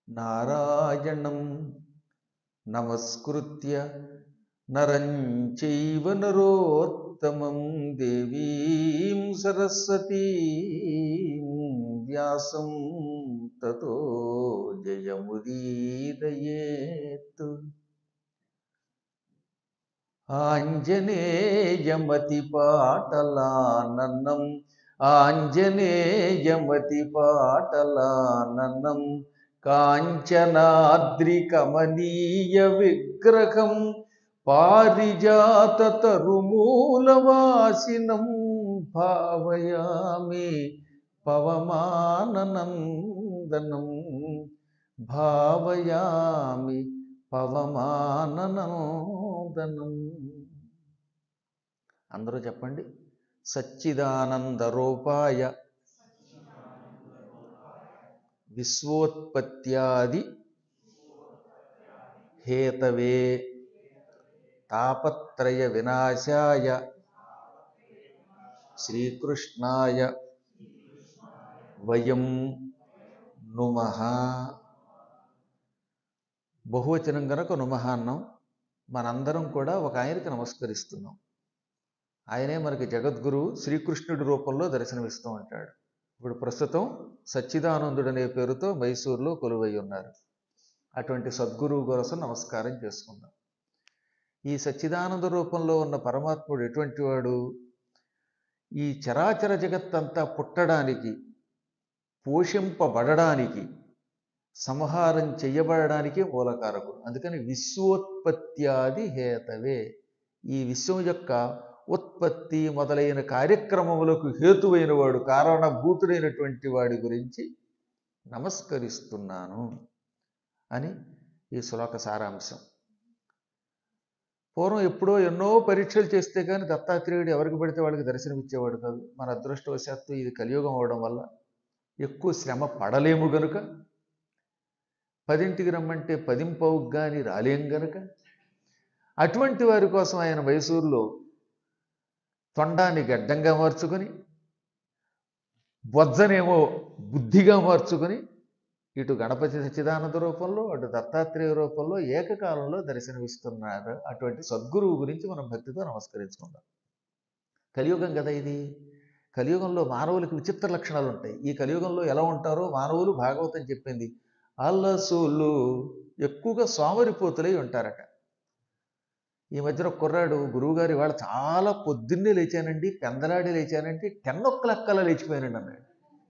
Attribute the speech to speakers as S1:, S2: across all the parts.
S1: నారాయణం నమస్కృత్య నరం చైవ నరోత్తమం దేవీం సరస్వతీం వ్యాసం తతో జయముదీరయేత్ ఆంజనేయమతిపాటలానన్నం ఆంజనేయమతిపాటలానన్నం కాంచనాద్రికమనీయ విగ్రహం పారిజాతతరుమూలవాసినం భావయామి పవమాననందనం భావయామి పవమాననందనం అందరూ చెప్పండి సచ్చిదానంద రూపాయ విశ్వోత్పత్యాది హేతవే తాపత్రయ వినాశాయ శ్రీకృష్ణాయ వయం నుమ బహువచనం గనక నుమహ అన్నాం మనందరం కూడా ఒక ఆయనకి నమస్కరిస్తున్నాం ఆయనే మనకి జగద్గురువు శ్రీకృష్ణుడి రూపంలో దర్శనమిస్తూ ఉంటాడు ఇప్పుడు ప్రస్తుతం సచ్చిదానందుడు అనే పేరుతో మైసూరులో కొలువై ఉన్నారు అటువంటి సద్గురువు కోసం నమస్కారం చేసుకుందాం ఈ సచ్చిదానంద రూపంలో ఉన్న పరమాత్ముడు ఎటువంటి వాడు ఈ చరాచర జగత్తంతా పుట్టడానికి పోషింపబడడానికి సంహారం చెయ్యబడడానికి మూలకారకుడు అందుకని విశ్వోత్పత్యాది హేతవే ఈ విశ్వం యొక్క ఉత్పత్తి మొదలైన కార్యక్రమములకు హేతువైన వాడు కారణభూతుడైనటువంటి వాడి గురించి నమస్కరిస్తున్నాను అని ఈ శ్లోక సారాంశం పూర్వం ఎప్పుడో ఎన్నో పరీక్షలు చేస్తే కానీ దత్తాత్రేయుడు ఎవరికి పడితే వాళ్ళకి దర్శనమిచ్చేవాడు కాదు మన అదృష్టవశాత్తు ఇది కలియుగం అవడం వల్ల ఎక్కువ శ్రమ పడలేము గనుక పదింటికి రమ్మంటే పదింపవుకు కానీ రాలేం గనుక అటువంటి వారి కోసం ఆయన మైసూరులో తొండాన్ని గడ్డంగా మార్చుకొని బొజ్జనేమో బుద్ధిగా మార్చుకొని ఇటు గణపతి సచ్చిదానంద రూపంలో అటు దత్తాత్రేయ రూపంలో ఏకకాలంలో దర్శనమిస్తున్నారు అటువంటి సద్గురువు గురించి మనం భక్తితో నమస్కరించుకుందాం కలియుగం కదా ఇది కలియుగంలో మానవులకు విచిత్ర లక్షణాలు ఉంటాయి ఈ కలియుగంలో ఎలా ఉంటారో మానవులు భాగవతం చెప్పింది అల్లసులు ఎక్కువగా సోమరిపోతులై ఉంటారట ఈ మధ్యన ఒక కుర్రాడు గురువుగారు ఇవాళ చాలా పొద్దున్నే లేచానండి పెందలాడి లేచానంటే టెన్ ఓ క్లాక్ కల్లా లేచిపోయానండి అన్నాడు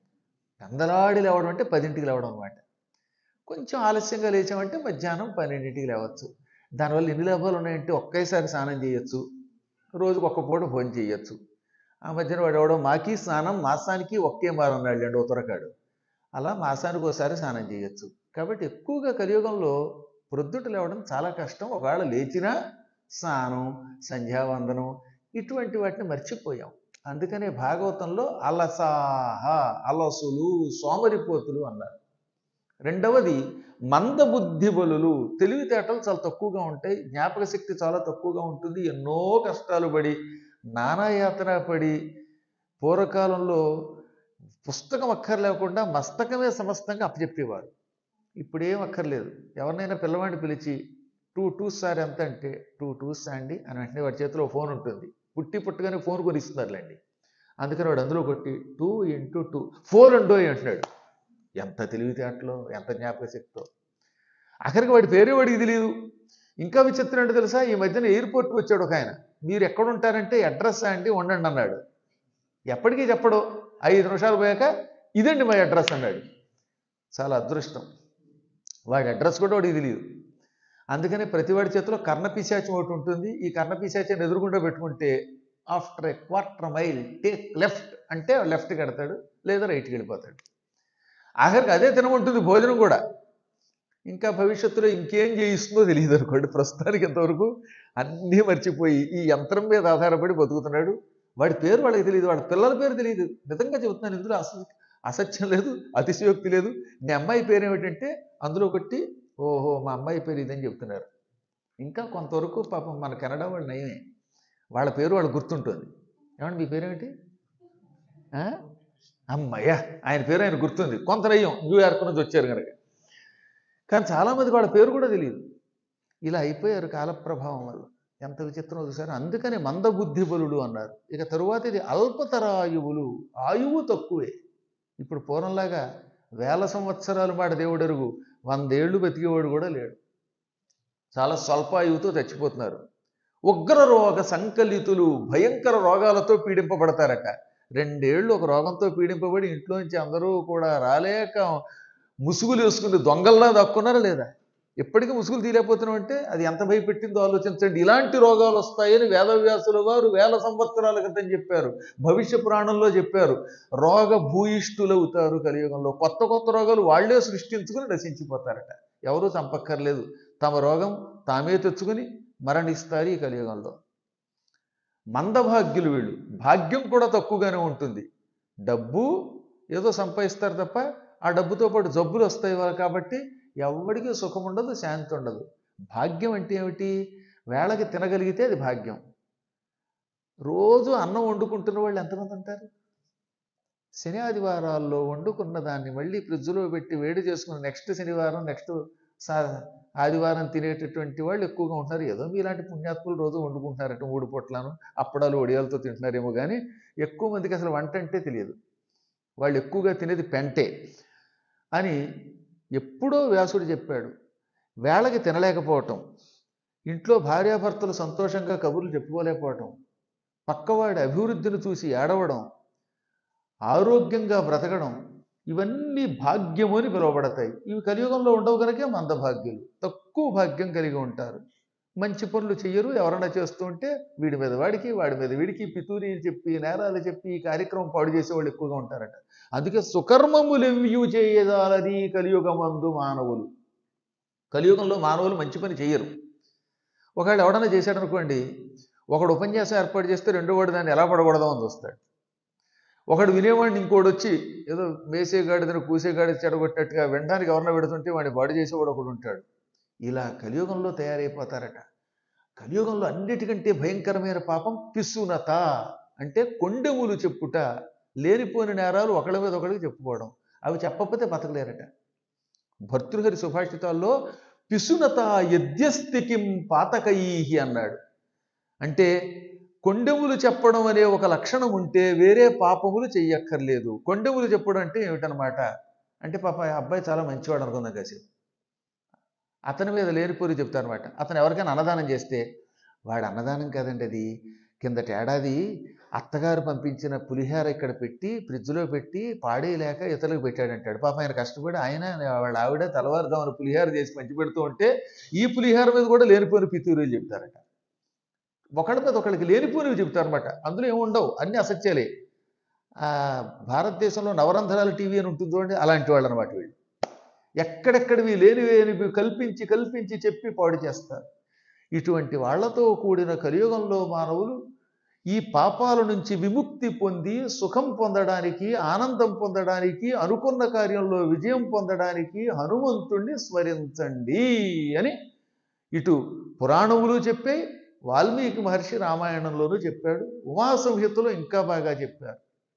S1: పెందలాడి లేవడం అంటే పదింటికి లేవడం అనమాట కొంచెం ఆలస్యంగా లేచామంటే మధ్యాహ్నం పన్నెండింటికి లేవచ్చు దానివల్ల ఎన్ని లాభాలు ఉన్నాయంటే ఒకేసారి స్నానం చేయొచ్చు రోజుకు ఒక్క పూట భోజనం చేయొచ్చు ఆ మధ్యన వాడు ఎవడో మాకి స్నానం మాసానికి ఒకే మారు ఉన్నాడు అండి ఉత్తరకాడు అలా మాసానికి ఒకసారి స్నానం చేయొచ్చు కాబట్టి ఎక్కువగా కలియుగంలో ప్రొద్దుట లేవడం చాలా కష్టం ఒకవేళ లేచినా స్నానం సంధ్యావందనం ఇటువంటి వాటిని మర్చిపోయాం అందుకనే భాగవతంలో అలసాహ అలసులు సోమరిపోతులు అన్నారు రెండవది మందబుద్ధి బలులు తెలివితేటలు చాలా తక్కువగా ఉంటాయి జ్ఞాపక శక్తి చాలా తక్కువగా ఉంటుంది ఎన్నో కష్టాలు పడి నానాయాతన పడి పూర్వకాలంలో పుస్తకం అక్కర్లేకుండా మస్తకమే సమస్తంగా అప్పచెప్పేవారు ఇప్పుడేం అక్కర్లేదు ఎవరినైనా పిల్లవాడిని పిలిచి టూ టూస్ సార్ ఎంత అంటే టూ టూస్ అండి అని వెంటనే వాడి చేతిలో ఫోన్ ఉంటుంది పుట్టి పుట్టగానే ఫోన్ కొని ఇస్తున్నారులేండి అందుకని వాడు అందులో కొట్టి టూ ఇంటూ టూ ఫోర్ అండో అంటున్నాడు ఎంత తెలివితేటలో ఎంత జ్ఞాపక శక్తితో ఆఖరికి వాడి పేరే వాడికి తెలియదు ఇంకా విచిత్రం ఏంటో తెలుసా ఈ మధ్యన ఎయిర్పోర్ట్కి వచ్చాడు ఒక ఆయన మీరు ఎక్కడ ఉంటారంటే అడ్రస్ అండి ఉండండి అన్నాడు ఎప్పటికీ చెప్పడు ఐదు నిమిషాలు పోయాక ఇదండి మా అడ్రస్ అన్నాడు చాలా అదృష్టం వాడి అడ్రస్ కూడా వాడికి తెలియదు అందుకని ప్రతివాడి చేతిలో కర్ణపిశాచం ఒకటి ఉంటుంది ఈ కర్ణపిశాచాన్ని ఎదురుగుండా పెట్టుకుంటే after a quarter mile take left అంటే లెఫ్ట్కి వెడతాడు లేదా రైట్కి వెళ్ళిపోతాడు ఆఖరికి అదే తినమంటుంది భోజనం కూడా ఇంకా భవిష్యత్తులో ఇంకేం చేయిస్తుందో తెలియదు అనుకోండి ప్రస్తుతానికి ఇంతవరకు అన్నీ మర్చిపోయి ఈ యంత్రం మీద ఆధారపడి బతుకుతున్నాడు వాడి పేరు వాళ్ళకి తెలియదు వాడి పిల్లల పేరు తెలియదు నిజంగా చెబుతున్నాను ఇందులో అస అసత్యం లేదు అతిశయోక్తి లేదు మీ అమ్మాయి పేరు ఏమిటంటే అందులో కొట్టి ఓహో మా అమ్మాయి పేరు ఇదని చెప్తున్నారు ఇంకా కొంతవరకు పాపం మన కెనడా వాళ్ళు నయమే వాళ్ళ పేరు వాళ్ళు గుర్తుంటుంది ఏమండి మీ పేరేమిటి అమ్మయ్య ఆయన పేరు ఆయన గుర్తుంది కొంత నయ్యం న్యూయార్క్ నుంచి వచ్చారు కనుక కానీ చాలామందికి వాళ్ళ పేరు కూడా తెలియదు ఇలా అయిపోయారు కాలప్రభావం వల్ల ఎంత విచిత్రం చూసారు అందుకని మందబుద్ధి బలుడు అన్నారు ఇక తరువాత ఇది అల్పతరాయువులు ఆయువు తక్కువే ఇప్పుడు పూర్వంలాగా వేల సంవత్సరాలు మాట దేవుడెరుగు వందేళ్లు బతికేవాడు కూడా లేడు చాలా స్వల్పాయువుతో చచ్చిపోతున్నారు ఉగ్ర రోగ సంకలితులు భయంకర రోగాలతో పీడింపబడతారట రెండేళ్లు ఒక రోగంతో పీడింపబడి ఇంట్లోంచి అందరూ కూడా రాలేక ముసుగులు వేసుకుని దొంగల్లా దక్కున్నారా లేదా ఎప్పటికీ ముసుగులు తీయలేకపోతున్నాం అంటే అది ఎంత భయపెట్టిందో ఆలోచించండి ఇలాంటి రోగాలు వస్తాయని వేదవ్యాసుల వారు వేల సంవత్సరాల క్రితం చెప్పారు భవిష్య పురాణంలో చెప్పారు రోగ భూయిష్ఠులవుతారు కలియుగంలో కొత్త కొత్త రోగాలు వాళ్లే సృష్టించుకుని నశించిపోతారట ఎవరూ చంపక్కర్లేదు తమ రోగం తామే తెచ్చుకుని మరణిస్తారు ఈ కలియుగంలో మందభాగ్యులు వీళ్ళు భాగ్యం కూడా తక్కువగానే ఉంటుంది డబ్బు ఏదో సంపాదిస్తారు తప్ప ఆ డబ్బుతో పాటు జబ్బులు వస్తాయి వాళ్ళ కాబట్టి ఎవరికి సుఖం ఉండదు శాంతి ఉండదు భాగ్యం అంటే ఏమిటి వేళకి తినగలిగితే అది భాగ్యం రోజు అన్నం వండుకుంటున్న వాళ్ళు ఎంతమంది ఉంటారు శని ఆదివారాల్లో వండుకున్న దాన్ని మళ్ళీ ఫ్రిడ్జ్లో పెట్టి వేడి చేసుకుని నెక్స్ట్ శనివారం నెక్స్ట్ సా ఆదివారం తినేటటువంటి వాళ్ళు ఎక్కువగా ఉంటున్నారు ఏదో మీలాంటి పుణ్యాత్ములు రోజు వండుకుంటున్నారట మూడు పొట్లాను అప్పడాలు ఒడియాలతో తింటున్నారేమో కానీ ఎక్కువ మందికి అసలు వంట అంటే తెలియదు వాళ్ళు ఎక్కువగా తినేది పెంటే అని ఎప్పుడో వ్యాసుడు చెప్పాడు వేళకి తినలేకపోవటం ఇంట్లో భార్యాభర్తలు సంతోషంగా కబుర్లు చెప్పుకోలేకపోవటం పక్కవాడి అభివృద్ధిని చూసి ఏడవడం ఆరోగ్యంగా బ్రతకడం ఇవన్నీ భాగ్యము అని పిలువబడతాయి ఇవి కలియుగంలో ఉండవు కనుకే మందభాగ్యులు తక్కువ భాగ్యం కలిగి ఉంటారు మంచి పనులు చెయ్యరు ఎవరైనా చేస్తూ ఉంటే వీడి మీద వాడికి వాడి మీద వీడికి పితూరీలు చెప్పి నేరాలు చెప్పి ఈ కార్యక్రమం పాడు చేసేవాళ్ళు ఎక్కువగా ఉంటారట అందుకే సుకర్మములెవ్యూ చేయదాలది కలియుగమందు మానవులు కలియుగంలో మానవులు మంచి పని చెయ్యరు ఒకవేళ ఎవడన్నా చేశాడనుకోండి ఒకడు ఉపన్యాసం ఏర్పాటు చేస్తే రెండో వాడు దాన్ని ఎలా పడకూడదో అని చూస్తాడు ఒకడు వినేవాడిని ఇంకోటి వచ్చి ఏదో మేసేగాడిదని కూసేగాడి చెడగొట్టినట్టుగా వినడానికి ఎవరన్నా పెడుతుంటే వాడిని బాడు చేసేవాడు ఒకడు ఉంటాడు ఇలా కలియుగంలో తయారైపోతారట కలియుగంలో అన్నిటికంటే భయంకరమైన పాపం పిస్సునత అంటే కొండెములు చెప్పుట లేనిపోని నేరాలు ఒకళ్ళ మీద ఒకళ్ళకి చెప్పుకోవడం అవి చెప్పకపోతే బతకలేరట భర్తృహరి సుభాషితాల్లో పిసునత యద్యస్థికిం పాతకైహి అన్నాడు అంటే కొండెములు చెప్పడం అనే ఒక లక్షణం ఉంటే వేరే పాపములు చెయ్యక్కర్లేదు కొండెములు చెప్పడం అంటే ఏమిటనమాట అంటే పాప ఆ అబ్బాయి చాలా మంచివాడు అనుకుందాం కాసేపు అతని మీద లేనిపోరి చెప్తారనమాట అతను ఎవరికైనా అన్నదానం చేస్తే వాడు అన్నదానం కాదండి అది కిందటి ఏడాది అత్తగారు పంపించిన పులిహార ఇక్కడ పెట్టి ఫ్రిడ్జ్లో పెట్టి పాడేయలేక ఇతరులకు పెట్టాడంటాడు పాప ఆయన కష్టపడి ఆయన వాళ్ళ ఆవిడ తెల్లవారుదామని పులిహార చేసి పంచి పెడుతూ ఉంటే ఈ పులిహార మీద కూడా లేనిపోయిన పితూరులు చెప్తారట ఒకళ్ళ మీద ఒకళ్ళకి లేనిపోయినవి చెప్తారనమాట అందులో ఏమి ఉండవు అన్ని అసత్యాలే ఆ, భారతదేశంలో నవరంధ్రాల టీవీ అని ఉంటుంది చూడండి అలాంటి వాళ్ళు అనమాట వీళ్ళు ఎక్కడెక్కడివి లేనివేనివి కల్పించి కల్పించి చెప్పి పాడు చేస్తారు ఇటువంటి వాళ్ళతో కూడిన కలియుగంలో మానవులు ఈ పాపాల నుంచి విముక్తి పొంది సుఖం పొందడానికి ఆనందం పొందడానికి అనుకున్న కార్యంలో విజయం పొందడానికి హనుమంతుణ్ణి స్మరించండి అని ఇటు పురాణములు చెప్పే వాల్మీకి మహర్షి రామాయణంలోనూ చెప్పాడు ఉమాసంహితలో ఇంకా బాగా చెప్పారు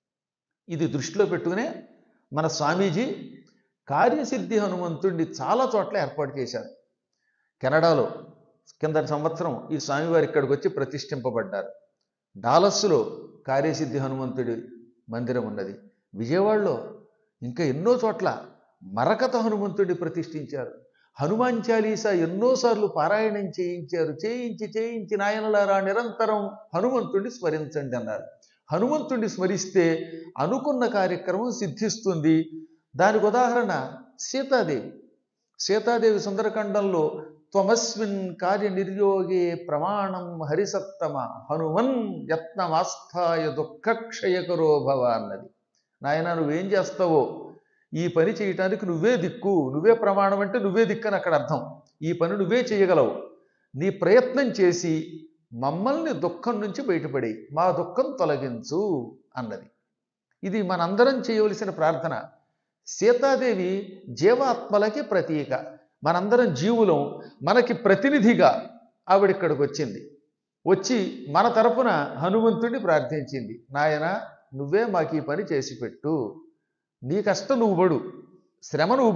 S1: ఇది దృష్టిలో పెట్టుకునే మన స్వామీజీ కార్యసిద్ధి హనుమంతుడిని చాలా చోట్ల ఏర్పాటు చేశారు కెనడాలో కిందటి సంవత్సరం ఈ స్వామివారు ఇక్కడికి వచ్చి ప్రతిష్ఠింపబడ్డారు డాలస్సులో కార్యసిద్ధి హనుమంతుడి మందిరం ఉన్నది విజయవాడలో ఇంకా ఎన్నో చోట్ల మరకత హనుమంతుడిని ప్రతిష్ఠించారు హనుమాన్ చాలీసా ఎన్నోసార్లు పారాయణం చేయించారు చేయించి చేయించి నాయనలారా నిరంతరం హనుమంతుడిని స్మరించండి అన్నారు హనుమంతుడిని స్మరిస్తే అనుకున్న కార్యక్రమం సిద్ధిస్తుంది దానికి ఉదాహరణ సీతాదేవి సీతాదేవి సుందరకాండంలో త్వమస్మిన్ కార్య నిర్యోగే ప్రమాణం హరిసత్తమ హనుమన్ యత్నమాస్థాయ దుఃఖక్షయకరో భవ అన్నది నాయన నువ్వేం చేస్తావో ఈ పని చేయటానికి నువ్వే దిక్కు నువ్వే ప్రమాణం అంటే నువ్వే దిక్కు అని అక్కడ అర్థం ఈ పని నువ్వే చేయగలవు నీ ప్రయత్నం చేసి మమ్మల్ని దుఃఖం నుంచి బయటపడి మా దుఃఖం తొలగించు అన్నది ఇది మనందరం చేయవలసిన ప్రార్థన సీతాదేవి జీవాత్మలకి ప్రతీక మనందరం జీవులం మనకి ప్రతినిధిగా ఆవిడ ఇక్కడికి వచ్చింది వచ్చి మన తరపున హనుమంతుడిని ప్రార్థించింది నాయన నువ్వే మాకు ఈ పని చేసి పెట్టు నీ కష్టం నువ్వు పడు శ్రమ నువ్వు పడు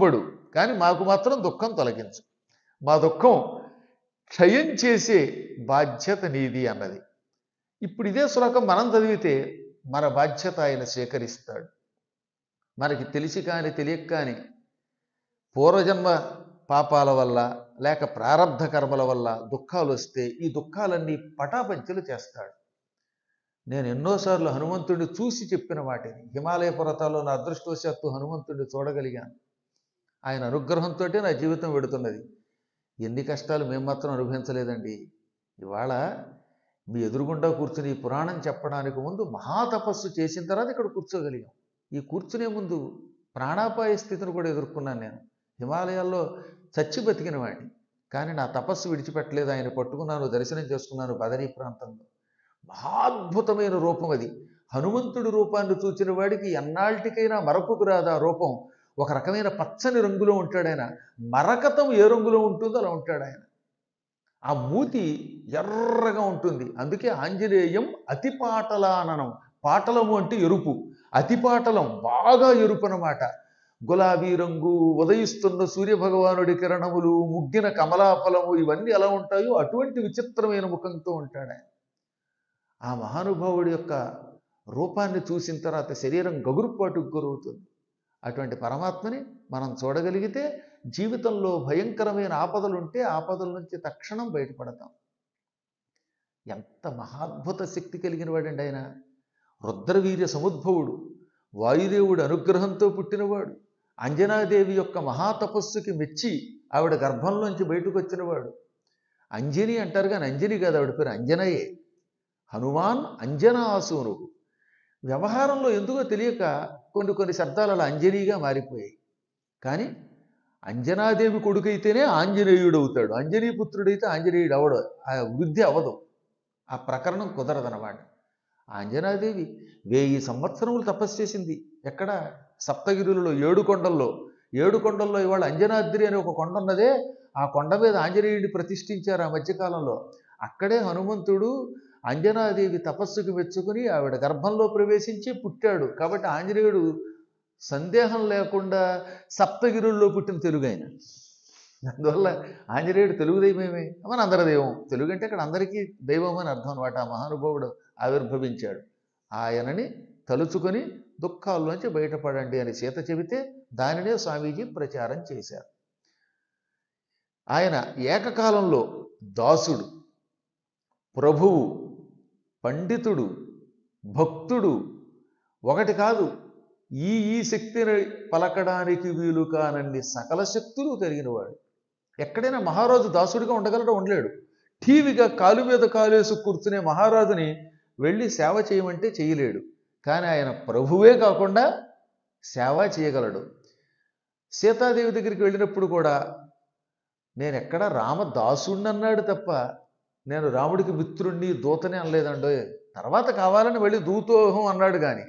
S1: కానీ మాకు మాత్రం దుఃఖం తొలగించు మా దుఃఖం క్షయం చేసే బాధ్యత నీది అన్నది ఇప్పుడు ఇదే శ్లోకం మనం చదివితే మన బాధ్యత ఆయన స్వీకరిస్తాడు మనకి తెలిసి కానీ తెలియక కానీ పూర్వజన్మ పాపాల వల్ల లేక ప్రారంధ కర్మల వల్ల దుఃఖాలు వస్తే ఈ దుఃఖాలన్నీ పటాపంచలు చేస్తాడు నేను ఎన్నోసార్లు హనుమంతుడిని చూసి చెప్పిన వాటిని హిమాలయ పర్వతాల్లో నా అదృష్టవశాత్తు హనుమంతుడిని చూడగలిగాను ఆయన అనుగ్రహంతో నా జీవితం వెడుతున్నది ఎన్ని కష్టాలు మేము మాత్రం అనుభవించలేదండి ఇవాళ మీ ఎదురుగుండా కూర్చుని ఈ పురాణం చెప్పడానికి ముందు మహాతపస్సు చేసిన తర్వాత ఇక్కడ కూర్చోగలిగాం ఈ కూర్చునే ముందు ప్రాణాపాయ స్థితిని కూడా ఎదుర్కొన్నాను నేను హిమాలయాల్లో చచ్చి బతికిన వాడిని కానీ నా తపస్సు విడిచిపెట్టలేదు ఆయన పట్టుకున్నాను దర్శనం చేసుకున్నాను బదరీ ప్రాంతంలో మహాద్భుతమైన రూపం అది హనుమంతుడి రూపాన్ని చూచిన వాడికి ఎన్నాళ్ళటికైనా మరపుకు రాదు ఆ రూపం ఒక రకమైన పచ్చని రంగులో ఉంటాడు ఆయన మరకతం ఏ రంగులో ఉంటుందో అలా ఉంటాడు ఆయన ఆ మూతి ఎర్రగా ఉంటుంది అందుకే ఆంజనేయం అతి పాటలాననం పాటలము అంటే ఎరుపు అతి పాటలం బాగా ఎరుపు అన్నమాట గులాబీ రంగు ఉదయిస్తున్న సూర్యభగవానుడి కిరణములు ముగ్గిన కమలాఫలము ఇవన్నీ ఎలా ఉంటాయో అటువంటి విచిత్రమైన ముఖంతో ఉంటాడు ఆయన ఆ మహానుభావుడి యొక్క రూపాన్ని చూసిన తర్వాత శరీరం గగురుపాటుకు గురవుతుంది అటువంటి పరమాత్మని మనం చూడగలిగితే జీవితంలో భయంకరమైన ఆపదలుంటే ఆపదల నుంచి తక్షణం బయటపడతాం ఎంత మహాద్భుత శక్తి కలిగిన వాడండి ఆయన రుద్రవీర్య సముద్భవుడు వాయుదేవుడి అనుగ్రహంతో పుట్టినవాడు అంజనాదేవి యొక్క మహాతపస్సుకి మెచ్చి ఆవిడ గర్భంలోంచి బయటకు వచ్చినవాడు అంజని అంటారు కానీ అంజని కాదు ఆవిడ పేరు అంజనయే హనుమాన్ అంజనాసూను వ్యవహారంలో ఎందుకో తెలియక కొన్ని కొన్ని శబ్దాలు అలా అంజనీగా మారిపోయాయి కానీ అంజనాదేవి కొడుకైతేనే ఆంజనేయుడు అవుతాడు అంజనీ పుత్రుడైతే ఆంజనేయుడు అవడు ఆ వృద్ధి అవదు ఆ ప్రకరణం కుదరదనమాట అంజనాదేవి వెయ్యి సంవత్సరములు తపస్సు చేసింది ఎక్కడ సప్తగిరులలో ఏడు కొండల్లో ఏడు కొండల్లో ఇవాళ అంజనాద్రి అనే ఒక కొండ ఉన్నదే ఆ కొండ మీద ఆంజనేయుడిని ప్రతిష్ఠించారు ఆ మధ్యకాలంలో అక్కడే హనుమంతుడు అంజనాదేవి తపస్సుకు మెచ్చుకుని ఆవిడ గర్భంలో ప్రవేశించి పుట్టాడు కాబట్టి ఆంజనేయుడు సందేహం లేకుండా సప్తగిరుల్లో పుట్టిన తెలుగు ఆయన అందువల్ల ఆంజనేయుడు తెలుగు దైవమే మన అందరి దైవం తెలుగు అంటే అక్కడ అందరికీ దైవం అని అర్థం అనమాట ఆ మహానుభావుడు ఆవిర్భవించాడు ఆయనని తలుచుకొని దుఃఖాల్లోంచి బయటపడండి అని సీత చెబితే దానినే స్వామీజీ ప్రచారం చేశారు ఆయన ఏకకాలంలో దాసుడు ప్రభువు పండితుడు భక్తుడు ఒకటి కాదు ఈ ఈ శక్తిని పలకడానికి వీలు కానన్ని సకల శక్తులు కలిగినవాడు ఎక్కడైనా మహారాజు దాసుడిగా ఉండగలడు ఉండలేడు టీవీగా కాలు మీద కాలేసి కూర్చునే మహారాజుని వెళ్ళి సేవ చేయమంటే చేయలేడు కానీ ఆయన ప్రభువే కాకుండా సేవ చేయగలడు సీతాదేవి దగ్గరికి వెళ్ళినప్పుడు కూడా నేను ఎక్కడ రామదాసుణ్ణి అన్నాడు తప్ప నేను రాముడికి మిత్రుణ్ణి దూతని అనలేదండో తర్వాత కావాలని వెళ్ళి దూతోహం అన్నాడు కానీ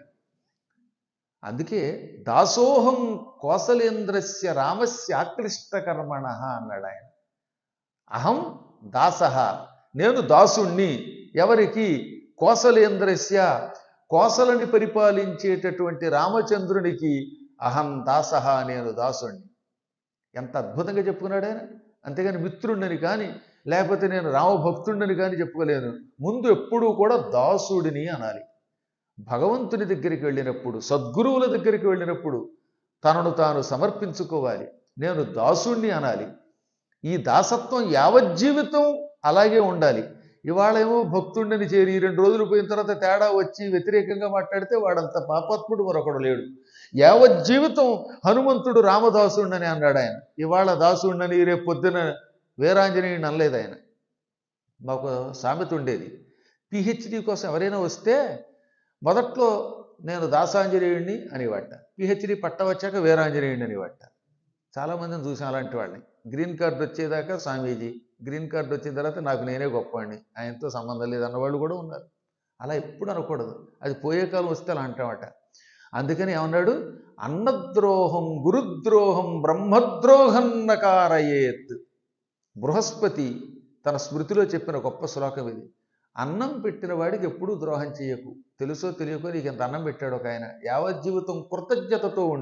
S1: అందుకే దాసోహం కోసలేంద్రస్య రామస్య ఆక్లిష్ట కర్మణ అన్నాడు ఆయన అహం దాస నేను దాసుణ్ణి ఎవరికి కోసలేంద్రస్య కోసలని పరిపాలించేటటువంటి రామచంద్రునికి అహం దాస నేను దాసుణ్ణి ఎంత అద్భుతంగా చెప్పుకున్నాడు ఆయన అంతేగాని మిత్రుడిని కానీ లేకపోతే నేను రామభక్తుడిని కానీ చెప్పుకోలేను ముందు ఎప్పుడూ కూడా దాసుడిని అనాలి భగవంతుని దగ్గరికి వెళ్ళినప్పుడు సద్గురువుల దగ్గరికి వెళ్ళినప్పుడు తనను తాను సమర్పించుకోవాలి నేను దాసుణ్ణి అనాలి ఈ దాసత్వం యావజ్జీవితం అలాగే ఉండాలి ఇవాళ ఏమో భక్తుడిని చేరి రెండు రోజులు పోయిన తర్వాత తేడా వచ్చి వ్యతిరేకంగా మాట్లాడితే వాడంత పాపాత్ముడు మరొకడు లేడు యావజ్జీవితం హనుమంతుడు రామదాసుండని అన్నాడు ఆయన ఇవాళ దాసుండని రేపు పొద్దున వీరాంజనేయుని అనలేదు ఆయన మాకు సామెత ఉండేది పిహెచ్డి కోసం ఎవరైనా వస్తే మొదట్లో నేను దాసాంజనేయుడిని అనేవాట పిహెచ్డి పట్ట వచ్చాక వీరాంజనేయుడిని అనేవాట చాలామందిని చూసాం అలాంటి వాళ్ళని గ్రీన్ కార్డు వచ్చేదాకా స్వామీజీ గ్రీన్ కార్డు వచ్చిన తర్వాత నాకు నేనే గొప్పవాడిని ఆయనతో సంబంధం లేదు అన్నవాళ్ళు కూడా ఉన్నారు అలా ఎప్పుడు అనకూడదు అది పోయే కాలం వస్తే అలా అంటామట అందుకని ఏమన్నాడు అన్నద్రోహం గురుద్రోహం బ్రహ్మద్రోహం నకారయేత్ బృహస్పతి తన స్మృతిలో చెప్పిన గొప్ప శ్లోకం ఇది అన్నం పెట్టిన వాడికి ఎప్పుడూ ద్రోహం చేయకు తెలుసో తెలియకో నీకు ఇంత అన్నం పెట్టాడు ఒక ఆయన యావజ్జీవితం కృతజ్ఞతతో ఉండు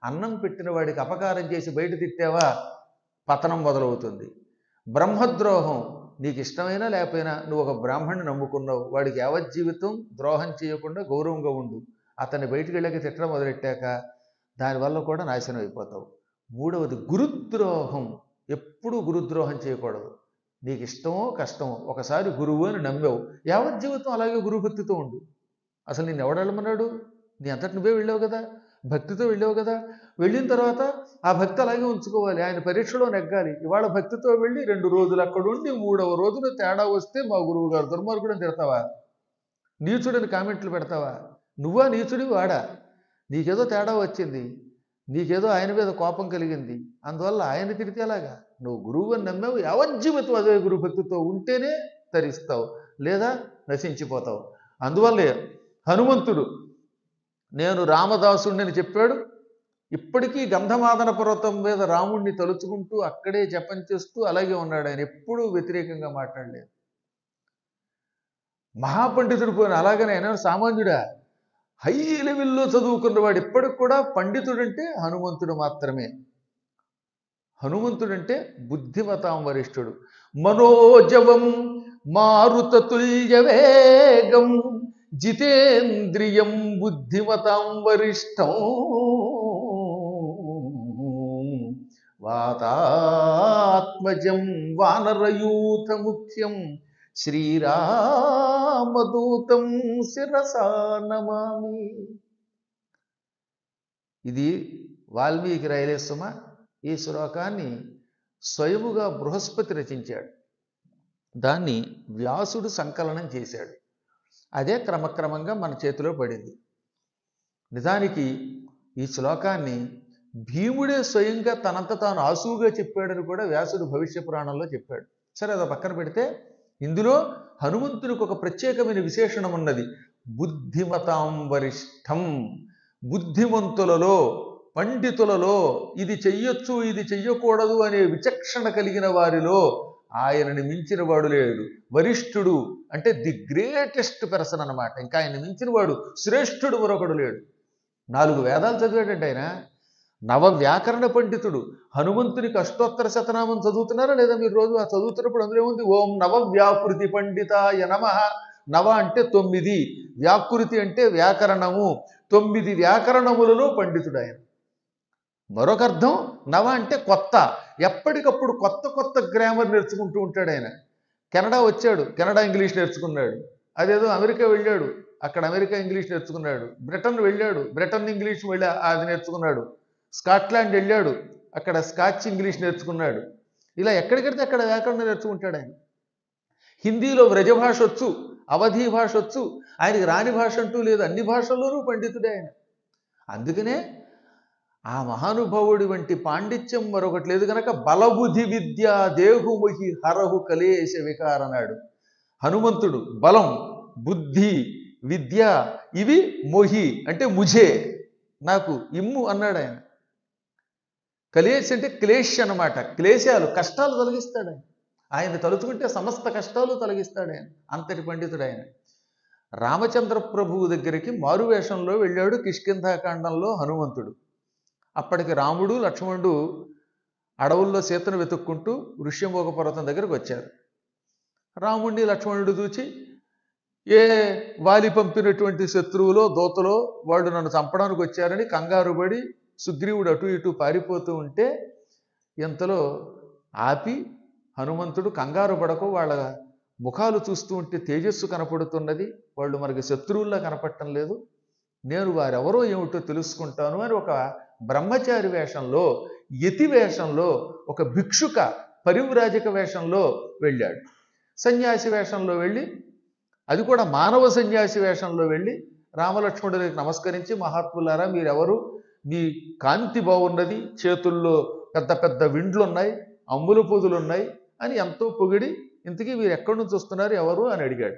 S1: అన్నం పెట్టిన వాడికి అపకారం చేసి బయట తిట్టావా పతనం మొదలవుతుంది బ్రహ్మద్రోహం నీకు ఇష్టమైనా లేకపోయినా నువ్వు ఒక బ్రాహ్మణ్ణి నమ్ముకున్నావు వాడికి యావజ్జీవితం ద్రోహం చేయకుండా గౌరవంగా ఉండు అతన్ని బయటికి వెళ్ళాక తిట్టడం మొదలెట్టాక దానివల్ల కూడా నాశనం అయిపోతావు మూడవది గురుద్రోహం ఎప్పుడూ గురుద్రోహం చేయకూడదు నీకు ఇష్టమో కష్టమో ఒకసారి గురువు అని నమ్మావు యావజ్జీవితం అలాగే గురుభక్తితో ఉండు అసలు నేను ఎవడెళ్ళమన్నాడు నీ అంతటి నువ్వే వెళ్ళావు కదా భక్తితో వెళ్ళావు కదా వెళ్ళిన తర్వాత ఆ భక్తి అలాగే ఉంచుకోవాలి ఆయన పరీక్షలో నెగ్గాలి ఇవాళ భక్తితో వెళ్ళి రెండు రోజులు అక్కడ ఉండి మూడవ రోజున తేడా వస్తే మా గురువు గారు దుర్మార్గుడని తిడతావా నీచుడని కామెంట్లు పెడతావా నువ్వా నీచుడి వాడా నీకేదో తేడా వచ్చింది నీకేదో ఆయన మీద కోపం కలిగింది అందువల్ల ఆయన తిరిగితే ఎలాగా నువ్వు గురువు అని నమ్మావు యావజ్జీవితం అదే గురు భక్తితో ఉంటేనే తరిస్తావు లేదా నశించిపోతావు అందువల్లే హనుమంతుడు నేను రామదాసుడిని చెప్పాడు ఇప్పటికీ గంధమాదన పర్వతం మీద రాముణ్ణి తలుచుకుంటూ అక్కడే జపం చేస్తూ అలాగే ఉన్నాడు ఆయన ఎప్పుడూ వ్యతిరేకంగా మాట్లాడలేదు మహాపండితుడు పోయిన అలాగనే ఆయన సామాన్యుడా హై లెవెల్లో చదువుకున్నవాడు ఇప్పటికి కూడా పండితుడంటే హనుమంతుడు మాత్రమే హనుమంతుడంటే బుద్ధిమతాం వరిష్ఠుడు మనోజవం మారుతతుల్య వేగం జితేంద్రియం బుద్ధిమతాం వరిష్టం వాతాత్మజం వానరయూథ ముఖ్యం శ్రీరామదూతం శిరసా నమామి ఇది వాల్మీకి రైలేశ్వమ ఈ శ్లోకాన్ని స్వయముగా బృహస్పతి రచించాడు దాన్ని వ్యాసుడు సంకలనం చేశాడు అదే క్రమక్రమంగా మన చేతిలో పడింది నిజానికి ఈ శ్లోకాన్ని భీముడే స్వయంగా తనంత తాను ఆసువుగా చెప్పాడని కూడా వ్యాసుడు భవిష్య పురాణంలో చెప్పాడు సరే అది పక్కన పెడితే ఇందులో హనుమంతునికి ఒక ప్రత్యేకమైన విశేషణం ఉన్నది బుద్ధిమతాం వరిష్టం బుద్ధిమంతులలో పండితులలో ఇది చెయ్యొచ్చు ఇది చెయ్యకూడదు అనే విచక్షణ కలిగిన వారిలో ఆయనని మించిన వాడు లేడు వరిష్ఠుడు అంటే ది గ్రేటెస్ట్ పర్సన్ అన్నమాట ఇంకా ఆయన మించిన వాడు శ్రేష్ఠుడు మరొకడు లేడు నాలుగు వేదాలు చదివాడంటే ఆయన నవ వ్యాకరణ పండితుడు హనుమంతునికి అష్టోత్తర శతనామం చదువుతున్నారా లేదా మీరు రోజు ఆ చదువుతున్నప్పుడు అందులో ఏముంది ఓం నవ వ్యాకృతి పండితాయ నమ నవ అంటే తొమ్మిది వ్యాకృతి అంటే వ్యాకరణము తొమ్మిది వ్యాకరణములలో పండితుడు ఆయన మరొక అర్థం నవ అంటే కొత్త ఎప్పటికప్పుడు కొత్త కొత్త గ్రామర్ నేర్చుకుంటూ ఉంటాడు ఆయన కెనడా వచ్చాడు కెనడా ఇంగ్లీష్ నేర్చుకున్నాడు అదేదో అమెరికా వెళ్ళాడు అక్కడ అమెరికా ఇంగ్లీష్ నేర్చుకున్నాడు బ్రిటన్ వెళ్ళాడు బ్రిటన్ ఇంగ్లీష్ వెళ్ళి అది నేర్చుకున్నాడు స్కాట్లాండ్ వెళ్ళాడు అక్కడ స్కాచ్ ఇంగ్లీష్ నేర్చుకున్నాడు ఇలా ఎక్కడికెడితే అక్కడ వ్యాకరణం నేర్చుకుంటాడు ఆయన హిందీలో వ్రజభాష వచ్చు అవధి భాష వచ్చు ఆయనకి రాని భాష అంటూ లేదు అన్ని భాషల్లోనూ పండితుడే ఆయన అందుకనే ఆ మహానుభావుడి వంటి పాండిత్యం మరొకటి లేదు కనుక బలబుధి విద్య దేహుమహి హరహు కలేశ వికారనాడు హనుమంతుడు బలం బుద్ధి విద్య ఇవి మొహి అంటే ముఝే నాకు ఇమ్ము అన్నాడు ఆయన కలేశ అంటే క్లేశ్ అన్నమాట క్లేశాలు కష్టాలు తొలగిస్తాడు ఆయన ఆయన తలుచుకుంటే సమస్త కష్టాలు తొలగిస్తాడు ఆయన అంతటి పండితుడు ఆయన రామచంద్ర ప్రభువు దగ్గరికి మారువేషంలో వెళ్ళాడు కిష్కింధాకాండంలో హనుమంతుడు అప్పటికి రాముడు లక్ష్మణుడు అడవుల్లో సీతను వెతుక్కుంటూ ఋష్యమోగ పర్వతం దగ్గరకు వచ్చారు రాముడిని లక్ష్మణుడు చూచి ఏ వాలి పంపినటువంటి శత్రువులో దోతలో వాళ్ళు నన్ను చంపడానికి వచ్చారని కంగారు పడి సుగ్రీవుడు అటు ఇటు పారిపోతూ ఉంటే ఇంతలో ఆపి హనుమంతుడు కంగారు పడకు వాళ్ళ ముఖాలు చూస్తూ ఉంటే తేజస్సు కనపడుతున్నది వాళ్ళు మనకి శత్రువుల్లా కనపడటం లేదు నేను వారెవరో ఏమిటో తెలుసుకుంటాను అని ఒక బ్రహ్మచారి వేషంలో యతి వేషంలో ఒక భిక్షుక పరివ్రాజక వేషంలో వెళ్ళాడు సన్యాసి వేషంలో వెళ్ళి అది కూడా మానవ సన్యాసి వేషంలో వెళ్ళి రామలక్ష్మణుడికి నమస్కరించి మహాత్ములారా మీరెవరు మీ కాంతి బాగున్నది చేతుల్లో పెద్ద పెద్ద విండ్లు ఉన్నాయి అమ్ముల పొదులు ఉన్నాయి అని ఎంతో పొగిడి ఇంతకీ మీరు ఎక్కడి నుంచి వస్తున్నారు ఎవరు అని అడిగాడు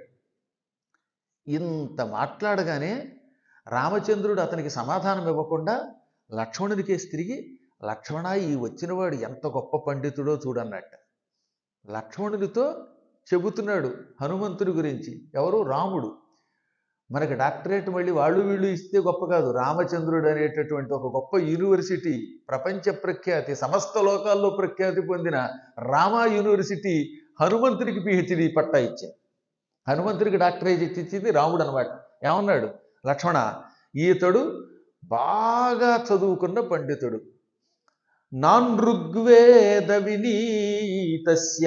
S1: ఇంత మాట్లాడగానే రామచంద్రుడు అతనికి సమాధానం ఇవ్వకుండా లక్ష్మణునికేసి తిరిగి లక్ష్మణ ఈ వచ్చినవాడు ఎంత గొప్ప పండితుడో చూడన్నట్ట లక్ష్మణునితో చెబుతున్నాడు హనుమంతుడి గురించి ఎవరు రాముడు మనకి డాక్టరేట్ మళ్ళీ వాళ్ళు వీళ్ళు ఇస్తే గొప్ప కాదు రామచంద్రుడు అనేటటువంటి ఒక గొప్ప యూనివర్సిటీ ప్రపంచ ప్రఖ్యాతి సమస్త లోకాల్లో ప్రఖ్యాతి పొందిన రామా యూనివర్సిటీ హనుమంతుడికి పిహెచ్డి పట్టా ఇచ్చారు హనుమంతుడికి డాక్టరేట్ ఇచ్చింది రాముడు అనమాట ఏమన్నాడు లక్ష్మణ ఈతడు బాగా చదువుకున్న పండితుడు నాన్ ఋగ్వేద వినీతస్య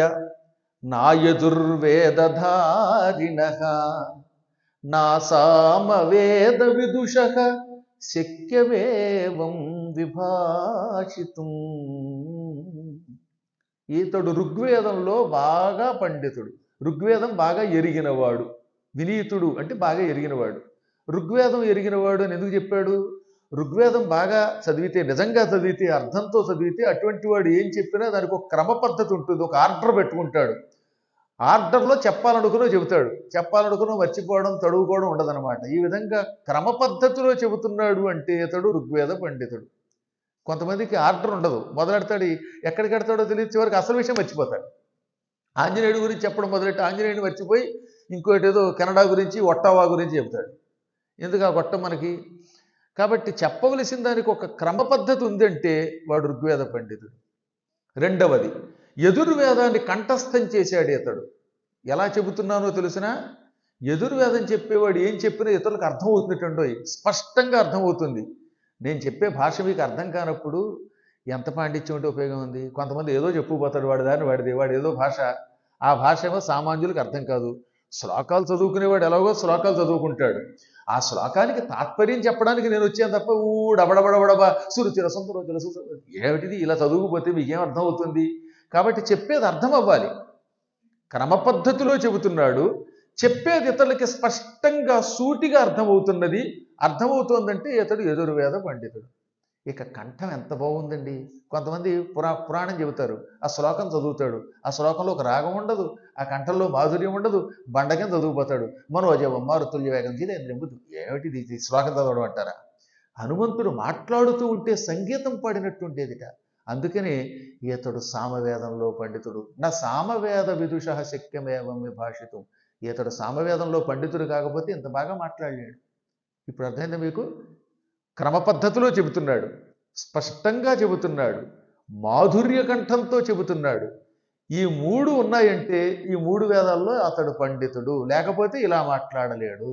S1: నాయజుర్వేదధారిణ నా సామవేద విదుష శక్యమేవం విభాషితం ఈతడు ఋగ్వేదంలో బాగా పండితుడు ఋగ్వేదం బాగా ఎరిగినవాడు వినీతుడు అంటే బాగా ఎరిగినవాడు ఋగ్వేదం ఎరిగినవాడు అని ఎందుకు చెప్పాడు ఋగ్వేదం బాగా చదివితే నిజంగా చదివితే అర్థంతో చదివితే అటువంటి వాడు ఏం చెప్పినా దానికి ఒక క్రమ పద్ధతి ఉంటుంది ఒక ఆర్డర్ పెట్టుకుంటాడు ఆర్డర్లో చెప్పాలనుకునో చెబుతాడు చెప్పాలనుకునో మర్చిపోవడం తడువుకోవడం ఉండదన్నమాట ఈ విధంగా క్రమ పద్ధతిలో చెబుతున్నాడు అంటే ఇతడు ఋగ్వేద పండితుడు కొంతమందికి ఆర్డర్ ఉండదు మొదలెడతాడు ఎక్కడికి ఎడతాడో తెలియదు చివరికి అసలు విషయం మర్చిపోతాడు ఆంజనేయుడి గురించి చెప్పడం మొదలెట్టి ఆంజనేయుడిని మర్చిపోయి ఇంకోటి ఏదో కెనడా గురించి ఒట్టావా గురించి చెబుతాడు ఎందుకు ఆ గొట్ట మనకి కాబట్టి చెప్పవలసిన దానికి ఒక క్రమ పద్ధతి ఉందంటే వాడు ఋగ్వేద పండితుడు రెండవది ఎదుర్వేదాన్ని కంఠస్థం చేశాడు ఇతడు ఎలా చెబుతున్నానో తెలిసినా ఎదుర్వేదం చెప్పేవాడు ఏం చెప్పినా ఇతరులకు అర్థమవుతున్నట్టుండో స్పష్టంగా అర్థమవుతుంది నేను చెప్పే భాష మీకు అర్థం కానప్పుడు ఎంత పాండిత్యం ఉంటే ఉపయోగం ఉంది కొంతమంది ఏదో చెప్పుకుపోతాడు వాడి దాన్ని వాడిది వాడు ఏదో భాష ఆ భాష ఏమో సామాన్యులకు అర్థం కాదు శ్లోకాలు చదువుకునేవాడు ఎలాగో శ్లోకాలు చదువుకుంటాడు ఆ శ్లోకానికి తాత్పర్యం చెప్పడానికి నేను వచ్చాను తప్ప ఊ డబడబడబడబా సురుచి రసంతో తెలుసు ఏమిటిది ఇలా చదువుకుపోతే మీకేం అర్థం అవుతుంది కాబట్టి చెప్పేది అర్థం అవ్వాలి క్రమ పద్ధతిలో చెబుతున్నాడు చెప్పేది ఇతరులకి స్పష్టంగా సూటిగా అర్థమవుతున్నది అర్థమవుతోందంటే ఇతడు ఎదురువేద పండితుడు ఇక కంఠం ఎంత బాగుందండి కొంతమంది పురా పురాణం చెబుతారు ఆ శ్లోకం చదువుతాడు ఆ శ్లోకంలో ఒక రాగం ఉండదు ఆ కంఠంలో మాధుర్యం ఉండదు బండకం చదువుపోతాడు మనోజవం మారుతుల్య వేగం జితేంద్రియం ఏమిటిది ఇది శ్లోకం చదవడం అంటారా హనుమంతుడు మాట్లాడుతూ ఉంటే సంగీతం పాడినట్టుండేదిట అందుకనే ఈతడు సామవేదంలో పండితుడు నా సామవేద విదుష శక్యమేవం విభాషితం ఈతడు సామవేదంలో పండితుడు కాకపోతే ఇంత బాగా మాట్లాడలేడు ఇప్పుడు అర్థమైందా మీకు క్రమ పద్ధతిలో చెబుతున్నాడు స్పష్టంగా చెబుతున్నాడు మాధుర్య కంఠంతో చెబుతున్నాడు ఈ మూడు ఉన్నాయంటే ఈ మూడు వేదాల్లో అతడు పండితుడు లేకపోతే ఇలా మాట్లాడలేడు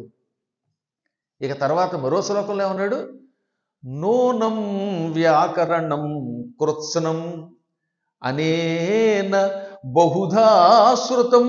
S1: ఇక తర్వాత మరో శ్లోకంలో ఏమన్నాడు నూనం వ్యాకరణం కృత్సనం అనేన బహుధా శృతం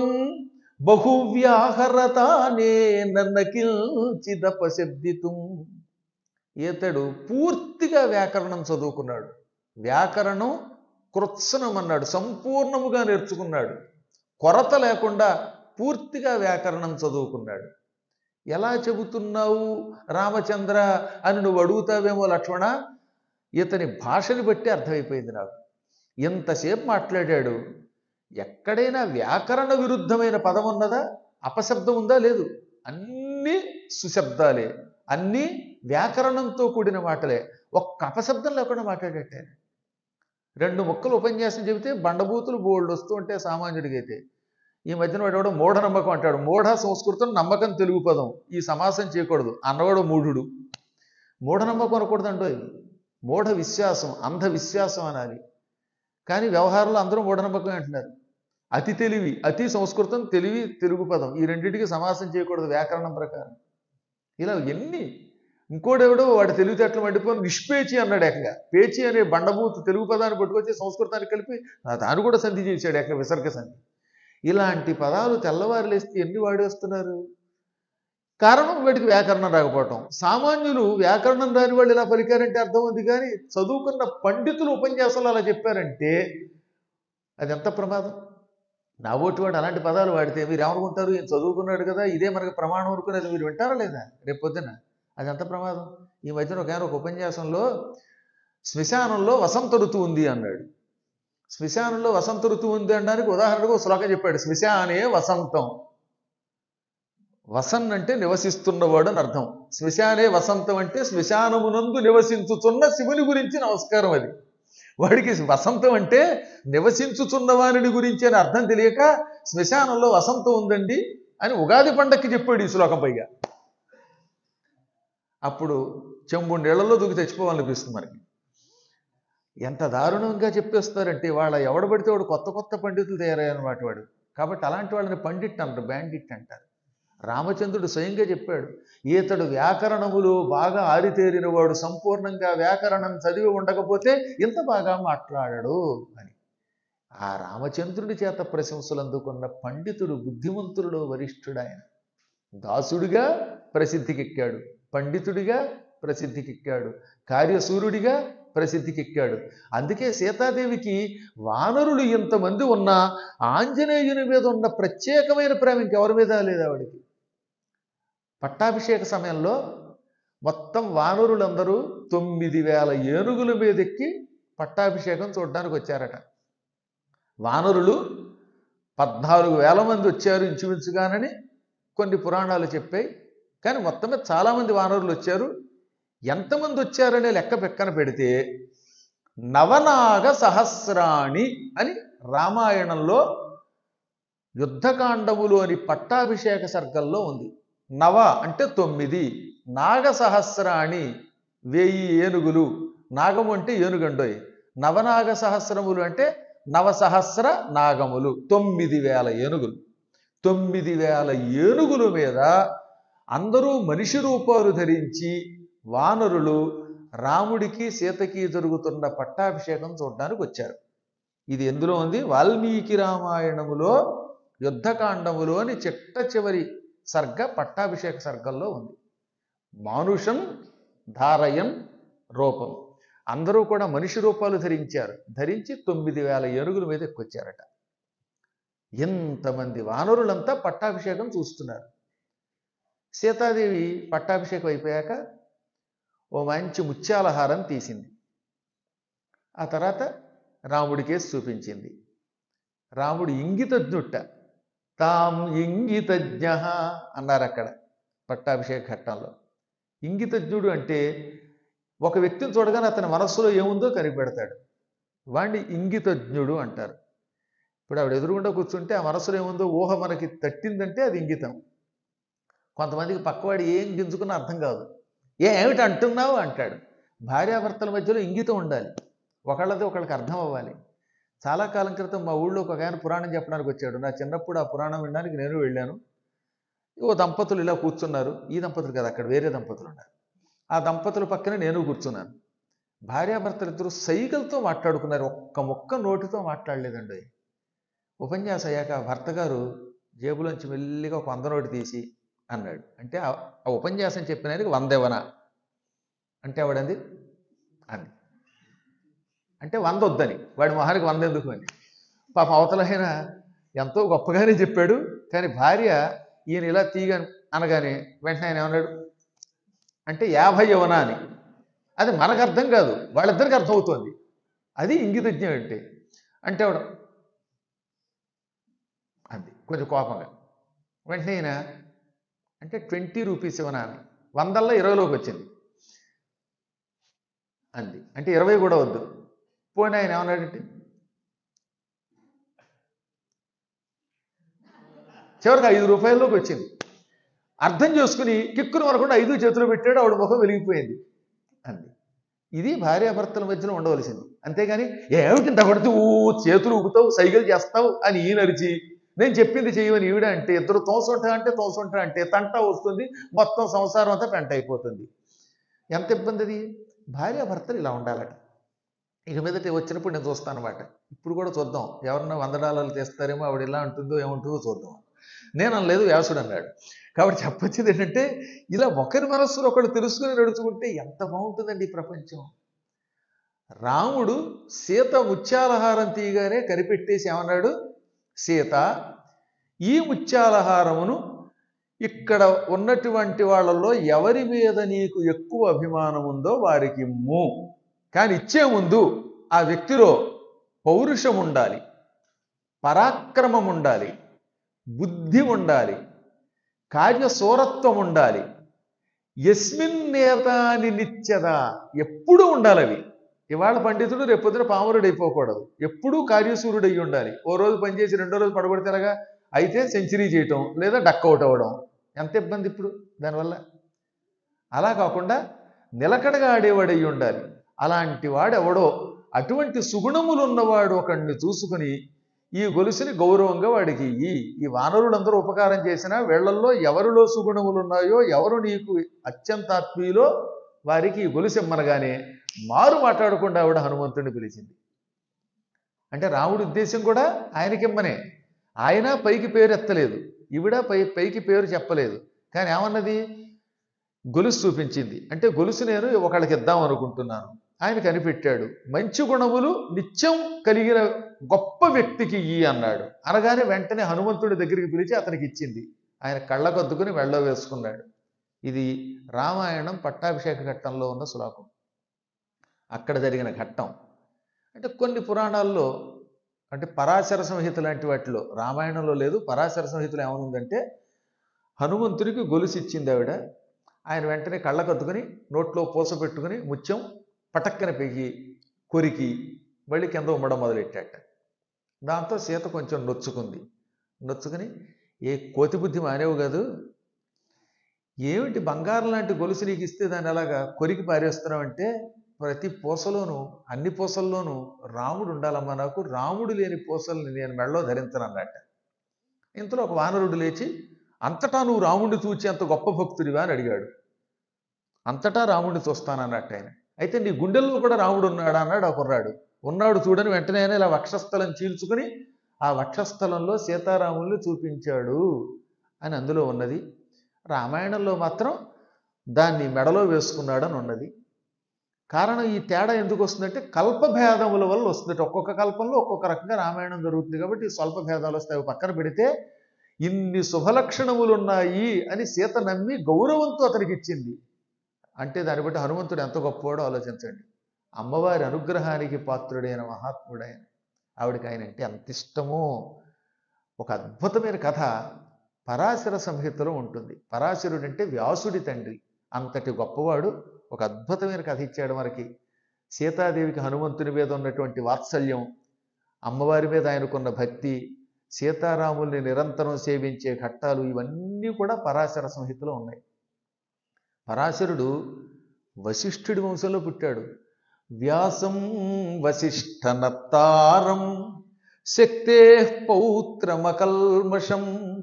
S1: బహువ్యాహరతానేన నకిల్చిదపశబ్దితుం ఇతడు పూర్తిగా వ్యాకరణం చదువుకున్నాడు వ్యాకరణం కృత్సనం అన్నాడు సంపూర్ణముగా నేర్చుకున్నాడు కొరత లేకుండా పూర్తిగా వ్యాకరణం చదువుకున్నాడు ఎలా చెబుతున్నావు రామచంద్ర అని నువ్వు అడుగుతావేమో లక్ష్మణ ఇతని భాషని బట్టి అర్థమైపోయింది నాకు ఎంతసేపు మాట్లాడాడు ఎక్కడైనా వ్యాకరణ విరుద్ధమైన పదం ఉన్నదా అపశబ్దం ఉందా లేదు అన్నీ సుశబ్దాలే అన్నీ వ్యాకరణంతో కూడిన మాటలే ఒక్క అపశబ్దం లేకుండా మాట్లాడేట రెండు ముక్కలు ఉపన్యాసం చెబితే బండబూతులు బోల్డ్ వస్తూ ఉంటే సామాన్యుడికైతే ఈ మధ్యన వాడు మూఢ నమ్మకం అంటాడు మూఢ సంస్కృతం నమ్మకం తెలుగు పదం ఈ సమాసం చేయకూడదు అన్నవాడు మూఢుడు మూఢనమ్మకం అనకూడదు అంటో మూఢ విశ్వాసం అంధ విశ్వాసం అనాలి కానీ వ్యవహారంలో అందరూ మూఢనమ్మకం అంటున్నారు అతి తెలివి అతి సంస్కృతం తెలివి తెలుగు పదం ఈ రెండింటికి సమాసం చేయకూడదు వ్యాకరణం ప్రకారం ఇలా ఎన్ని ఇంకోడెవడో వాడి తెలివితేటలు మండిపోయి నిష్పేచి అన్నాడు ఏకంగా పేచి అనే బండబూత్ తెలుగు పదాన్ని పట్టుకొచ్చి సంస్కృతాన్ని కలిపి దాన్ని కూడా సంధి చేశాడు ఏకంగా విసర్గ సంధి ఇలాంటి పదాలు తెల్లవారు లేస్తే ఎన్ని వాడేస్తున్నారు కారణం వీటికి వ్యాకరణం రాకపోవటం సామాన్యులు వ్యాకరణం రాని వాళ్ళు ఇలా పలికారంటే అర్థం ఉంది కానీ చదువుకున్న పండితులు ఉపన్యాసాలు అలా చెప్పారంటే అది ఎంత ప్రమాదం నా ఓటు వాడు అలాంటి పదాలు వాడితే మీరు ఏమనుకుంటారు ఈయన చదువుకున్నాడు కదా ఇదే మనకి ప్రమాణం అనుకునేది మీరు వింటారా లేదా రేపు పొద్దున అది ఎంత ప్రమాదం ఈ మధ్యన ఒక ఆయన ఒక ఉపన్యాసంలో శ్మశానంలో వసంత ఋతువు ఉంది అన్నాడు శ్మశానంలో వసంత ఋతువు ఉంది అనడానికి ఉదాహరణకు ఒక శ్లోకం చెప్పాడు శ్మశానే వసంతం వసన్ అంటే నివసిస్తున్నవాడు అని అర్థం శ్మశానే వసంతం అంటే శ్మశానమునందు నివసించుతున్న శివుని గురించి నమస్కారం అది వాడికి వసంతం అంటే నివసించుచున్న వారిని గురించి అని అర్థం తెలియక శ్మశానంలో వసంతం ఉందండి అని ఉగాది పండక్కి చెప్పాడు ఈ శ్లోకం పైగా అప్పుడు చెంబు నీళ్ళలో దూకి చచ్చిపోవాలనిపిస్తుంది మనకి ఎంత దారుణంగా చెప్పేస్తారంటే వాళ్ళ ఎవడబడితే వాడు కొత్త కొత్త పండితులు తయారయ్యన్నమాట వాడు కాబట్టి అలాంటి వాళ్ళని పండిట్ అంటారు బ్యాండిట్ అంటారు రామచంద్రుడు స్వయంగా చెప్పాడు ఈతడు వ్యాకరణములు బాగా ఆరితేరిన వాడు సంపూర్ణంగా వ్యాకరణం చదివి ఉండకపోతే ఇంత బాగా మాట్లాడాడు అని ఆ రామచంద్రుడి చేత ప్రశంసలు అందుకున్న పండితుడు బుద్ధిమంతుడు వరిష్ఠుడు ఆయన దాసుడిగా ప్రసిద్ధికెక్కాడు పండితుడిగా ప్రసిద్ధికెక్కాడు కార్యసూరుడిగా ప్రసిద్ధికెక్కాడు అందుకే సీతాదేవికి వానరులు ఇంతమంది ఉన్నా ఆంజనేయుని మీద ఉన్న ప్రత్యేకమైన ప్రేమ ఇంకెవరి మీద లేదు ఆవిడికి పట్టాభిషేక సమయంలో మొత్తం వానరులందరూ తొమ్మిది వేల ఏనుగుల మీద ఎక్కి పట్టాభిషేకం చూడడానికి వచ్చారట వానరులు పద్నాలుగు వేల మంది వచ్చారు ఇంచుమించుగానని కొన్ని పురాణాలు చెప్పాయి కానీ మొత్తం మీద చాలామంది వానరులు వచ్చారు ఎంతమంది వచ్చారనే లెక్క పెక్కన పెడితే నవనాగ సహస్రాణి అని రామాయణంలో యుద్ధకాండములోని పట్టాభిషేక సర్గల్లో ఉంది నవ అంటే తొమ్మిది నాగ సహస్రాణి వెయ్యి ఏనుగులు నాగము అంటే ఏనుగండోయ్ నవనాగ సహస్రములు అంటే నవసహస్ర నాగములు తొమ్మిది వేల ఏనుగులు తొమ్మిది వేల ఏనుగుల మీద అందరూ మనిషి రూపాలు ధరించి వానరులు రాముడికి సీతకి జరుగుతున్న పట్టాభిషేకం చూడడానికి వచ్చారు ఇది ఎందులో ఉంది వాల్మీకి రామాయణములో యుద్ధకాండములోని చిట్ట చివరి సర్గ పట్టాభిషేక సర్గంలో ఉంది మానుషం ధారయం రూపం అందరూ కూడా మనిషి రూపాలు ధరించారు ధరించి తొమ్మిది వేల ఏనుగుల మీద ఎక్కొచ్చారట ఎంతమంది వానరులంతా పట్టాభిషేకం చూస్తున్నారు సీతాదేవి పట్టాభిషేకం అయిపోయాక ఓ మంచి ముత్యాలహారం తీసింది ఆ తర్వాత రాముడికేసి చూపించింది రాముడు ఇంగితజ్ఞుట్ట తాం ఇంగితజ్ఞ అన్నారు అక్కడ పట్టాభిషేక ఘట్టంలో ఇంగితజ్ఞుడు అంటే ఒక వ్యక్తిని చూడగానే అతని మనస్సులో ఏముందో కనిపెడతాడు వాణ్ణి ఇంగితజ్ఞుడు అంటారు ఇప్పుడు ఆవిడ ఎదురుగుండా కూర్చుంటే ఆ మనసులో ఏముందో ఊహ మనకి తట్టిందంటే అది ఇంగితం కొంతమందికి పక్కవాడు ఏం గింజుకున్నా అర్థం కాదు ఏ ఏమిటి అంటున్నావు అంటాడు భార్యాభర్తల మధ్యలో ఇంగితం ఉండాలి ఒకళ్ళది ఒకళ్ళకి అర్థం అవ్వాలి చాలా కాలం క్రితం మా ఊళ్ళో ఒక ఆయన పురాణం చెప్పడానికి వచ్చాడు నా చిన్నప్పుడు ఆ పురాణం వినడానికి నేను వెళ్ళాను ఓ దంపతులు ఇలా కూర్చున్నారు ఈ దంపతులు కదా అక్కడ వేరే దంపతులు ఉన్నారు ఆ దంపతుల పక్కన నేను కూర్చున్నాను భార్యాభర్తలు ఇద్దరు సైకిల్తో మాట్లాడుకున్నారు ఒక్క మొక్క నోటితో మాట్లాడలేదండి ఉపన్యాసం అయ్యాక ఆ భర్త గారు జేబులోంచి మెల్లిగా ఒక వంద నోటు తీసి అన్నాడు అంటే ఆ ఆ ఉపన్యాసం చెప్పినానికి వందేవనా అంటే ఆవిడంది అంది అంటే వంద వద్దని వాడి మొహానికి వంద ఎందుకు అని పాప అవతలైన ఎంతో గొప్పగానే చెప్పాడు కానీ భార్య ఈయన ఇలా తీగ అనగానే వెంటనే ఆయన ఏమన్నాడు అంటే యాభై యవనా అని అది మనకు అర్థం కాదు వాళ్ళిద్దరికి అర్థం అవుతుంది అది ఇంగితజ్ఞం అంటే అంటే ఆవిడ అంది కొంచెం కోపంగా వెంటనే ఈయన అంటే ట్వంటీ రూపీస్ ఇవ్వనా అని వందల్లో ఇరవైలోకి వచ్చింది అంది అంటే ఇరవై కూడా వద్దు పోనీ ఆయన ఏమన్నాడంటే చివరికి ఐదు రూపాయల్లోకి వచ్చింది అర్థం చేసుకుని కిక్కును వరకుండా ఐదు చేతులు పెట్టాడు ఆవిడ ముఖం వెలిగిపోయింది అంది ఇది భార్యాభర్తల మధ్యలో ఉండవలసింది అంతేగాని ఏమిటి ఇంత కొడితే ఊ చేతులు ఊపుతావు సైకిల్ చేస్తావు అని ఈయన అరిచి నేను చెప్పింది చేయమని ఈవిడ అంటే ఇద్దరు తోసుంటా అంటే తోసుంటా అంటే తంట వస్తుంది మొత్తం సంసారం అంతా పెంట అయిపోతుంది ఎంత ఇబ్బంది అది భార్యాభర్తలు ఇలా ఉండాలట ఇక మీదట వచ్చినప్పుడు నేను చూస్తాను అనమాట ఇప్పుడు కూడా చూద్దాం ఎవరన్నా వంద డాలర్లు తీస్తారేమో ఆవిడ ఇలా ఉంటుందో ఏముంటుందో చూద్దాం నేను అనలేదు వ్యాసుడు అన్నాడు కాబట్టి చెప్పొచ్చేది ఏంటంటే ఇలా ఒకరి మనస్సులో ఒకడు తెలుసుకుని నడుచుకుంటే ఎంత బాగుంటుందండి ఈ ప్రపంచం రాముడు సీత ముత్యాలహారం తీయగానే కనిపెట్టేసి ఏమన్నాడు సీత ఈ ముత్యాలహారమును ఇక్కడ ఉన్నటువంటి వాళ్ళలో ఎవరి మీద నీకు ఎక్కువ అభిమానం ఉందో వారికి ఇమ్ము కానీ ఇచ్చే ముందు ఆ వ్యక్తిలో పౌరుషం ఉండాలి పరాక్రమం ఉండాలి బుద్ధి ఉండాలి కార్యసూరత్వం ఉండాలి ఎస్మిన్ నేతాని నిత్యద ఎప్పుడూ ఉండాలి అవి ఇవాళ పండితుడు రేపొద్దున పామరుడు అయిపోకూడదు ఎప్పుడూ కార్యసూరుడు అయి ఉండాలి ఓ రోజు పనిచేసి రెండో రోజు పడగొడితేలాగా అయితే సెంచరీ చేయటం లేదా డక్ అవుట్ అవ్వడం ఎంత ఇబ్బంది ఇప్పుడు దానివల్ల అలా కాకుండా నిలకడగా ఆడేవాడు అయి ఉండాలి అలాంటి వాడు ఎవడో అటువంటి సుగుణములు ఉన్నవాడు ఒకడిని చూసుకుని ఈ గొలుసుని గౌరవంగా వాడికి ఇయ్యి ఈ వానరులందరూ ఉపకారం చేసినా వీళ్ళల్లో ఎవరిలో సుగుణములు ఉన్నాయో ఎవరు నీకు అత్యంత ఆత్మీయులో వారికి ఈ గొలుసు ఇమ్మనగానే మారు మాట్లాడకుండా ఆవిడ హనుమంతుడిని పిలిచింది అంటే రాముడి ఉద్దేశం కూడా ఆయనకిమ్మనే ఆయన పైకి పేరు ఎత్తలేదు ఈవిడ పై పైకి పేరు చెప్పలేదు కానీ ఏమన్నది గొలుసు చూపించింది అంటే గొలుసు నేను ఒకళ్ళకి ఇద్దాం అనుకుంటున్నాను ఆయన కనిపెట్టాడు మంచి గుణములు నిత్యం కలిగిన గొప్ప వ్యక్తికి ఇయ్యి అన్నాడు అనగానే వెంటనే హనుమంతుడి దగ్గరికి పిలిచి అతనికి ఇచ్చింది ఆయన కళ్ళకొద్దుకుని వెళ్ళ వేసుకున్నాడు ఇది రామాయణం పట్టాభిషేక ఘట్టంలో ఉన్న శ్లోకం అక్కడ జరిగిన ఘట్టం అంటే కొన్ని పురాణాల్లో అంటే పరాశర సంహిత లాంటి వాటిలో రామాయణంలో లేదు పరాశర సంహితలో ఏమనుందంటే హనుమంతుడికి గొలుసు ఇచ్చింది ఆవిడ ఆయన వెంటనే కళ్ళకత్తుకుని నోట్లో పూస పెట్టుకుని ముత్యం పటక్కన పెగి కొరికి మళ్ళీ కింద ఉమ్మడం మొదలెట్టాట దాంతో సీత కొంచెం నొచ్చుకుంది నొచ్చుకుని ఏ కోతి బుద్ధి మానేవు కాదు ఏమిటి బంగారం లాంటి గొలుసు నీకు ఇస్తే దాన్ని అలాగా కొరికి పారేస్తున్నావంటే ప్రతి పూసలోనూ అన్ని పూసల్లోనూ రాముడు ఉండాలమ్మా నాకు రాముడు లేని పూసల్ని నేను మెడలో ధరించను అన్నట్ట ఇంతలో ఒక వానరుడు లేచి అంతటా నువ్వు రాముడిని చూచి అంత గొప్ప భక్తుడివా అని అడిగాడు అంతటా రాముడిని చూస్తానన్నట్టు ఆయన అయితే నీ గుండెల్లో కూడా రాముడు ఉన్నాడా అన్నాడు ఆ కుర్రాడు ఉన్నాడు చూడని వెంటనే ఆయన ఇలా వక్షస్థలం చీల్చుకుని ఆ వక్షస్థలంలో సీతారాముల్ని చూపించాడు అని అందులో ఉన్నది రామాయణంలో మాత్రం దాన్ని మెడలో వేసుకున్నాడని ఉన్నది కారణం ఈ తేడా ఎందుకు వస్తుందంటే కల్పభేదముల వల్ల వస్తుంది ఒక్కొక్క కల్పంలో ఒక్కొక్క రకంగా రామాయణం జరుగుతుంది కాబట్టి స్వల్ప భేదాలు వస్తాయి అవి పక్కన పెడితే ఇన్ని శుభలక్షణములు ఉన్నాయి అని సీత నమ్మి గౌరవంతో అతనికి ఇచ్చింది అంటే దాన్ని బట్టి హనుమంతుడు ఎంత గొప్పవాడో ఆలోచించండి అమ్మవారి అనుగ్రహానికి పాత్రుడైన మహాత్ముడైన ఆవిడకి ఆయన అంటే ఎంత ఇష్టమో ఒక అద్భుతమైన కథ పరాశర సంహితలో ఉంటుంది పరాశరుడు అంటే వ్యాసుడి తండ్రి అంతటి గొప్పవాడు ఒక అద్భుతమైన కథ ఇచ్చాడు మనకి సీతాదేవికి హనుమంతుని మీద ఉన్నటువంటి వాత్సల్యం అమ్మవారి మీద ఆయనకున్న భక్తి సీతారాముల్ని నిరంతరం సేవించే ఘట్టాలు ఇవన్నీ కూడా పరాశర సంహితలో ఉన్నాయి పరాశరుడు వశిష్ఠుడి వంశంలో పుట్టాడు వ్యాసం వశిష్ఠనత్తారం శక్తే పౌత్రమకల్మషం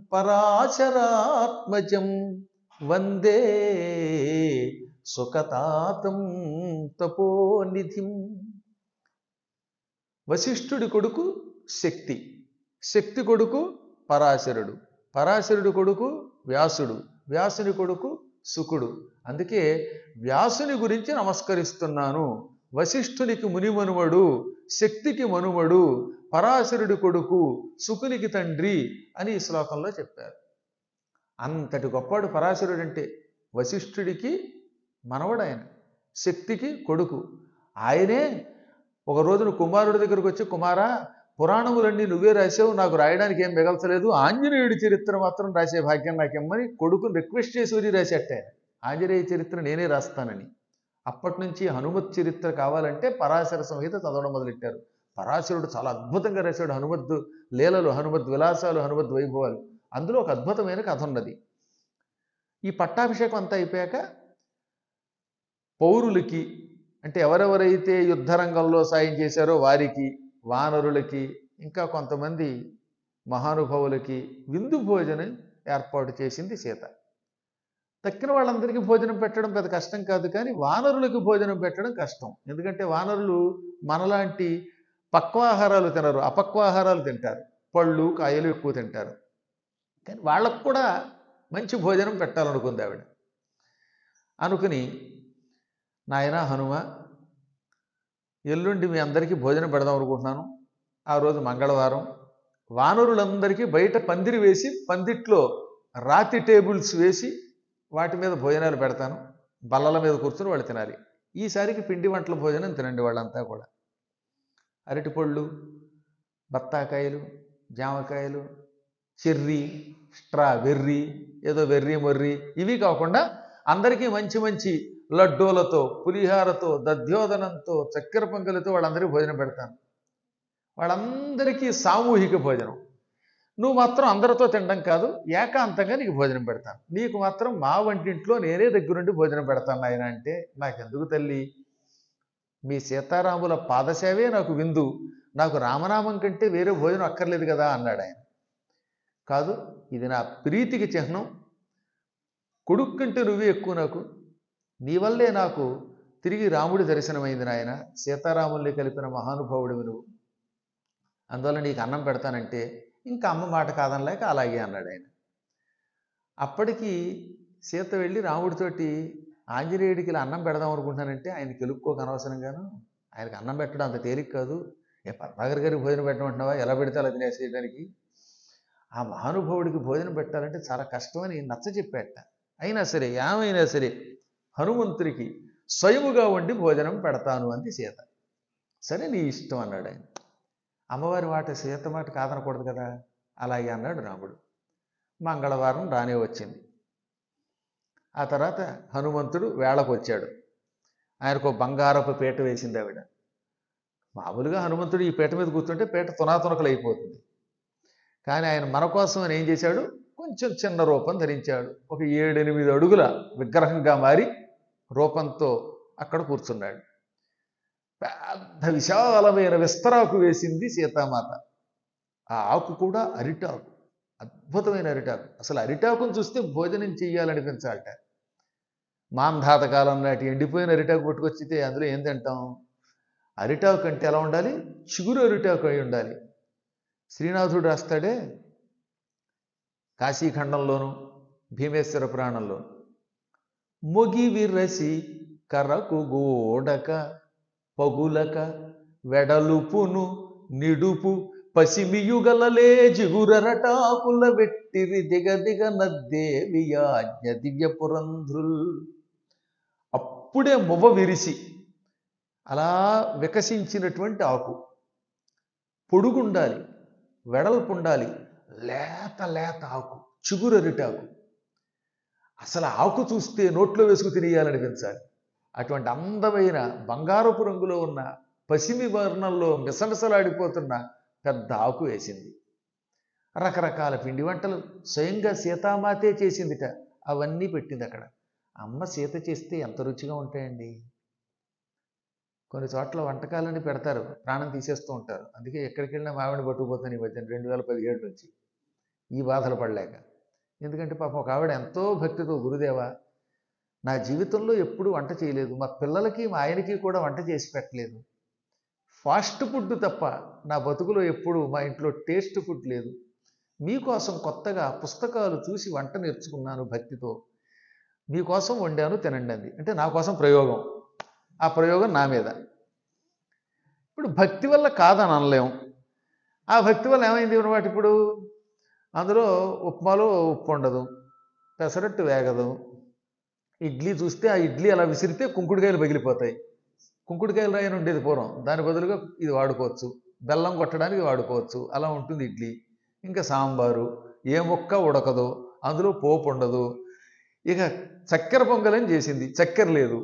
S1: పరాశరాత్మజం వందే సుఖతాతం తపోనిధిం వశిష్ఠుడి కొడుకు శక్తి శక్తి కొడుకు పరాశరుడు పరాశరుడు కొడుకు వ్యాసుడు వ్యాసుని కొడుకు సుకుడు అందుకే వ్యాసుని గురించి నమస్కరిస్తున్నాను వశిష్ఠునికి మునిమనుమడు శక్తికి మనుమడు పరాశరుడి కొడుకు సుకునికి తండ్రి అని ఈ శ్లోకంలో చెప్పారు అంతటి గొప్పవాడు పరాశరుడు అంటే వశిష్ఠుడికి మనవడు ఆయన శక్తికి కొడుకు ఆయనే ఒక రోజున కుమారుడి దగ్గరకు వచ్చి కుమారా పురాణములన్నీ నువ్వే రాసావు నాకు రాయడానికి ఏం మిగల్చలేదు ఆంజనేయుడి చరిత్ర మాత్రం రాసే భాగ్యం నాకేమని కొడుకుని రిక్వెస్ట్ చేసి వరి రాసేట ఆయన ఆంజనేయ చరిత్ర నేనే రాస్తానని అప్పటి నుంచి హనుమత్ చరిత్ర కావాలంటే పరాశర సంహిత చదవడం మొదలెట్టారు పరాశరుడు చాలా అద్భుతంగా రాశాడు హనుమద్ లీలలు హనుమద్ విలాసాలు హనుమద్ వైభవాలు అందులో ఒక అద్భుతమైన కథ ఉన్నది ఈ పట్టాభిషేకం అంతా అయిపోయాక పౌరులకి అంటే ఎవరెవరైతే యుద్ధరంగంలో సాయం చేశారో వారికి వానరులకి ఇంకా కొంతమంది మహానుభావులకి విందు భోజనం ఏర్పాటు చేసింది సీత తక్కిన వాళ్ళందరికీ భోజనం పెట్టడం పెద్ద కష్టం కాదు కానీ వానరులకి భోజనం పెట్టడం కష్టం ఎందుకంటే వానరులు మనలాంటి పక్వాహారాలు తినరు అపక్వాహారాలు తింటారు పళ్ళు కాయలు ఎక్కువ తింటారు కానీ వాళ్ళకు కూడా మంచి భోజనం పెట్టాలనుకుంది ఆవిడ అనుకుని నాయన హనుమ ఎల్లుండి మీ అందరికీ భోజనం పెడదాం అనుకుంటున్నాను ఆ రోజు మంగళవారం వానరులందరికీ బయట పందిరి వేసి పందిట్లో రాతి టేబుల్స్ వేసి వాటి మీద భోజనాలు పెడతాను బల్లల మీద కూర్చుని వాళ్ళు తినాలి ఈసారికి పిండి వంటల భోజనం తినండి వాళ్ళంతా కూడా అరటిపళ్ళు బత్తాకాయలు జామకాయలు చెర్రీ స్ట్రాబెర్రీ ఏదో వెర్రీ మొర్రీ ఇవి కాకుండా అందరికీ మంచి మంచి లడ్డూలతో పులిహారతో దధ్యోదనంతో చక్కెర పొంగలతో వాళ్ళందరికీ భోజనం పెడతాను వాళ్ళందరికీ సామూహిక భోజనం నువ్వు మాత్రం అందరితో తినడం కాదు ఏకాంతంగా నీకు భోజనం పెడతాను నీకు మాత్రం మా వంటింట్లో నేనే దగ్గరుండి భోజనం పెడతాను ఆయన అంటే నాకెందుకు తల్లి మీ సీతారాముల పాదసేవే నాకు విందు నాకు రామనామం కంటే వేరే భోజనం అక్కర్లేదు కదా అన్నాడు ఆయన కాదు ఇది నా ప్రీతికి చిహ్నం కొడుకు కంటే నువ్వే ఎక్కువ నాకు నీ వల్లే నాకు తిరిగి రాముడి దర్శనమైంది నాయన సీతారాముల్ని కలిపిన మహానుభావుడివి నువ్వు అందువల్ల నీకు అన్నం పెడతానంటే ఇంకా అమ్మ మాట కాదనలేక అలాగే అన్నాడు ఆయన అప్పటికి సీత వెళ్ళి రాముడితోటి ఆంజనేయుడికి ఇలా అన్నం పెడదాం అనుకుంటున్నానంటే ఆయన కెలుక్కోక అనవసరంగాను ఆయనకి అన్నం పెట్టడం అంత తేలిక కాదు ఏ పద్మాగర్ గారికి భోజనం పెట్టమంటున్నావా ఎలా పెడితే అలా తినేసేయడానికి ఆ మహానుభావుడికి భోజనం పెట్టాలంటే చాలా కష్టమని నచ్చ చెప్పాట అయినా సరే ఏమైనా సరే హనుమంతుడికి స్వయముగా వండి భోజనం పెడతాను అంది సీత సరే నీ ఇష్టం అన్నాడు ఆయన అమ్మవారి మాట సీత మాట కాదనకూడదు కదా అలాగే అన్నాడు రాముడు మంగళవారం రానే వచ్చింది ఆ తర్వాత హనుమంతుడు వేళకు వచ్చాడు ఆయనకు ఓ బంగారపు పీట వేసింది ఆవిడ మామూలుగా హనుమంతుడు ఈ పీట మీద కూర్చుంటే పీట తునాతునకలు అయిపోతుంది కానీ ఆయన మన కోసం ఆయన ఏం చేశాడు కొంచెం చిన్న రూపం ధరించాడు ఒక ఏడెనిమిది అడుగుల విగ్రహంగా మారి రూపంతో అక్కడ కూర్చున్నాడు పెద్ద విశాలమైన విస్తరాకు వేసింది సీతామాత ఆ ఆకు కూడా అరిటాకు అద్భుతమైన అరిటాకు అసలు అరిటాకును చూస్తే భోజనం చెయ్యాలనిపించాలట మాంధాత కాలం నాటి ఎండిపోయిన అరిటాకు పట్టుకొచ్చితే అందులో ఏం తింటాం అరిటాకు అంటే ఎలా ఉండాలి చిగురు అరిటాకు అయి ఉండాలి శ్రీనాథుడు రాస్తాడే కాశీఖండంలోను భీమేశ్వర పురాణంలో మొగి విరసి కరకు గోడక పగులక వెడలుపును నిడుపు పసిమియుగలలే జిగురరటాకుల వెట్టిరి దిగ దిగ నద్దేవి యాజ్ఞ దివ్య పురంధ్రుల్ అప్పుడే మొవ్వ విరిసి అలా వికసించినటువంటి ఆకు పొడుగుండాలి వెడల్పు ఉండాలి లేత లేత ఆకు చిగురరిటాకు అసలు ఆకు చూస్తే నోట్లో వేసుకు తినేయాలనిపించాలి అటువంటి అందమైన బంగారపు రంగులో ఉన్న పసిమి వర్ణంలో మిసమిసలాడిపోతున్న పెద్ద ఆకు వేసింది రకరకాల పిండి వంటలు స్వయంగా సీతామాతే చేసిందిట అవన్నీ పెట్టింది అక్కడ అమ్మ సీత చేస్తే ఎంత రుచిగా ఉంటాయండి కొన్ని చోట్ల వంటకాలని పెడతారు ప్రాణం తీసేస్తూ ఉంటారు అందుకే ఎక్కడికి వెళ్ళినా మావిడ పట్టుకుపోతాను ఈ మధ్యన రెండు వేల పదిహేడు నుంచి ఈ బాధలు పడలేక ఎందుకంటే పాపం ఒక ఆవిడ ఎంతో భక్తితో గురుదేవా నా జీవితంలో ఎప్పుడూ వంట చేయలేదు మా పిల్లలకి మా ఆయనకి కూడా వంట చేసి పెట్టలేదు ఫాస్ట్ ఫుడ్ తప్ప నా బతుకులో ఎప్పుడు మా ఇంట్లో టేస్ట్ ఫుడ్ లేదు మీకోసం కొత్తగా పుస్తకాలు చూసి వంట నేర్చుకున్నాను భక్తితో మీకోసం వండాను తినండి అంది అంటే నా కోసం ప్రయోగం ఆ ప్రయోగం నా మీద ఇప్పుడు భక్తి వల్ల కాదని అనలేం ఆ భక్తి వల్ల ఏమైంది అనమాట ఇప్పుడు అందులో ఉప్మాలో ఉప్పు ఉండదు పెసరట్టు వేగదు ఇడ్లీ చూస్తే ఆ ఇడ్లీ అలా విసిరితే కుంకుడుకాయలు పగిలిపోతాయి కుంకుడుకాయలు రాయని ఉండేది పూర్వం దాని బదులుగా ఇది వాడుకోవచ్చు బెల్లం కొట్టడానికి వాడుకోవచ్చు అలా ఉంటుంది ఇడ్లీ ఇంకా సాంబారు ఏ ముక్క ఉడకదు అందులో పోపు ఉండదు ఇక చక్కెర పొంగలని చేసింది చక్కెర లేదు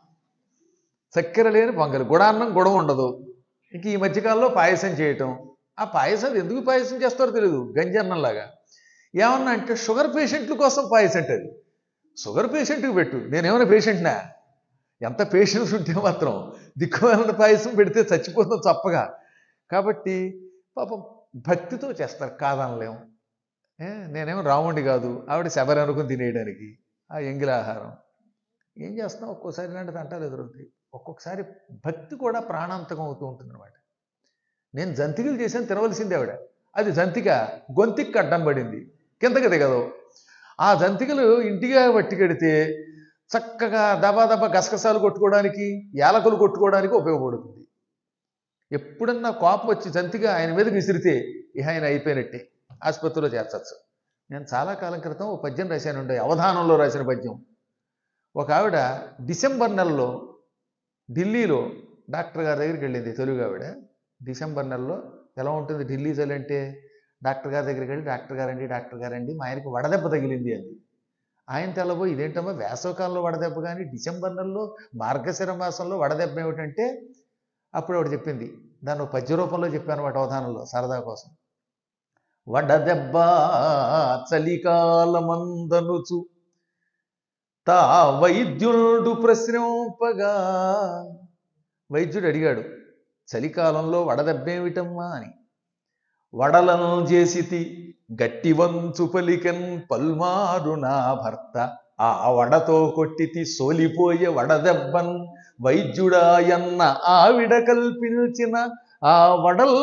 S1: చక్కెర లేని పొంగలి గుడాన్నం గుడం ఉండదు ఇంక ఈ మధ్యకాలంలో పాయసం చేయటం ఆ పాయసం అది ఎందుకు పాయసం చేస్తారో తెలియదు గంజన్నంలాగా ఏమన్నా అంటే షుగర్ పేషెంట్ల కోసం పాయసం అంటే అది షుగర్ పేషెంట్కి పెట్టు నేనేమైనా పేషెంట్నా ఎంత పేషెన్స్ ఉంటే మాత్రం దిక్కుమాలిన పాయసం పెడితే చచ్చిపోతాం చప్పగా కాబట్టి పాపం భక్తితో చేస్తారు కాదనలేం ఏ, నేనేమో రాముడి కాదు ఆవిడ శబరి అనుకుని తినేయడానికి ఆ ఎంగిల ఆహారం ఏం చేస్తాం ఒక్కోసారి ఇలాంటి తంటాలు ఎదురవుతాయి ఒక్కొక్కసారి భక్తి కూడా ప్రాణాంతకం అవుతూ ఉంటుంది అనమాట నేను జంతికలు చేశాను తినవలసింది ఆవిడ అది జంతిక గొంతికి అడ్డం పడింది కిందకి దిగదు ఆ జంతికలు ఇంటిగా పట్టుకెడితే చక్కగా దబా దబా గసగసాలు కొట్టుకోవడానికి యాలకులు కొట్టుకోవడానికి ఉపయోగపడుతుంది ఎప్పుడన్నా కోపం వచ్చి జంతిగా ఆయన మీద విసిరితే ఇహ ఆయన అయిపోయినట్టే ఆసుపత్రిలో చేర్చచ్చు నేను చాలా కాలం క్రితం ఒక పద్యం రాశాను ఉండే అవధానంలో రాసిన పద్యం ఒక ఆవిడ డిసెంబర్ నెలలో ఢిల్లీలో డాక్టర్ గారి దగ్గరికి వెళ్ళింది తెలుగు ఆవిడ డిసెంబర్ నెలలో ఎలా ఉంటుంది ఢిల్లీ చలి అంటే డాక్టర్ గారి దగ్గరికి వెళ్ళి డాక్టర్ గారండి డాక్టర్ గారండి మా ఆయనకి వడదెబ్బ తగిలింది అంది ఆయన తెల్లబోయి ఇదేంటమ్మా వేసవకాలంలో వడదెబ్బ కానీ డిసెంబర్ నెలలో మార్గశిర మాసంలో వడదెబ్బ ఏమిటంటే అప్పుడు ఆవిడ చెప్పింది దాన్ని ఒక పద్య రూపంలో చెప్పాను వాటి అవధానంలో సరదా కోసం వడదెబ్బ చలికాలమందనుచు తా వైద్యుడు ప్రశ్నింపగా వైద్యుడు అడిగాడు చలికాలంలో వడదెబ్బేమిటమ్మా అని వడలను చేసితి గట్టివంచు పలికెన్ పల్మారు నా భర్త ఆ వడతో కొట్టితి సోలిపోయే వడదెబ్బన్ వైద్యుడాయన్న ఆవిడ కల్పించిన ఆ వడల్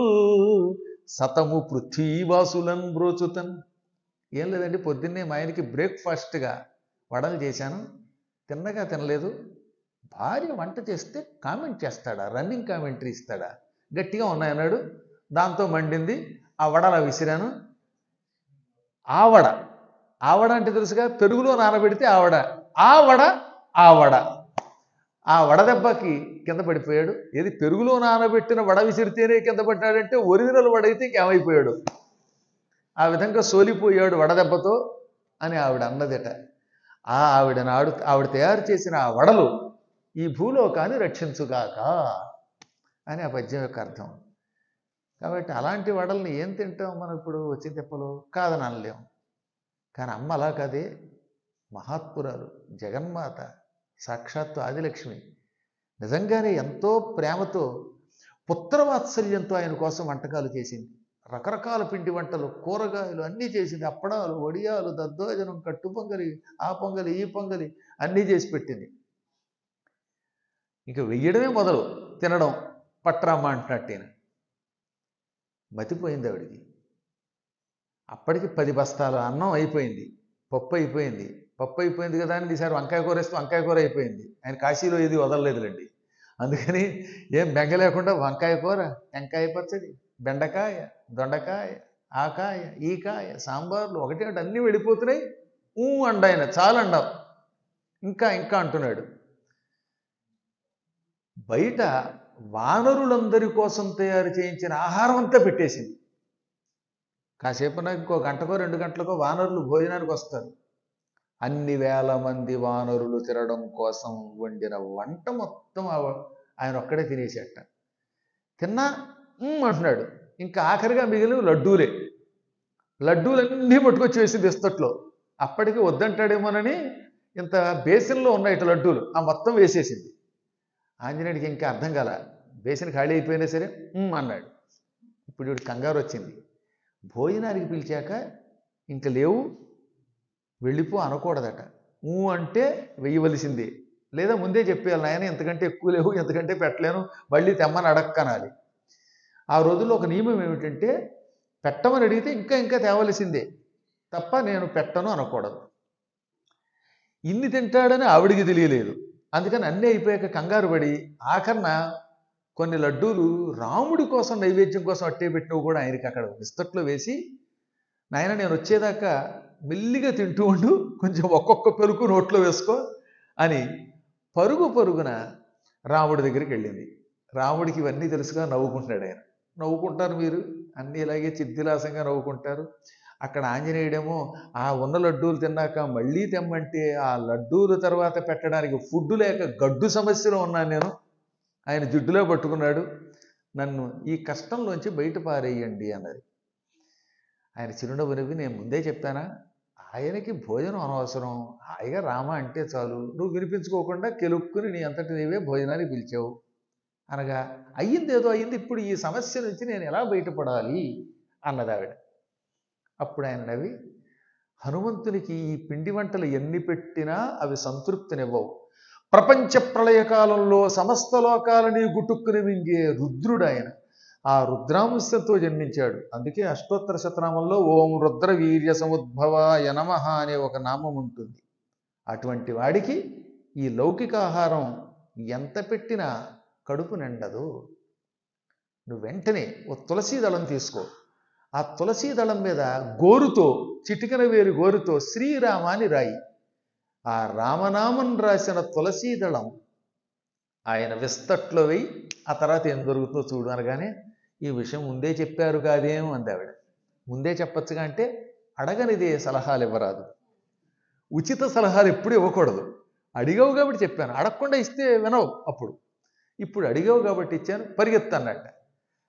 S1: సతము పృథ్వీవాసులన్ బ్రోచుతన్ ఏం లేదండి పొద్దున్నే మా ఆయనకి బ్రేక్ఫాస్ట్గా వడలు చేశాను తిన్నగా తినలేదు భార్య వంట చేస్తే కామెంట్ చేస్తాడా రన్నింగ్ కామెంటరీ ఇస్తాడా గట్టిగా ఉన్నాయన్నాడు దాంతో మండింది ఆ వడలా విసిరాను ఆవడ ఆవడ అంటే తెలుసుగా పెరుగులో నానబెడితే ఆవడ ఆవడ ఆవడ ఆ వడ దెబ్బకి కింద పడిపోయాడు ఏది పెరుగులో నానబెట్టిన వడ విసిరితేనే కింద పడ్డాడంటే ఒరిజినల్ వడ అయితే ఇంకేమైపోయాడు ఆ విధంగా సోలిపోయాడు వడదెబ్బతో అని ఆవిడ అన్నదట ఆ ఆవిడ నాడు ఆవిడ తయారు చేసిన ఆ వడలు ఈ భూలోకాన్ని రక్షించుగాక అని ఆ పద్యం యొక్క అర్థం కాబట్టి అలాంటి వడల్ని ఏం తింటాం మనం ఇప్పుడు వచ్చి తెప్పలు కాదని అనలేం కానీ అమ్మ అలా కాదే మహాత్పురాలు జగన్మాత సాక్షాత్తు ఆదిలక్ష్మి నిజంగానే ఎంతో ప్రేమతో పుత్రవాత్సల్యంతో ఆయన కోసం వంటకాలు చేసింది రకరకాల పిండి వంటలు కూరగాయలు అన్నీ చేసింది అప్పడాలు వడియాలు దద్దోజనం కట్టు పొంగలి ఆ పొంగలి ఈ పొంగలి అన్నీ చేసి పెట్టింది ఇక వెయ్యడమే మొదలు తినడం పట్రామ్మ అంటున్నట్టేన మతిపోయింది ఆవిడికి అప్పటికి పది బస్తాల అన్నం అయిపోయింది పప్పు అయిపోయింది పప్పు అయిపోయింది కదా అని ఈసారి వంకాయ కూర వేస్తే వంకాయ కూర అయిపోయింది ఆయన కాశీలో ఏది వదలలేదులేండి అందుకని ఏం బెంగ లేకుండా వంకాయ కూర టెంకాయ పచ్చడి బెండకాయ దొండకాయ ఆ కాయ ఈ కాయ సాంబార్లు ఒకటి ఒకటి అన్నీ వెళ్ళిపోతున్నాయి ఊ అండ ఆయన చాలా అండం ఇంకా ఇంకా అంటున్నాడు బయట వానరులందరి కోసం తయారు చేయించిన ఆహారం అంతా పెట్టేసింది కాసేపు నాకు ఇంకో గంటకో రెండు గంటలకో వానరులు భోజనానికి వస్తారు అన్ని వేల మంది వానరులు తినడం కోసం వండిన వంట మొత్తం ఆ- ఆయన ఒక్కడే తినేసేట తిన్నా "ఉమ్" అంటున్నాడు ఇంకా ఆఖరిగా మిగిలిన లడ్డూలే లడ్డూలన్నీ పట్టుకొచ్చి వేసింది ఇస్తట్లో అప్పటికి వద్దంటాడేమోనని ఇంత బేసిన్లో ఉన్నాయి ఇటు లడ్డూలు ఆ మొత్తం వేసేసింది ఆంజనేయుడికి ఇంకా అర్థం కాల బేసిన్ ఖాళీ అయిపోయినా సరే "ఉమ్" అన్నాడు ఇప్పుడు వీడు కంగారు వచ్చింది భోజనానికి పిలిచాక ఇంక లేవు వెళ్ళిపో అనకూడదట ఊ అంటే వెయ్యవలసిందే లేదా ముందే చెప్పేయాలి నాయన ఎంతకంటే ఎక్కువ లేవు ఎంతకంటే పెట్టలేను మళ్ళీ తెమ్మని అడక్కనాలి ఆ రోజుల్లో ఒక నియమం ఏమిటంటే పెట్టమని అడిగితే ఇంకా ఇంకా తేవలసిందే తప్ప నేను పెట్టను అనకూడదు ఇన్ని తింటాడని ఆవిడికి తెలియలేదు అందుకని అన్నీ అయిపోయాక కంగారు పడి ఆఖరణ కొన్ని లడ్డూలు రాముడి కోసం నైవేద్యం కోసం అట్టే పెట్టినవి కూడా ఆయనకి అక్కడ విస్తట్లో వేసి నాయన నేను వచ్చేదాకా మెల్లిగా తింటూ ఉండు కొంచెం ఒక్కొక్క పెరుగు నోట్లో వేసుకో అని పరుగు పరుగున రాముడి దగ్గరికి వెళ్ళింది రాముడికి ఇవన్నీ తెలుసుగా నవ్వుకుంటున్నాడు ఆయన నవ్వుకుంటారు మీరు అన్నీ ఇలాగే చిద్దిలాసంగా నవ్వుకుంటారు అక్కడ ఆంజనేయుడేమో ఆ ఉన్న లడ్డూలు తిన్నాక మళ్ళీ తెమ్మంటే ఆ లడ్డూలు తర్వాత పెట్టడానికి ఫుడ్ లేక గడ్డు సమస్యలో ఉన్నాను నేను ఆయన జిడ్డులో పట్టుకున్నాడు నన్ను ఈ కష్టంలోంచి బయట పారేయండి అన్నది ఆయన చిరునవ్వు నవ్వి నేను ముందే చెప్పానా ఆయనకి భోజనం అనవసరం హాయిగా రామ అంటే చాలు నువ్వు వినిపించుకోకుండా కెలుక్కుని నీ అంతటి నీవే భోజనానికి పిలిచావు అనగా అయ్యింది ఏదో అయ్యింది ఇప్పుడు ఈ సమస్య నుంచి నేను ఎలా బయటపడాలి అన్నది ఆవిడ అప్పుడు ఆయన నవ్వి హనుమంతునికి ఈ పిండి వంటలు ఎన్ని పెట్టినా అవి సంతృప్తినివ్వవు ప్రపంచ ప్రళయకాలంలో సమస్త లోకాలని గుటుక్కుని మింగే రుద్రుడు ఆయన ఆ రుద్రాంశంతో జన్మించాడు అందుకే అష్టోత్తర శతనామంలో ఓం రుద్ర వీర్య సముద్భవాయ నమః అనే ఒక నామం ఉంటుంది అటువంటి వాడికి ఈ లౌకిక ఆహారం ఎంత పెట్టినా కడుపు నిండదు నువ్వు వెంటనే ఓ తులసీ దళం తీసుకో ఆ తులసీ దళం మీద గోరుతో చిటికన వేరు గోరుతో శ్రీరామాని రాయి ఆ రామనామం రాసిన తులసీ దళం ఆయన విస్తట్లో వెయ్యి ఆ తర్వాత ఏం జరుగుతుందో చూడు అనగానే ఈ విషయం ముందే చెప్పారు కాదేం అంది ఆవిడ ముందే చెప్పచ్చుగా అంటే అడగనిదే సలహాలు ఇవ్వరాదు ఉచిత సలహాలు ఎప్పుడు ఇవ్వకూడదు అడిగావు కాబట్టి చెప్పాను అడగకుండా ఇస్తే వినవు అప్పుడు ఇప్పుడు అడిగావు కాబట్టి ఇచ్చాను పరిగెత్తన్నట్ట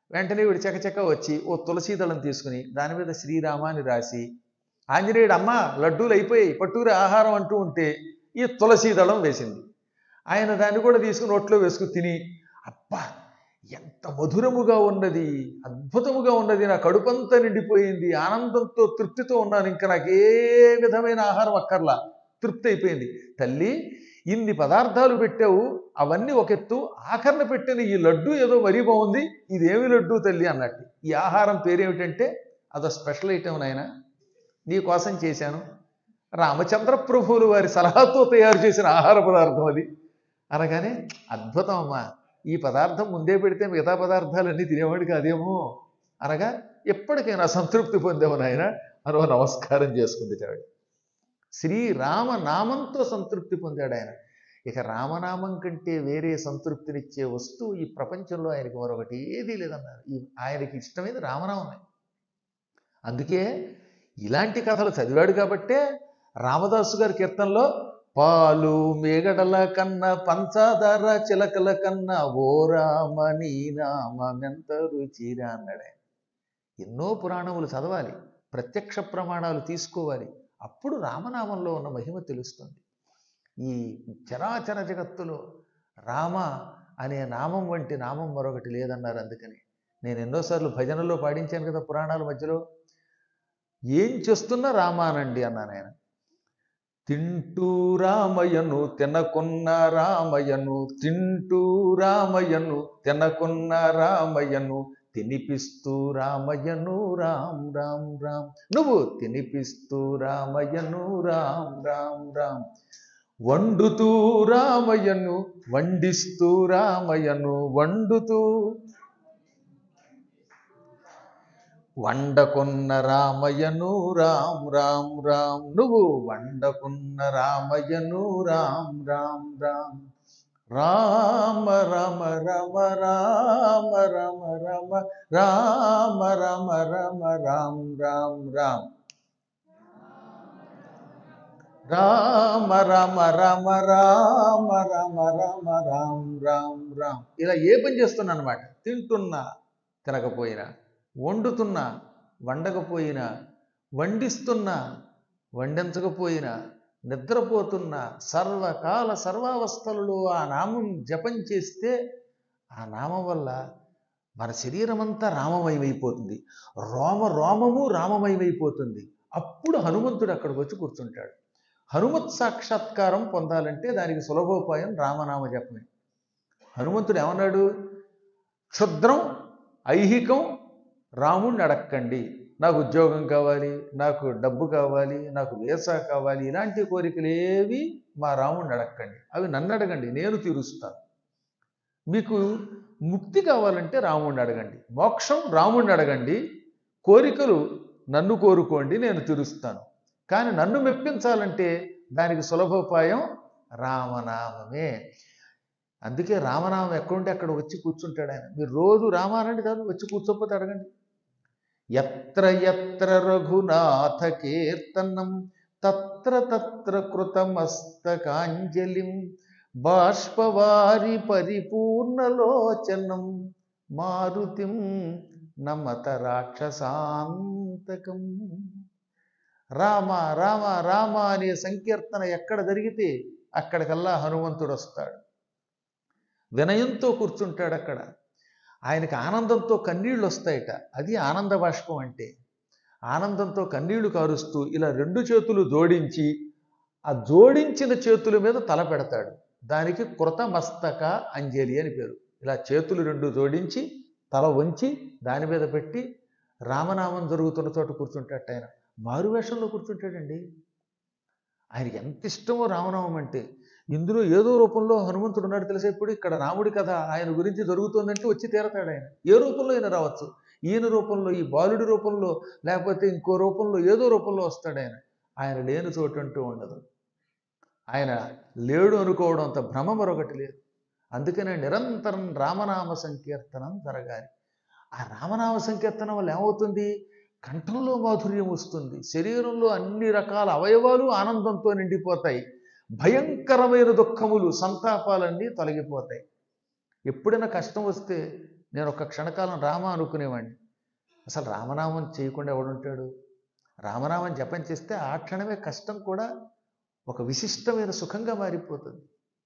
S1: వెంటనే వీడు చకచక వచ్చి ఓ తులసీ దళం తీసుకుని దాని మీద శ్రీరామాని రాసి ఆంజనేయుడు అమ్మ లడ్డూలు అయిపోయాయి పట్టూరి ఆహారం అంటూ ఉంటే ఈ తులసీ దళం వేసింది ఆయన దాన్ని కూడా తీసుకుని నోట్లో వేసుకుని తిని అబ్బా ఎంత మధురముగా ఉన్నది అద్భుతముగా ఉన్నది నా కడుపంతా నిండిపోయింది ఆనందంతో తృప్తితో ఉన్నాను ఇంకా నాకు ఏ విధమైన ఆహారం అక్కర్లా తృప్తి అయిపోయింది తల్లి ఇన్ని పదార్థాలు పెట్టావు అవన్నీ ఒక ఎత్తు ఆఖరణ పెట్టిన ఈ లడ్డు ఏదో మరీ బాగుంది ఇదేమి లడ్డు తల్లి అన్నట్టు ఈ ఆహారం పేరేమిటంటే అదో స్పెషల్ ఐటమ్ నాయన నీ కోసం చేశాను రామచంద్ర ప్రభువులు వారి సలహాతో తయారు చేసిన ఆహార పదార్థం అది అనగానే అద్భుతం అమ్మా ఈ పదార్థం ముందే పెడితే మిగతా పదార్థాలన్నీ తినేవాడు కాదేమో అనగా ఎప్పటికైనా సంతృప్తి పొందేవు నాయన అనో నమస్కారం చేసుకుంది ఆవిడ శ్రీరామ నామంతో సంతృప్తి పొందాడు ఆయన ఇక రామనామం కంటే వేరే సంతృప్తినిచ్చే వస్తువు ఈ ప్రపంచంలో ఆయనకి మరొకటి ఏదీ లేదన్నారు ఈ ఆయనకి ఇష్టమైనది రామనామమే అందుకే ఇలాంటి కథలు చదివాడు కాబట్టే రామదాసు గారి కీర్తనలో పాలు మేగడల కన్నా పంచదార చిలకల కన్నా ఓ రామ నీ నామెంత రుచిరా అన్నాడు ఆయన ఎన్నో పురాణములు చదవాలి ప్రత్యక్ష ప్రమాణాలు తీసుకోవాలి అప్పుడు రామనామంలో ఉన్న మహిమ తెలుస్తుంది ఈ చరాచర జగత్తులో రామ అనే నామం వంటి నామం మరొకటి లేదన్నారు అందుకని నేను ఎన్నోసార్లు భజనలో పాడించాను కదా పురాణాల మధ్యలో ఏం చేస్తున్నా రామానండి అన్నాను ఆయన తింటూ రామయ్యను తినకున్న రామయ్యను తింటూ రామయ్యను తినకున్న రామయ్యను తినిపిస్తూ రామయ్యను రామ్ రామ్ రామ్ నువ్వు తినిపిస్తూ రామయ్యను రామ్ రామ్ రామ్ వండుతూ రామయ్యను వండిస్తూ రామయ్యను వండుతూ వండకున్న రామయ్యను రామ్ రామ్ రామ్ నువ్వు వండకున్న రామయ్యను రామ్ రామ్ రామ్ రామ రామ రామ రామ రామ రామ రామ రామ రామ రామ్ రామ్ రామ్ రామ రామ రామ రామ రామ రామ రామ్ రామ్ రామ్ ఇలా ఏ పని చేస్తున్నా అనమాట తింటున్నా తినకపోయినా వండుతున్నా వండకపోయినా వండిస్తున్నా వండించకపోయినా నిద్రపోతున్నా సర్వకాల సర్వావస్థలలో ఆ నామం జపం చేస్తే ఆ నామం వల్ల మన శరీరం అంతా రామమయమైపోతుంది రోమ రోమము రామమయమైపోతుంది అప్పుడు హనుమంతుడు అక్కడికి వచ్చి కూర్చుంటాడు హనుమత్ సాక్షాత్కారం పొందాలంటే దానికి సులభోపాయం రామనామ జపమే హనుమంతుడు ఏమన్నాడు క్షుద్రం ఐహికం రాముణ్ణి అడక్కండి నాకు ఉద్యోగం కావాలి నాకు డబ్బు కావాలి నాకు వేసా కావాలి ఇలాంటి కోరికలు ఏవి మా రాముణ్ణి అడక్కండి అవి నన్ను అడగండి నేను తీరుస్తాను మీకు ముక్తి కావాలంటే రాముణ్ణి అడగండి మోక్షం రాముణ్ణి అడగండి కోరికలు నన్ను కోరుకోండి నేను తీరుస్తాను కానీ నన్ను మెప్పించాలంటే దానికి సులభోపాయం రామనామమే అందుకే రామనామం ఎక్కడుంటే అక్కడ వచ్చి కూర్చుంటాడు ఆయన మీరు రోజు రామానండి కాదు వచ్చి కూర్చోకపోతే అడగండి ఎత్ర ఎత్ర రఘునాథ కీర్తనం తత్ర తత్ర కృతమస్తకాంజలిం బాష్పవారి పరిపూర్ణలోచనం మారుతిం నమత రాక్షసాంతకం రామ రామ రామ అనే సంకీర్తన ఎక్కడ జరిగితే అక్కడికల్లా హనుమంతుడు వస్తాడు వినయంతో కూర్చుంటాడు అక్కడ ఆయనకి ఆనందంతో కన్నీళ్ళు వస్తాయట అది ఆనంద బాష్పం అంటే ఆనందంతో కన్నీళ్లు కారుస్తూ ఇలా రెండు చేతులు జోడించి ఆ జోడించిన చేతుల మీద తల పెడతాడు దానికి కృతమస్తక అంజలి అని పేరు ఇలా చేతులు రెండు జోడించి తల వంచి దాని మీద పెట్టి రామనామం జరుగుతున్న చోట కూర్చుంటాడు ఆయన మారువేషంలో కూర్చుంటాడండి ఆయనకి ఎంత ఇష్టమో రామనామం అంటే ఇందులో ఏదో రూపంలో హనుమంతుడు ఉన్నాడు తెలిసే ఇప్పుడు ఇక్కడ రాముడి కథ ఆయన గురించి జరుగుతుందంటే వచ్చి తీరతాడు ఆయన ఏ రూపంలో అయినా రావచ్చు ఈయన రూపంలో ఈ బాలుడి రూపంలో లేకపోతే ఇంకో రూపంలో ఏదో రూపంలో వస్తాడు ఆయన ఆయన లేని చోటు అంటూ ఉండదు ఆయన లేడు అనుకోవడం అంత భ్రమ మరొకటి లేదు అందుకనే నిరంతరం రామనామ సంకీర్తనం జరగాలి ఆ రామనామ సంకీర్తనం వల్ల ఏమవుతుంది కంఠంలో మాధుర్యం వస్తుంది శరీరంలో అన్ని రకాల అవయవాలు ఆనందంతో నిండిపోతాయి భయంకరమైన దుఃఖములు సంతాపాలన్నీ తొలగిపోతాయి ఎప్పుడైనా కష్టం వస్తే నేను ఒక క్షణకాలం రామ అనుకునేవాడిని అసలు రామనామం చేయకుండా ఎవడుంటాడు రామనామం జపం చేస్తే ఆ క్షణమే కష్టం కూడా ఒక విశిష్టమైన సుఖంగా మారిపోతుంది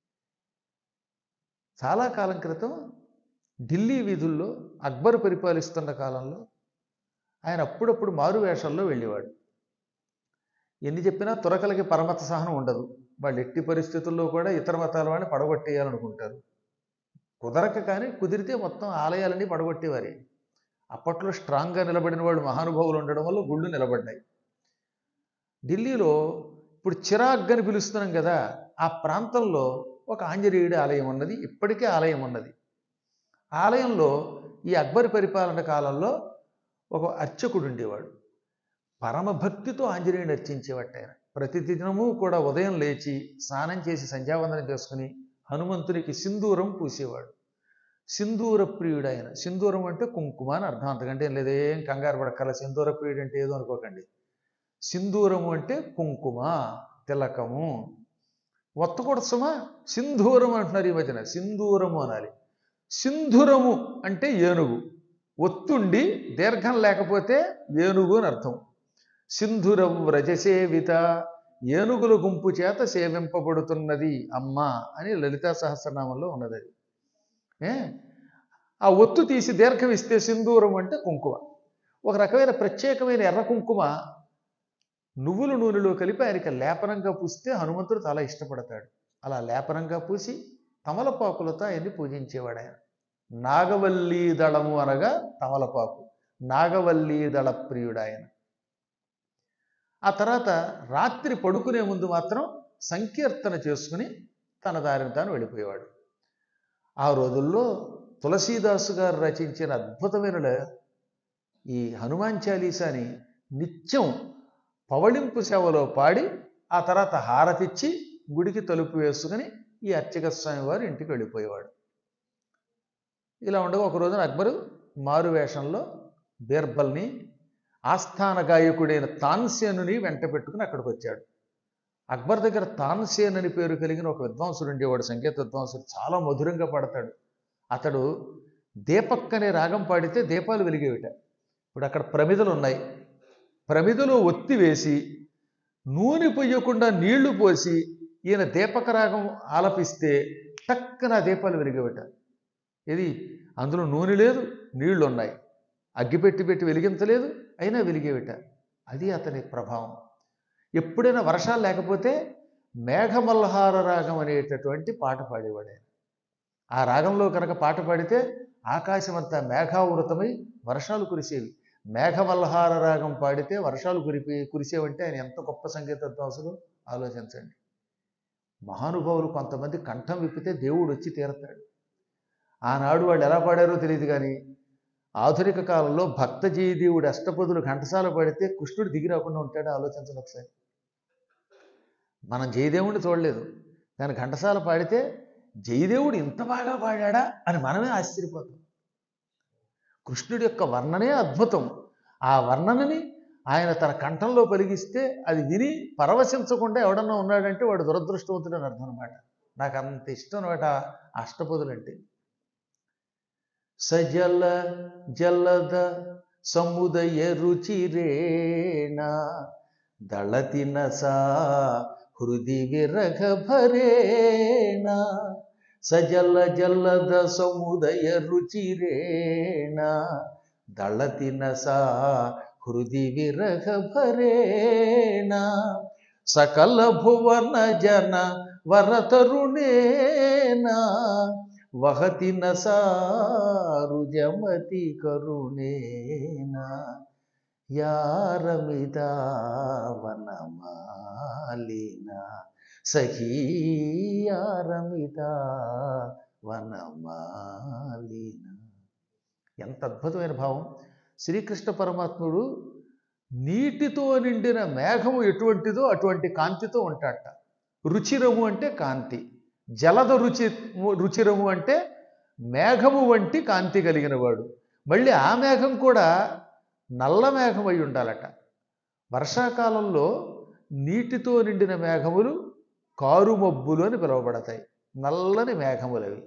S1: చాలా కాలం క్రితం ఢిల్లీ వీధుల్లో అక్బర్ పరిపాలిస్తున్న కాలంలో ఆయన అప్పుడప్పుడు మారు వేషాల్లో వెళ్ళేవాడు ఎన్ని చెప్పినా తురకలకి పరమత సహనం ఉండదు వాళ్ళు ఎట్టి పరిస్థితుల్లో కూడా ఇతర మతాల వాడిని పడగొట్టేయాలనుకుంటారు కుదరక కానీ కుదిరితే మొత్తం ఆలయాలన్నీ పడగొట్టేవారే అప్పట్లో స్ట్రాంగ్గా నిలబడిన వాళ్ళు మహానుభావులు ఉండడం వల్ల గుళ్ళు నిలబడ్డాయి ఢిల్లీలో ఇప్పుడు చిరాగ్ అని పిలుస్తున్నాం కదా ఆ ప్రాంతంలో ఒక ఆంజనేయుడి ఆలయం ఉన్నది ఇప్పటికే ఆలయం ఉన్నది ఆలయంలో ఈ అక్బర్ పరిపాలన కాలంలో ఒక అర్చకుడు ఉండేవాడు పరమభక్తితో ఆంజనేయుని అర్చించేవాట ఆయన ప్రతిదినము కూడా ఉదయం లేచి స్నానం చేసి సంధ్యావందనం చేసుకుని హనుమంతునికి సింధూరం పూసేవాడు సింధూర ప్రియుడు ఆయన సింధూరం అంటే కుంకుమ అని అర్థం అంతకంటే ఏం లేదు ఏం కంగారు పడక్కల సింధూర ప్రియుడు అంటే ఏదో అనుకోకండి సింధూరము అంటే కుంకుమ తిలకము ఒత్తకూడదు సుమా సింధూరం అంటున్నారు ఈ మధ్యన సింధూరము అనాలి సింధురము అంటే ఏనుగు ఒత్తుండి దీర్ఘం లేకపోతే ఏనుగు అని అర్థం సింధురం వ్రజసేవిత ఏనుగుల గుంపు చేత సేవింపబడుతున్నది అమ్మ అని లలితా సహస్రనామంలో ఉన్నది అది ఏ ఆ ఒత్తు తీసి దీర్ఘం ఇస్తే సింధూరం అంటే కుంకుమ ఒక రకమైన ప్రత్యేకమైన ఎర్ర కుంకుమ నువ్వుల నూనెలో కలిపి ఆయనకి లేపనంగా పూస్తే హనుమంతుడు చాలా ఇష్టపడతాడు అలా లేపనంగా పూసి తమలపాకులతో ఆయన్ని పూజించేవాడు ఆయన నాగవల్లీ దళము అనగా తమలపాకు నాగవల్లీ దళ ప్రియుడు ఆయన ఆ తర్వాత రాత్రి పడుకునే ముందు మాత్రం సంకీర్తన చేసుకుని తన దారిని తాను వెళ్ళిపోయేవాడు ఆ రోజుల్లో తులసీదాసు గారు రచించిన అద్భుతమైన ల- ఈ హనుమాన్ చాలీసాని నిత్యం పవళింపు సేవలో పాడి ఆ తర్వాత హారతిచ్చి గుడికి తలుపు వేసుకుని ఈ అర్చక స్వామి వారు ఇంటికి వెళ్ళిపోయేవాడు ఇలా ఉండగా ఒక రోజున అక్బరు మారు వేషంలో బీర్బల్ని ఆస్థాన గాయకుడైన తాన్సేనుని వెంట పెట్టుకుని అక్కడికి వచ్చాడు అక్బర్ దగ్గర తాన్సేన్ అని పేరు కలిగిన ఒక విద్వాంసుడు ఉండేవాడు సంగీత విద్వాంసుడు చాలా మధురంగా పాడతాడు అతడు దీపక్ అనే రాగం పాడితే దీపాలు వెలిగేవిట ఇప్పుడు అక్కడ ప్రమిదలు ఉన్నాయి ప్రమిదలో ఒత్తి వేసి నూనె పొయ్యకుండా నీళ్లు పోసి ఈయన దీపక రాగం ఆలపిస్తే టక్కన ఆ దీపాలు వెలిగేవిట ఇది అందులో నూనె లేదు నీళ్లు ఉన్నాయి అగ్గి పెట్టి పెట్టి వెలిగించలేదు అయినా వెలిగేవిట అది అతని ప్రభావం ఎప్పుడైనా వర్షాలు లేకపోతే మేఘమల్హార రాగం అనేటటువంటి పాట పాడేవాడు ఆయన ఆ రాగంలో కనుక పాట పాడితే ఆకాశమంతా మేఘావృతమై వర్షాలు కురిసేవి మేఘమల్హార రాగం పాడితే వర్షాలు కురిపి కురిసేవంటే ఆయన ఎంత గొప్ప సంగీత విద్వాంసులు ఆలోచించండి మహానుభావులు కొంతమంది కంఠం విప్పితే దేవుడు వచ్చి తీరతాడు ఆనాడు వాళ్ళు ఎలా పాడారో తెలియదు కానీ ఆధునిక కాలంలో భక్త జయదేవుడు అష్టపదులు ఘంటసాల పాడితే కృష్ణుడు దిగి రాకుండా ఉంటాడో ఆలోచించండి ఒకసారి మనం జయదేవుడిని చూడలేదు కానీ ఘంటసాల పాడితే జయదేవుడు ఇంత బాగా పాడాడా అని మనమే ఆశ్చర్యపోతాం కృష్ణుడి యొక్క వర్ణనే అద్భుతం ఆ వర్ణనని ఆయన తన కంఠంలో పలిగిస్తే అది విని పరవశించకుండా ఎవడన్నా ఉన్నాడంటే వాడు దురదృష్టవంతుడు అని అర్థం అనమాట నాకు అంత ఇష్టం అనమాట అష్టపదులంటే సజల జలద సముదయ రుచిరేణ దళతి నసా హృది విరగ భరేణ సజల జలద సముదయ రుచిరేణ దళతి నసా హృది విరగ భరేణ సకల భువన జన వరతరుణేనా వహతి నసారుజమతి కరుణేనా యారమిదా వనమాలినా సఖీ యారమిదా వనమాలినా ఎంత అద్భుతమైన భావం శ్రీకృష్ణ పరమాత్ముడు నీటితో నిండిన మేఘము ఎటువంటిదో అటువంటి కాంతితో ఉంటాడట రుచిరము అంటే కాంతి జలద రుచి రుచిరము అంటే మేఘము వంటి కాంతి కలిగిన వాడు మళ్ళీ ఆ మేఘం కూడా నల్ల మేఘం అయి ఉండాలట వర్షాకాలంలో నీటితో నిండిన మేఘములు కారుమబ్బులు అని పిలువబడతాయి నల్లని మేఘములు అవి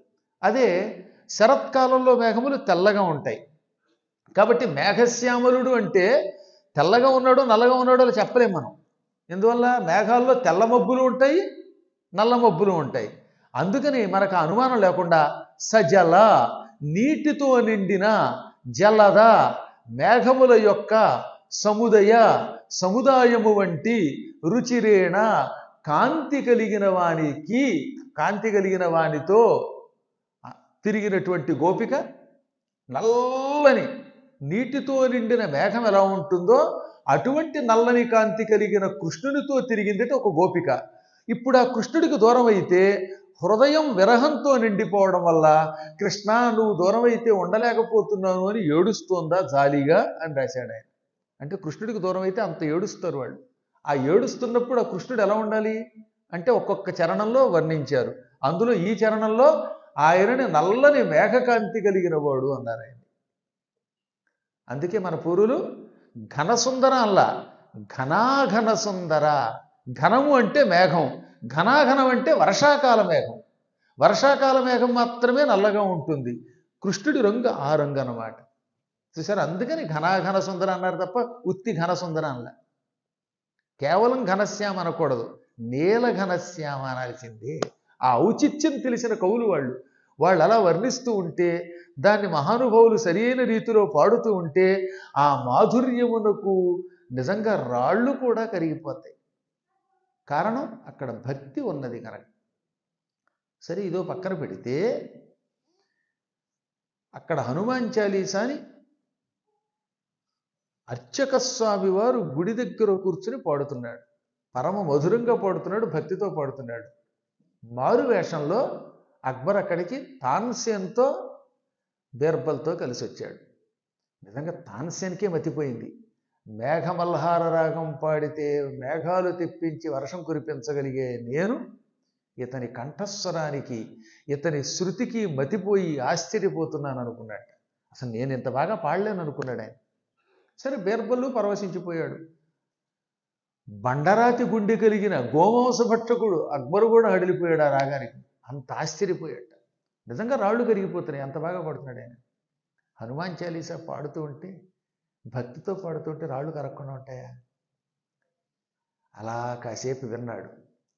S1: అదే శరత్కాలంలో మేఘములు తెల్లగా ఉంటాయి కాబట్టి మేఘశ్యామలుడు అంటే తెల్లగా ఉన్నాడు నల్లగా ఉన్నాడు అని చెప్పలేం మనం ఎందువల్ల మేఘాల్లో తెల్ల మబ్బులు ఉంటాయి నల్ల మబ్బులు ఉంటాయి అందుకని మనకు ఆ అనుమానం లేకుండా సజల నీటితో నిండిన జలద మేఘముల యొక్క సముదయ సముదాయము వంటి రుచిరేణ కాంతి కలిగిన వానికి కాంతి కలిగిన వానితో తిరిగినటువంటి గోపిక నల్లని నీటితో నిండిన మేఘం ఎలా ఉంటుందో అటువంటి నల్లని కాంతి కలిగిన కృష్ణునితో తిరిగింది ఒక గోపిక ఇప్పుడు ఆ కృష్ణుడికి దూరం అయితే హృదయం విరహంతో నిండిపోవడం వల్ల కృష్ణ నువ్వు దూరం అయితే ఉండలేకపోతున్నాను అని ఏడుస్తోందా జాలీగా అని రాశాడు ఆయన అంటే కృష్ణుడికి దూరం అయితే అంత ఏడుస్తారు వాళ్ళు ఆ ఏడుస్తున్నప్పుడు ఆ కృష్ణుడు ఎలా ఉండాలి అంటే ఒక్కొక్క చరణంలో వర్ణించారు అందులో ఈ చరణంలో ఆయనని నల్లని మేఘకాంతి కలిగిన వాడు అన్నారు ఆయన అందుకే మన పూర్వులు ఘనసుందర అల్ల ఘనాఘన సుందర ఘనము అంటే మేఘం ఘనాఘనం అంటే వర్షాకాల మేఘం వర్షాకాల మేఘం మాత్రమే నల్లగా ఉంటుంది కృష్ణుడి రంగు ఆ రంగు అన్నమాట చూసారు అందుకని ఘనాఘన సుందర అన్నారు తప్ప ఉత్తి ఘన సుందర అనలే కేవలం ఘనశ్యామ అనకూడదు నీల ఘనశ్యామ అనాల్సిందే ఆ ఔచిత్యం తెలిసిన కవులు వాళ్ళు వాళ్ళు అలా వర్ణిస్తూ ఉంటే దాన్ని మహానుభావులు సరైన రీతిలో పాడుతూ ఉంటే ఆ మాధుర్యమునకు నిజంగా రాళ్ళు కూడా కరిగిపోతాయి కారణం అక్కడ భక్తి ఉన్నది కనుక సరే ఇదో పక్కన పెడితే అక్కడ హనుమాన్ చాలీసాని అర్చక స్వామి వారు గుడి దగ్గర కూర్చుని పాడుతున్నాడు పరమ మధురంగా పాడుతున్నాడు భక్తితో పాడుతున్నాడు మారు వేషంలో అక్బర్ అక్కడికి తాన్సేన్తో బీర్బల్తో కలిసి వచ్చాడు నిజంగా తాన్సేన్కే మతిపోయింది మేఘమల్హార రాగం పాడితే మేఘాలు తెప్పించి వర్షం కురిపించగలిగే నేను ఇతని కంఠస్వరానికి ఇతని శృతికి మతిపోయి ఆశ్చర్యపోతున్నాను అనుకున్నాడు అసలు నేను ఇంత బాగా పాడలేను అనుకున్నాడు ఆయన సరే బీర్బల్లు పరవశించిపోయాడు బండరాతి గుండె కలిగిన గోమాంస భక్షకుడు అక్బరు కూడా హడిలిపోయాడు ఆ రాగానికి అంత ఆశ్చర్యపోయాడు నిజంగా రాళ్ళు కరిగిపోతున్నాయి అంత బాగా పాడుతున్నాడు ఆయన హనుమాన్ చాలీసా పాడుతూ ఉంటే భక్తితో పాడుతుంటే రాళ్ళు కరగకుండా ఉంటాయా అలా కాసేపు విన్నాడు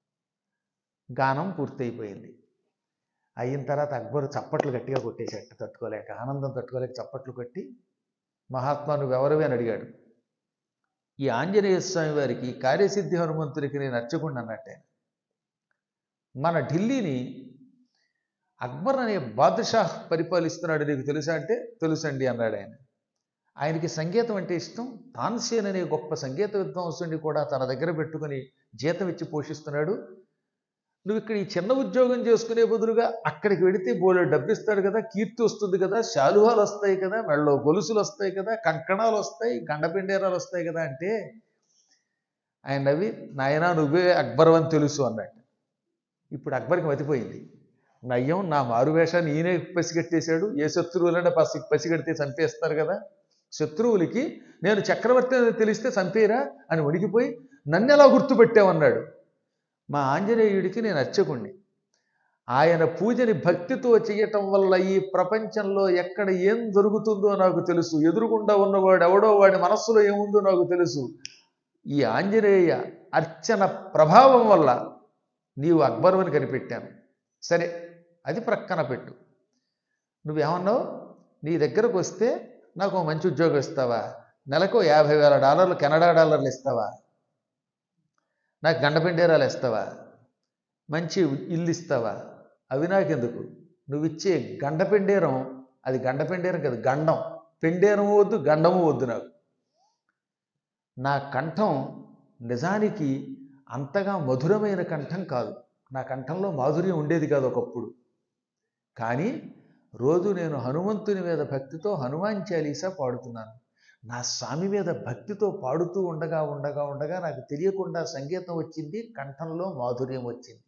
S1: గానం పూర్తయిపోయింది అయిన తర్వాత అక్బరు చప్పట్లు గట్టిగా కొట్టేశాడు తట్టుకోలేక ఆనందం తట్టుకోలేక చప్పట్లు కొట్టి మహాత్మా నువ్వెవరివి అని అడిగాడు ఈ ఆంజనేయ స్వామి వారికి కార్యసిద్ధి హనుమంతుడికి నేను అర్చకుండా అన్నట్టే మన ఢిల్లీని అక్బర్ అనే బాద్షాహ్ పరిపాలిస్తున్నాడు నీకు తెలుసా అంటే తెలుసండి అన్నాడు ఆయన ఆయనకి సంగీతం అంటే ఇష్టం తాన్సేన్ అనే గొప్ప సంగీత విద్వాంసుని కూడా తన దగ్గర పెట్టుకుని జీతం ఇచ్చి పోషిస్తున్నాడు నువ్వు ఇక్కడ ఈ చిన్న ఉద్యోగం చేసుకునే బదులుగా అక్కడికి వెడితే బోలే డబ్బు ఇస్తాడు కదా కీర్తి వస్తుంది కదా శాలువాలు వస్తాయి కదా మెళ్ళలో గొలుసులు వస్తాయి కదా కంకణాలు వస్తాయి గండపిండేరాలు వస్తాయి కదా అంటే ఆయన నవ్వి నాయనా నువ్వే అక్బర్ అని తెలుసు అన్నట్టు ఇప్పుడు అక్బర్కి మతిపోయింది నయ్యం నా మారువేషాన్ని ఈయనే పసిగట్టేశాడు ఏ శత్రువులైనా పసి పసిగడితే చంపేస్తారు కదా శత్రువులకి నేను చక్రవర్తి అని తెలిస్తే చంపేరా అని వణికిపోయి నన్ను ఎలా గుర్తుపెట్టావన్నాడు మా ఆంజనేయుడికి నేను అర్చకుణ్ణి ఆయన పూజని భక్తితో చేయటం వల్ల ఈ ప్రపంచంలో ఎక్కడ ఏం జరుగుతుందో నాకు తెలుసు ఎదురుగుండా ఉన్నవాడు ఎవడో వాడి మనస్సులో ఏముందో నాకు తెలుసు ఈ ఆంజనేయ అర్చన ప్రభావం వల్ల నీవు అక్బరుని కనిపెట్టాను సరే అది ప్రక్కన పెట్టు నువ్వేమన్నావు నీ దగ్గరకు వస్తే నాకు ఓ మంచి ఉద్యోగం ఇస్తావా నెలకు యాభై వేల డాలర్లు కెనడా డాలర్లు ఇస్తావా నాకు గండ పిండేరాలు ఇస్తావా మంచి ఇల్లు ఇస్తావా అవి నాకెందుకు నువ్వు ఇచ్చే గండ పెండేరం అది గండ పెండేరం కాదు గండం పెండేరము వద్దు గండము వద్దు నాకు నా కంఠం నిజానికి అంతగా మధురమైన కంఠం కాదు నా కంఠంలో మాధుర్యం ఉండేది కాదు ఒకప్పుడు కానీ రోజు నేను హనుమంతుని మీద భక్తితో హనుమాన్ చాలీసా పాడుతున్నాను నా స్వామి మీద భక్తితో పాడుతూ ఉండగా ఉండగా ఉండగా నాకు తెలియకుండా సంగీతం వచ్చింది కంఠంలో మాధుర్యం వచ్చింది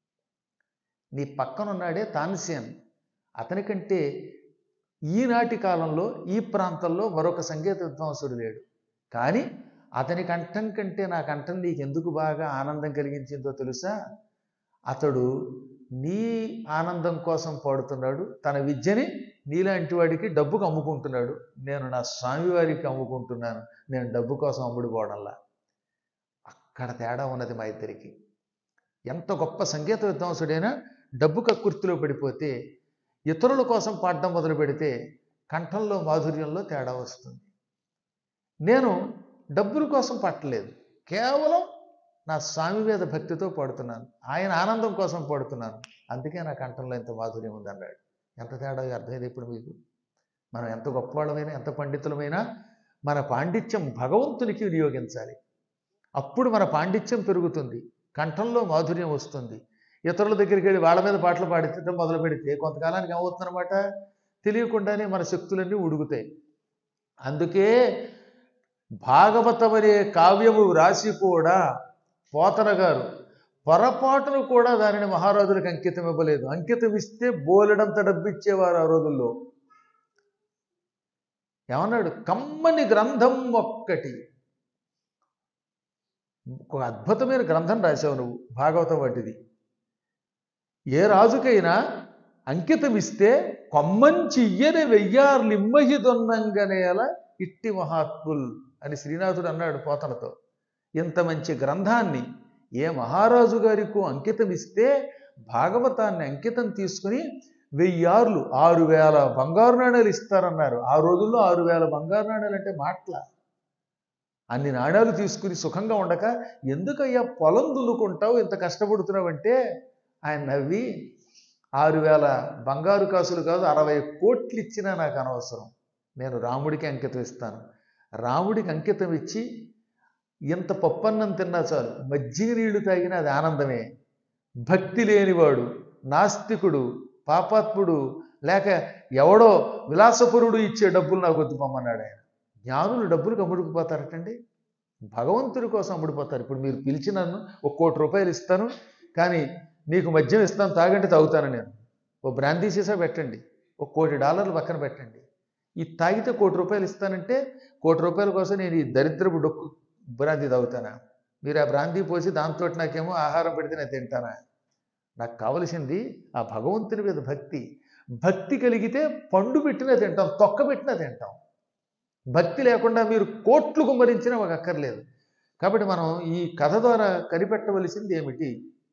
S1: నీ పక్కనున్నాడే తాన్సేన్ అతనికంటే ఈనాటి కాలంలో ఈ ప్రాంతంలో మరొక సంగీత విద్వాంసుడు లేడు కానీ అతని కంఠం కంటే నా కంఠం నీకు ఎందుకు బాగా ఆనందం కలిగించిందో తెలుసా అతడు నీ ఆనందం కోసం పాడుతున్నాడు తన విద్యని నీలాంటి వాడికి డబ్బుకు అమ్ముకుంటున్నాడు నేను నా స్వామివారికి అమ్ముకుంటున్నాను నేను డబ్బు కోసం అమ్ముడు పోవడంలా అక్కడ తేడా ఉన్నది మా ఇద్దరికి ఎంత గొప్ప సంగీత విద్వాంసుడైనా డబ్బు కక్కుర్తిలో పడిపోతే ఇతరుల కోసం పాడడం మొదలు పెడితే కంఠంలో మాధుర్యంలో తేడా వస్తుంది నేను డబ్బుల కోసం పట్టలేదు కేవలం నా స్వామి మీద భక్తితో పాడుతున్నాను ఆయన ఆనందం కోసం పాడుతున్నాను అందుకే నా కంఠంలో ఎంత మాధుర్యం ఉందన్నాడు ఎంత తేడా అర్థమైంది ఇప్పుడు మీకు మనం ఎంత గొప్పవాళ్ళమైనా ఎంత పండితులమైనా మన పాండిత్యం భగవంతునికి వినియోగించాలి అప్పుడు మన పాండిత్యం పెరుగుతుంది కంఠంలో మాధుర్యం వస్తుంది ఇతరుల దగ్గరికి వెళ్ళి వాళ్ళ మీద పాటలు పాడించడం మొదలు పెడితే కొంతకాలానికి ఏమవుతుందన్నమాట తెలియకుండానే మన శక్తులన్నీ ఉడుగుతాయి అందుకే భాగవతం అనే కావ్యము రాసి కూడా పోతన గారు పొరపాటును కూడా దానిని మహారాజులకు అంకితం ఇవ్వలేదు అంకితం ఇస్తే బోలెడంత డబ్బిచ్చేవారు ఆ రోజుల్లో ఏమన్నాడు కమ్మని గ్రంథం ఒక్కటి ఒక అద్భుతమైన గ్రంథం రాసావు నువ్వు భాగవతం వంటిది ఏ రాజుకైనా అంకితం ఇస్తే కొమ్మంచి ఇయ్యని వెయ్యార్లిమ్మహి దొన్నంగనేల ఇట్టి మహాత్ముల్ అని శ్రీనాథుడు అన్నాడు పోతనతో ఇంత మంచి గ్రంథాన్ని ఏ మహారాజు గారికో అంకితం ఇస్తే భాగవతాన్ని అంకితం తీసుకుని వెయ్యార్లు ఆరు వేల బంగారు నాణ్యాలు ఇస్తారన్నారు ఆ రోజుల్లో ఆరు వేల బంగారు నాణ్యాలు అంటే మాటల అన్ని నాణ్యాలు తీసుకుని సుఖంగా ఉండక ఎందుకయ్యా పొలం దున్నుకుంటావు ఇంత కష్టపడుతున్నావంటే ఆయన నవ్వి ఆరు వేల బంగారు కాసులు కాదు అరవై కోట్లు ఇచ్చినా నాకు అనవసరం నేను రాముడికి అంకితం ఇస్తాను రాముడికి అంకితం ఇచ్చి ఇంత పప్పన్నం తిన్నా చాలు మజ్జిగ నీళ్లు తాగినా అది ఆనందమే భక్తి లేనివాడు నాస్తికుడు పాపాత్ముడు లేక ఎవడో విలాసపురుడు ఇచ్చే డబ్బులు నాకు వద్దు పొమ్మన్నాడు ఆయన జ్ఞానులు డబ్బులకు అమ్ముడుకుపోతారటండి భగవంతుడి కోసం అమ్ముడిపోతారు ఇప్పుడు మీరు పిలిచి నన్ను ఒక కోటి రూపాయలు ఇస్తాను కానీ నీకు మద్యం ఇస్తాను తాగంటే తాగుతాను నేను ఓ బ్రాందీ సీసా పెట్టండి ఒక కోటి డాలర్లు పక్కన పెట్టండి ఈ తాగితే కోటి రూపాయలు ఇస్తానంటే కోటి రూపాయల కోసం నేను ఈ దరిద్రపు డొక్కు బ్రాందీ తాగుతానా మీరు ఆ బ్రాందీ పోసి దాంతో నాకేమో ఆహారం పెడితే నేను తింటానా నాకు కావలసింది ఆ భగవంతుని మీద భక్తి భక్తి కలిగితే పండు పెట్టినా తింటాం తొక్క పెట్టినా తింటాం భక్తి లేకుండా మీరు కోట్లు కుమ్మరించినా మాకు అక్కర్లేదు కాబట్టి మనం ఈ కథ ద్వారా కనిపెట్టవలసింది ఏమిటి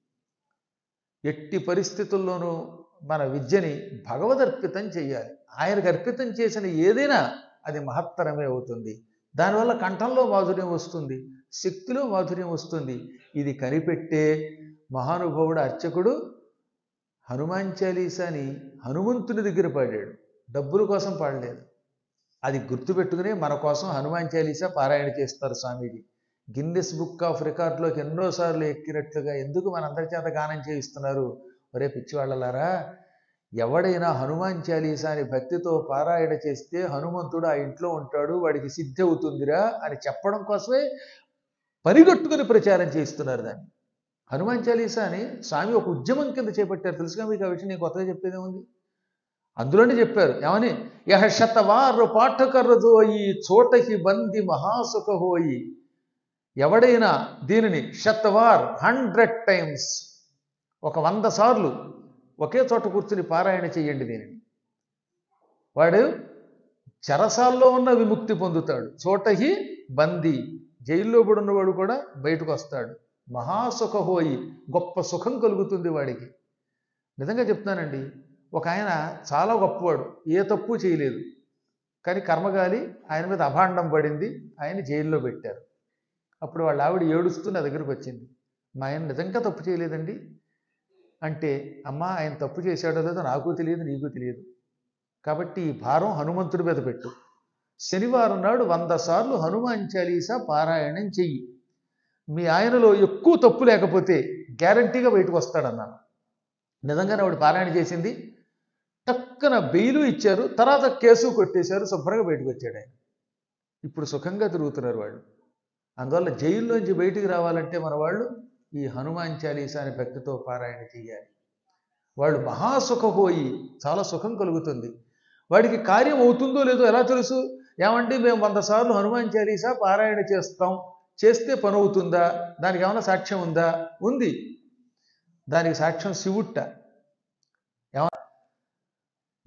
S1: ఎట్టి పరిస్థితుల్లోనూ మన విద్యని భగవదర్పితం చేయాలి ఆయనకు అర్పితం చేసిన ఏదైనా అది మహత్తరమే అవుతుంది దానివల్ల కంఠంలో మాధుర్యం వస్తుంది శక్తిలో మాధుర్యం వస్తుంది ఇది కనిపెట్టే మహానుభావుడు అర్చకుడు హనుమాన్ చాలీసాని హనుమంతుని దగ్గర పాడాడు డబ్బుల కోసం పాడలేదు అది గుర్తుపెట్టుకుని మన కోసం హనుమాన్ చాలీసా పారాయణ చేస్తారు స్వామీజీ గిన్నెస్ బుక్ ఆఫ్ రికార్డులోకి ఎన్నోసార్లు ఎక్కినట్లుగా ఎందుకు మనందరి చేత గానం చేయిస్తున్నారు ఒరే పిచ్చివాళ్ళలారా ఎవడైనా హనుమాన్ చాలీసా అని భక్తితో పారాయణ చేస్తే హనుమంతుడు ఆ ఇంట్లో ఉంటాడు వాడికి సిద్ధి అవుతుందిరా అని చెప్పడం కోసమే పరిగట్టుకుని ప్రచారం చేయిస్తున్నారు దాన్ని హనుమాన్ చాలీసా అని స్వామి ఒక ఉద్యమం కింద చేపట్టారు తెలుసుగా మీకు ఆ విషయం నేను కొత్తగా చెప్పేదే ఉంది అందులోనే చెప్పారు ఏమని యహ శతవారు పాఠకర్రదోయి చోటకి బంది మహాసుఖ హోయి ఎవడైనా దీనిని శతవార్ హండ్రెడ్ టైమ్స్ ఒక వంద సార్లు ఒకే చోట కూర్చుని పారాయణ చెయ్యండి దీనిని వాడు చెరసాల్లో ఉన్న విముక్తి పొందుతాడు చోటహి బందీ జైల్లో కూడా ఉన్నవాడు కూడా బయటకు వస్తాడు మహాసుఖహోయి గొప్ప సుఖం కలుగుతుంది వాడికి నిజంగా చెప్తున్నానండి ఒక ఆయన చాలా గొప్పవాడు ఏ తప్పు చేయలేదు కానీ కర్మగాలి ఆయన మీద అభాండం పడింది ఆయన జైల్లో పెట్టారు అప్పుడు వాళ్ళ ఆవిడ ఏడుస్తూ నా దగ్గరికి వచ్చింది మా ఆయన నిజంగా తప్పు చేయలేదండి అంటే అమ్మ ఆయన తప్పు చేశాడో లేదో నాకు తెలియదు నీకు తెలియదు కాబట్టి ఈ భారం హనుమంతుడి మీద పెట్టు శనివారం నాడు వంద సార్లు హనుమాన్ చాలీసా పారాయణం చెయ్యి మీ ఆయనలో ఎక్కువ తప్పు లేకపోతే గ్యారంటీగా బయటకు వస్తాడన్నాను నిజంగానే ఆవిడ పారాయణ చేసింది టక్కన బెయిలు ఇచ్చారు తర్వాత కేసు కొట్టేశారు శుభ్రంగా బయటకు వచ్చాడు ఆయన ఇప్పుడు సుఖంగా తిరుగుతున్నారు వాళ్ళు అందువల్ల జైల్లోంచి బయటికి రావాలంటే మన వాళ్ళు ఈ హనుమాన్ చాలీసా అనే భక్తితో పారాయణ చేయాలి వాళ్ళు మహాసుఖపోయి చాలా సుఖం కలుగుతుంది వాడికి కార్యం అవుతుందో లేదో ఎలా తెలుసు ఏమంటే మేము వంద సార్లు హనుమాన్ చాలీసా పారాయణ చేస్తాం చేస్తే పని అవుతుందా దానికి ఏమైనా సాక్ష్యం ఉందా ఉంది దానికి సాక్ష్యం శివుట్ట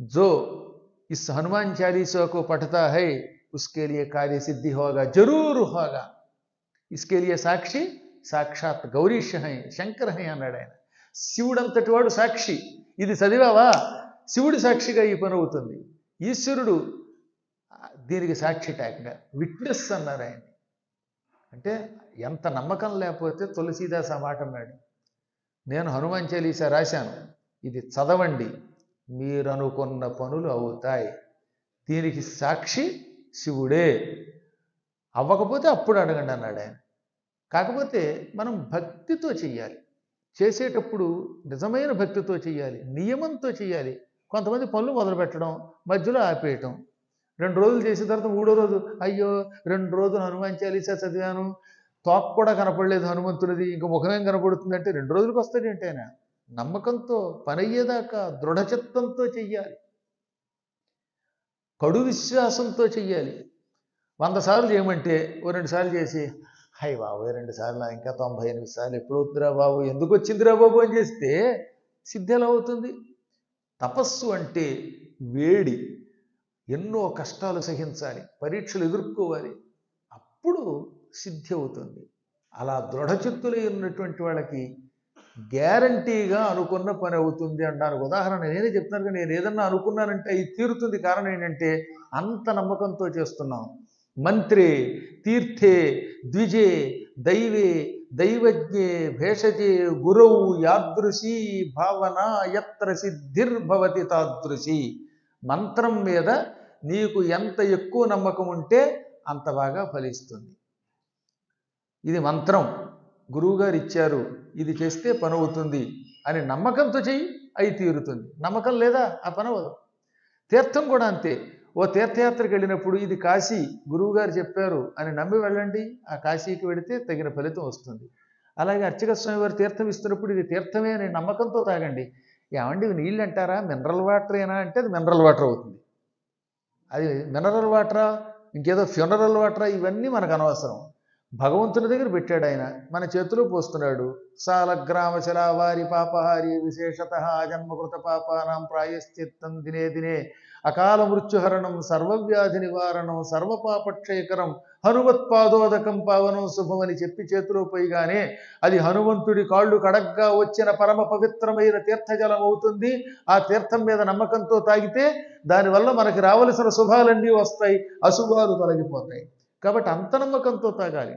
S1: जो इस हनुमान चालीसा को पढ़ता है उसके लिए कार्य सिद्धि होगा जरूर होगा इसके लिए సాక్షి సాక్షాత్ గౌరీష్ హై శంకర్ హై అన్నాడు ఆయన శివుడంతటి వాడు సాక్షి ఇది చదివావా శివుడి సాక్షిగా ఈ పని అవుతుంది ఈశ్వరుడు దీనికి సాక్షి ట్యాగ్గా విట్నెస్ అన్నారు ఆయన అంటే ఎంత నమ్మకం లేకపోతే తులసీదాస్ ఆ మాట అన్నాడు నేను హనుమాన్ చాలీసా రాశాను ఇది చదవండి మీరు అనుకున్న పనులు అవుతాయి దీనికి సాక్షి శివుడే అవ్వకపోతే అప్పుడు అడగండి అన్నాడు ఆయన కాకపోతే మనం భక్తితో చెయ్యాలి చేసేటప్పుడు నిజమైన భక్తితో చెయ్యాలి నియమంతో చెయ్యాలి కొంతమంది పనులు మొదలు పెట్టడం మధ్యలో ఆపేయటం రెండు రోజులు చేసిన తర్వాత మూడో రోజు అయ్యో రెండు రోజులు హనుమాన్ చాలీసా చదివాను తోక కూడా కనపడలేదు హనుమంతుడిది ఇంక ముఖమేం కనపడుతుంది అంటే రెండు రోజులకు వస్తాడు ఏంటి ఆయన నమ్మకంతో పని అయ్యేదాకా దృఢచిత్తంతో చెయ్యాలి కడు విశ్వాసంతో చెయ్యాలి వంద సార్లు చేయమంటే ఓ రెండు సార్లు చేసి హై బాబు రెండు సార్లు ఇంకా తొంభై ఎనిమిది సార్లు ఎప్పుడు అవుతుందిరా బాబు ఎందుకు వచ్చిందిరా బాబు అని చేస్తే సిద్ధి ఎలా అవుతుంది తపస్సు అంటే వేడి ఎన్నో కష్టాలు సహించాలి పరీక్షలు ఎదుర్కోవాలి అప్పుడు సిద్ధి అవుతుంది అలా దృఢచిత్తులై ఉన్నటువంటి వాళ్ళకి గ్యారంటీగా అనుకున్న పని అవుతుంది అంటానికి ఉదాహరణ నేనే చెప్తున్నాను కానీ నేను ఏదన్నా అనుకున్నానంటే ఇది తీరుతుంది కారణం ఏంటంటే అంత నమ్మకంతో చేస్తున్నాం మంత్రే తీర్థే ద్విజే దైవే దైవజ్ఞే భేషజే గురౌ యాదృశీ భావన యత్ర సిద్ధిర్భవతి తాదృశి మంత్రం మీద నీకు ఎంత ఎక్కువ నమ్మకం ఉంటే అంత బాగా ఫలిస్తుంది ఇది మంత్రం గురువుగారు ఇచ్చారు ఇది చేస్తే పని అవుతుంది అని నమ్మకంతో చెయ్యి అయి తీరుతుంది నమ్మకం లేదా ఆ పని అవ్వదు తీర్థం కూడా అంతే ఓ తీర్థయాత్రకు వెళ్ళినప్పుడు ఇది కాశీ గురువుగారు చెప్పారు అని నమ్మి వెళ్ళండి ఆ కాశీకి వెళితే తగిన ఫలితం వస్తుంది అలాగే అర్చక స్వామి వారు తీర్థం ఇస్తున్నప్పుడు ఇది తీర్థమే అనే నమ్మకంతో తాగండి ఏమండి ఇవి నీళ్ళు అంటారా మినరల్ వాటర్ ఏనా అంటే అది మినరల్ వాటర్ అవుతుంది అది మినరల్ వాటరా ఇంకేదో ఫ్యూనరల్ వాటరా ఇవన్నీ మనకు అనవసరం భగవంతుని దగ్గర పెట్టాడు ఆయన మన చేతిలో పోస్తున్నాడు సాలగ్రామ శిలావారి పాపహారి విశేషత జన్మకృత పాపానాం ప్రాయశ్చిత్తం దినే దినే అకాల మృత్యుహరణం సర్వవ్యాధి నివారణం సర్వపాపక్షయకరం హనుమత్పాదోదకం పావనం శుభం అని చెప్పి చేతిలో పోయిగానే అది హనుమంతుడి కాళ్ళు కడగ్గా వచ్చిన పరమ పవిత్రమైన తీర్థజలం అవుతుంది ఆ తీర్థం మీద నమ్మకంతో తాగితే దానివల్ల మనకి రావలసిన శుభాలన్నీ వస్తాయి అశుభాలు తొలగిపోతాయి కాబట్టి అంత నమ్మకంతో తాగాలి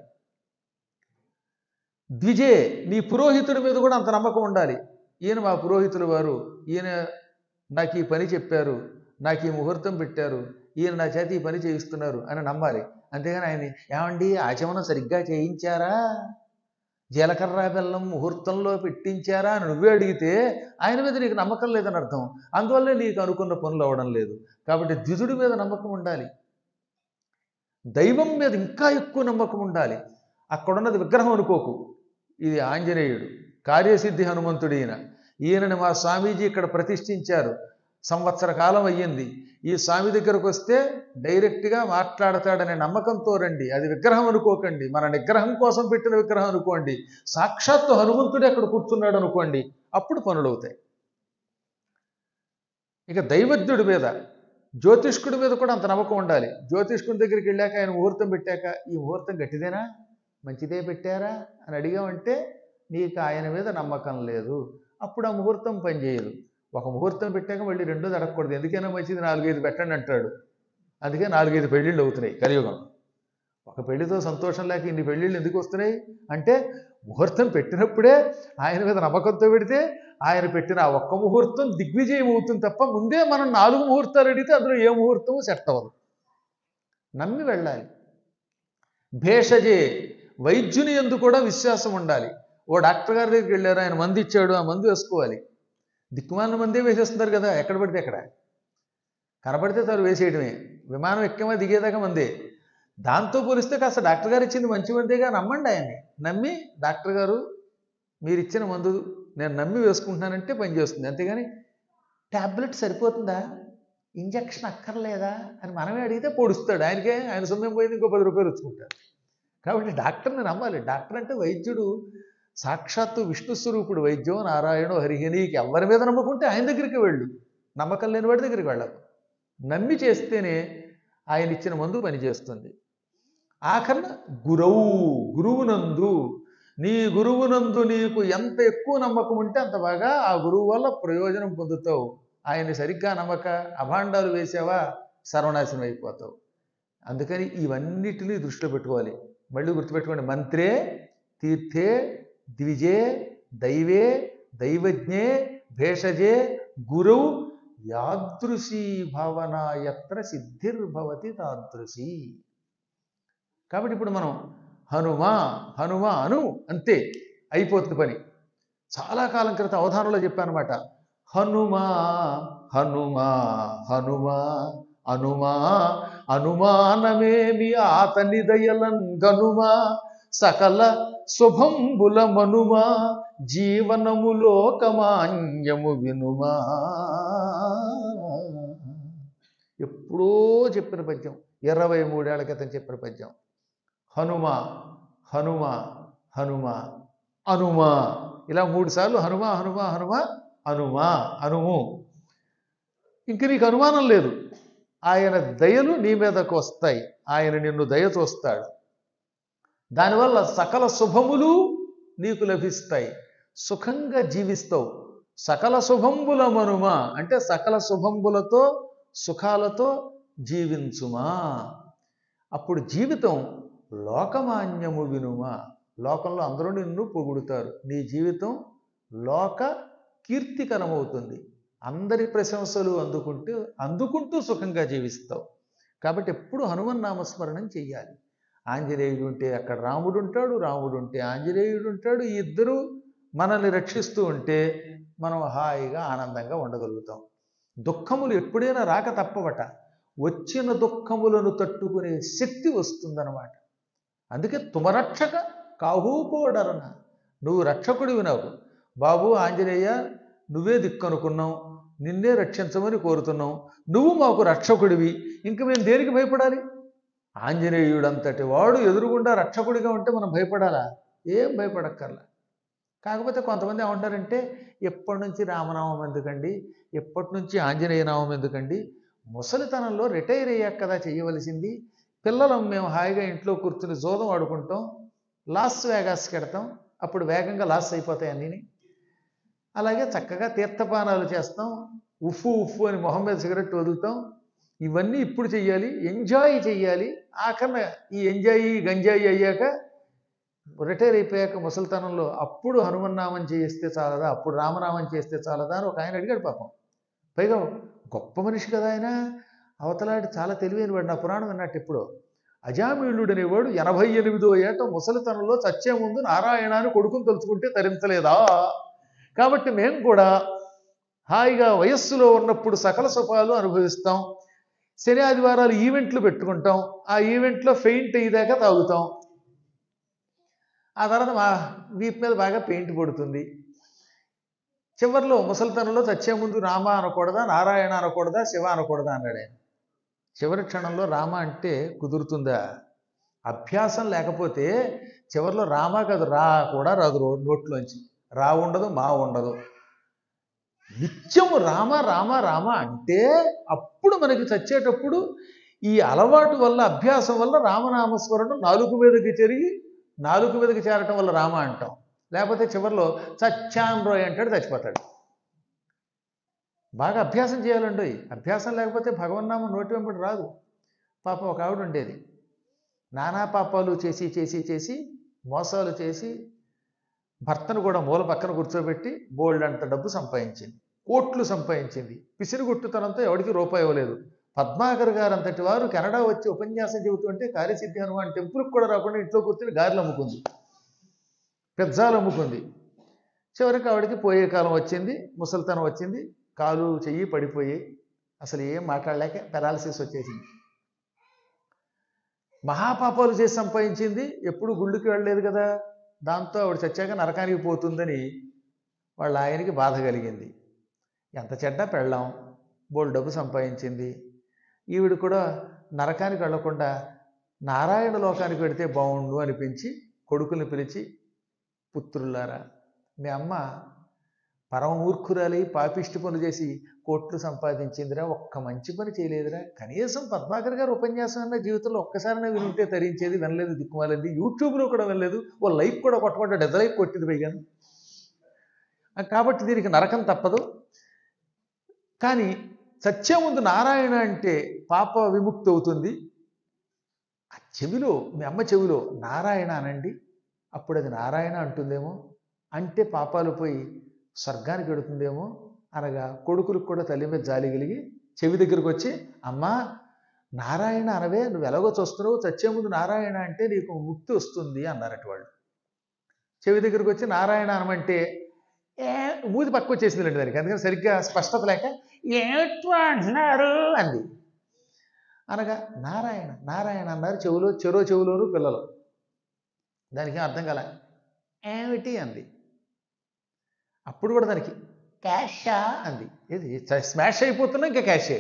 S1: ద్విజే నీ పురోహితుడి మీద కూడా అంత నమ్మకం ఉండాలి ఈయన మా పురోహితులు వారు ఈయన నాకు ఈ పని చెప్పారు నాకు ఈ ముహూర్తం పెట్టారు ఈయన నా చేతి ఈ పని చేయిస్తున్నారు అని నమ్మాలి అంతేగాని ఆయన ఏమండి ఆచమనం సరిగ్గా చేయించారా జీలకర్ర బెల్లం ముహూర్తంలో పెట్టించారా అని నువ్వే అడిగితే ఆయన మీద నీకు నమ్మకం లేదని అర్థం అందువల్లే నీకు అనుకున్న పనులు అవ్వడం లేదు కాబట్టి ద్విజుడి మీద నమ్మకం ఉండాలి దైవం మీద ఇంకా ఎక్కువ నమ్మకం ఉండాలి అక్కడున్నది విగ్రహం అనుకోకు ఇది ఆంజనేయుడు కార్యసిద్ధి హనుమంతుడు ఈయన ఈయనని మా స్వామీజీ ఇక్కడ ప్రతిష్ఠించారు సంవత్సర కాలం అయ్యింది ఈ స్వామి దగ్గరకు వస్తే డైరెక్ట్గా మాట్లాడతాడనే నమ్మకంతో రండి అది విగ్రహం అనుకోకండి మన నిగ్రహం కోసం పెట్టిన విగ్రహం అనుకోండి సాక్షాత్తు హనుమంతుడే అక్కడ కూర్చున్నాడు అనుకోండి అప్పుడు పనులు అవుతాయి ఇక దైవజ్ఞుడి మీద జ్యోతిష్కుడి మీద కూడా అంత నమ్మకం ఉండాలి జ్యోతిష్కుడి దగ్గరికి వెళ్ళాక ఆయన ముహూర్తం పెట్టాక ఈ ముహూర్తం గట్టిదేనా మంచిదే పెట్టారా అని అడిగామంటే నీకు ఆయన మీద నమ్మకం లేదు అప్పుడు ఆ ముహూర్తం పనిచేయదు ఒక ముహూర్తం పెట్టాక మళ్ళీ రెండోది అడగకూడదు ఎందుకైనా మంచిది నాలుగైదు పెట్టండి అంటాడు అందుకే నాలుగైదు పెళ్ళిళ్ళు అవుతున్నాయి కలియుగం ఒక పెళ్లితో సంతోషం లేక ఇన్ని పెళ్ళిళ్ళు ఎందుకు వస్తున్నాయి అంటే ముహూర్తం పెట్టినప్పుడే ఆయన మీద నమ్మకంతో పెడితే ఆయన పెట్టిన ఆ ఒక్క ముహూర్తం దిగ్విజయం అవుతుంది తప్ప ముందే మనం నాలుగు ముహూర్తాలు అడిగితే అందులో ఏ ముహూర్తము సెట్ అవ్వదు నమ్మి వెళ్ళాలి భేషజే వైద్యుని ఎందు కూడా విశ్వాసం ఉండాలి ఓ డాక్టర్ గారి దగ్గరికి వెళ్ళారు ఆయన మందు ఇచ్చాడు ఆ మందు వేసుకోవాలి దిక్కుమాలిన మందే వేసేస్తున్నారు కదా ఎక్కడ పడితే ఎక్కడ కనపడితే చాలు వేసేయడమే విమానం ఎక్కమా దిగేదాకా మందే దాంతో పోలిస్తే కాస్త డాక్టర్ గారు ఇచ్చింది మంచి మందేగా నమ్మండి ఆయన్ని నమ్మి డాక్టర్ గారు మీరు ఇచ్చిన మందు నేను నమ్మి వేసుకుంటున్నానంటే పనిచేస్తుంది అంతేగాని ట్యాబ్లెట్ సరిపోతుందా ఇంజక్షన్ అక్కర్లేదా అని మనమే అడిగితే పొడుస్తాడు ఆయనకే ఆయన సొమ్మేం పోయింది ఇంకో పది రూపాయలు వచ్చుకుంటాడు కాబట్టి డాక్టర్ని నమ్మాలి డాక్టర్ అంటే వైద్యుడు సాక్షాత్తు విష్ణు స్వరూపుడు వైద్యం నారాయణ హరిహనికి ఎవరి మీద నమ్మకుంటే ఆయన దగ్గరికి వెళ్ళు నమ్మకం లేని వాడి దగ్గరికి వెళ్ళకు నమ్మి చేస్తేనే ఆయన ఇచ్చిన మందు పనిచేస్తుంది ఆఖరణ గురవు గురువునందు నీ గురువునందు నీకు ఎంత ఎక్కువ నమ్మకం ఉంటే అంత బాగా ఆ గురువు వల్ల ప్రయోజనం పొందుతావు ఆయన్ని సరిగ్గా నమ్మక అభాండాలు వేసావా సర్వనాశనం అయిపోతావు అందుకని ఇవన్నిటినీ దృష్టిలో పెట్టుకోవాలి మళ్ళీ గుర్తుపెట్టుకోండి మంత్రే తీర్థే ద్విజే దైవే దైవజ్ఞే భేషజే గురువు యాదృశీ భావన ఎత్ర సిద్ధిర్భవతి తాదృశీ కాబట్టి ఇప్పుడు మనం హనుమా హనుమా అను అంతే అయిపోతుంది పని చాలా కాలం క్రితం అవధానంలో చెప్పానమాట హనుమా హనుమా హనుమా అనుమా అనుమానమేమి ఆతని దయలం గనుమా సకల శుభంబుల మనుమా జీవనములో కమాన్యము వినుమా ఎప్పుడో చెప్పిన పద్యం ఇరవై మూడేళ్ల క్రితం చెప్పిన పద్యం హనుమ హనుమ హనుమ అనుమ ఇలా మూడు సార్లు హనుమ హనుమ హనుమ అనుమ అనుము ఇంక నీకు అనుమానం లేదు ఆయన దయలు నీ మీదకు వస్తాయి ఆయన నిన్ను దయ చూస్తాడు దానివల్ల సకల శుభములు నీకు లభిస్తాయి సుఖంగా జీవిస్తావు సకల శుభంబుల మనుమ అంటే సకల శుభంబులతో సుఖాలతో జీవించుమా అప్పుడు జీవితం లోకమాన్యము వినుమా లోకంలో అందరూ నిన్ను పొగుడుతారు నీ జీవితం లోక కీర్తికరమవుతుంది అందరి ప్రశంసలు అందుకుంటూ అందుకుంటూ సుఖంగా జీవిస్తావు కాబట్టి ఎప్పుడు హనుమన్ నామస్మరణం చెయ్యాలి ఆంజనేయుడు ఉంటే అక్కడ రాముడు ఉంటాడు రాముడు ఉంటే ఆంజనేయుడు ఉంటాడు ఈ ఇద్దరు మనల్ని రక్షిస్తూ ఉంటే మనం హాయిగా ఆనందంగా ఉండగలుగుతాం దుఃఖములు ఎప్పుడైనా రాక తప్పవట వచ్చిన దుఃఖములను తట్టుకునే శక్తి వస్తుందన్నమాట అందుకే తుమరక్షక కాహూకోడరన నువ్వు రక్షకుడివి నాకు బాబు ఆంజనేయ నువ్వే దిక్కనుకున్నావు నిన్నే రక్షించమని కోరుతున్నాం నువ్వు మాకు రక్షకుడివి ఇంక మేము దేనికి భయపడాలి ఆంజనేయుడంతటి వాడు ఎదురుగుండా రక్షకుడిగా ఉంటే మనం భయపడాలా ఏం భయపడక్కర్లా కాకపోతే కొంతమంది ఏమంటారంటే ఎప్పటి నుంచి రామనామం ఎందుకండి ఎప్పటి నుంచి ఆంజనేయ నామం ఎందుకండి ముసలితనంలో రిటైర్ అయ్యాక కదా చేయవలసింది పిల్లలం మేము హాయిగా ఇంట్లో కూర్చుని జోదం ఆడుకుంటాం లాస్ వేగాస్కి వెడతాం అప్పుడు వేగంగా లాస్ అయిపోతాయి అన్నీ అలాగే చక్కగా తీర్థపానాలు చేస్తాం ఉఫ్ఫు ఉఫ్ఫు అని మొహం మీద సిగరెట్ వదులుతాం ఇవన్నీ ఇప్పుడు చెయ్యాలి ఎంజాయ్ చెయ్యాలి ఆఖరణ ఈ ఎంజాయ్ గంజాయి అయ్యాక రిటైర్ అయిపోయాక ముసలితనంలో అప్పుడు హనుమన్నామం చేస్తే చాలదా అప్పుడు రామనామం చేస్తే చాలదా అని ఒక ఆయన అడిగాడు పాపం పైగా గొప్ప మనిషి కదా ఆయన అవతలాడి చాలా తెలివైన వాడు నా పురాణం విన్నట్టు ఇప్పుడు అజామీళుడు అనేవాడు ఎనభై ఎనిమిదో ఏట ముసలితనంలో చచ్చే ముందు నారాయణాన్ని కొడుకుని తలుచుకుంటే తరించలేదా కాబట్టి మేము కూడా హాయిగా వయస్సులో ఉన్నప్పుడు సకల సుఖాలు అనుభవిస్తాం శని ఆదివారాలు ఈవెంట్లు పెట్టుకుంటాం ఆ ఈవెంట్లో ఫెయింట్ అయ్యేదాకా తాగుతాం ఆ తర్వాత మా వీపు మీద బాగా పెయింట్ పడుతుంది చివరిలో ముసలితనంలో చచ్చే ముందు రామ అనకూడదా నారాయణ అనకూడదా శివ అనకూడదా అన్నాడు ఆయన చివరి క్షణంలో రామ అంటే కుదురుతుందా అభ్యాసం లేకపోతే చివరిలో రామ కాదు రా కూడా రాదు రో- నోట్లోంచి రా ఉండదు మా ఉండదు నిత్యము రామ రామ రామ అంటే అప్పుడు మనకి చచ్చేటప్పుడు ఈ అలవాటు వల్ల అభ్యాసం వల్ల రామనామస్మరణం నాలుగు మీదకి చెరిగి నాలుగు మీదకి చేరటం వల్ల రామ అంటాం లేకపోతే చివరిలో చచ్చాన్ రోయ్ అంటాడు చచ్చిపోతాడు బాగా అభ్యాసం చేయాలండి అభ్యాసం లేకపోతే భగవన్నామం నోటి వెంబడి రాదు పాపం ఒక ఆవిడ ఉండేది నానా పాపాలు చేసి చేసి చేసి మోసాలు చేసి భర్తను కూడా మూల పక్కన కూర్చోబెట్టి బోల్డ్ అంత డబ్బు సంపాదించింది కోట్లు సంపాదించింది పిసిరిగుట్టుతనంతో ఎవడికి రూపాయి ఇవ్వలేదు పద్మాకర్ గారు అంతటి వారు కెనడా వచ్చి ఉపన్యాసం చెబుతుంటే కార్యసిద్ధి హనుమాన్ టెంపుల్కి కూడా రాకుండా ఇంట్లో కూర్చొని గారెలు అమ్ముకుంది పెద్దాలు అమ్ముకుంది చివరికి ఆవిడకి పోయే కాలం వచ్చింది ముసలితనం వచ్చింది కాలు చెయ్యి పడిపోయి అసలు ఏం మాట్లాడలేక పెరాలసిస్ వచ్చేసింది మహాపాపాలు చేసి సంపాదించింది ఎప్పుడు గుళ్ళుకి వెళ్ళలేదు కదా దాంతో ఆవిడ చచ్చాక నరకానికి పోతుందని వాళ్ళ ఆయనకి బాధ కలిగింది ఎంత చెడ్డ పెళ్ళాం బోల్ డబ్బు సంపాదించింది ఈవిడ కూడా నరకానికి వెళ్లకుండా నారాయణ లోకానికి వెడితే బాగుండు అనిపించి కొడుకుల్ని పిలిచి పుత్రులారా మీ అమ్మ పరమ మూర్ఖురాలి పాపిష్టి పనులు చేసి కోట్లు సంపాదించిందిరా ఒక్క మంచి పని చేయలేదురా కనీసం పద్మాకర్ గారు ఉపన్యాసం అన్న జీవితంలో ఒక్కసారైనా వినుంటే తరించేది వినలేదు దిక్కుమాలింది యూట్యూబ్లో కూడా వినలేదు ఓ లైక్ కూడా కొట్టకుండా డెడ్ లైక్ కొట్టింది పైగాను ఆ, కాబట్టి దీనికి నరకం తప్పదు కానీ సత్యం ముందు నారాయణ అంటే పాప విముక్తి అవుతుంది ఆ చెవిలో మీ అమ్మ చెవిలో నారాయణ అనండి అప్పుడు అది నారాయణ అంటుందేమో అంటే పాపాలు పోయి స్వర్గానికి వెడుతుందేమో అనగా కొడుకులకు కూడా తల్లి మీద జాలి కలిగి చెవి దగ్గరికి వచ్చి అమ్మా నారాయణ అనవే నువ్వు ఎలాగో చూస్తున్నావు చచ్చే ముందు నారాయణ అంటే నీకు ముక్తి వస్తుంది అన్నారట వాళ్ళు చెవి దగ్గరికి వచ్చి నారాయణ అనమంటే ఏ మూతి పక్క వచ్చేసింది దానికి అందుకని సరిగ్గా స్పష్టత లేక ఏమిట్రా అంటున్నారు అంది అనగా నారాయణ నారాయణ అన్నారు చెవులో చెరో చెవులోను పిల్లలు దానికి ఏం అర్థం కల ఏమిటి అంది అప్పుడు కూడా దానికి క్యాషా అంది ఇది స్మాష్ అయిపోతున్నా ఇంకా క్యాషే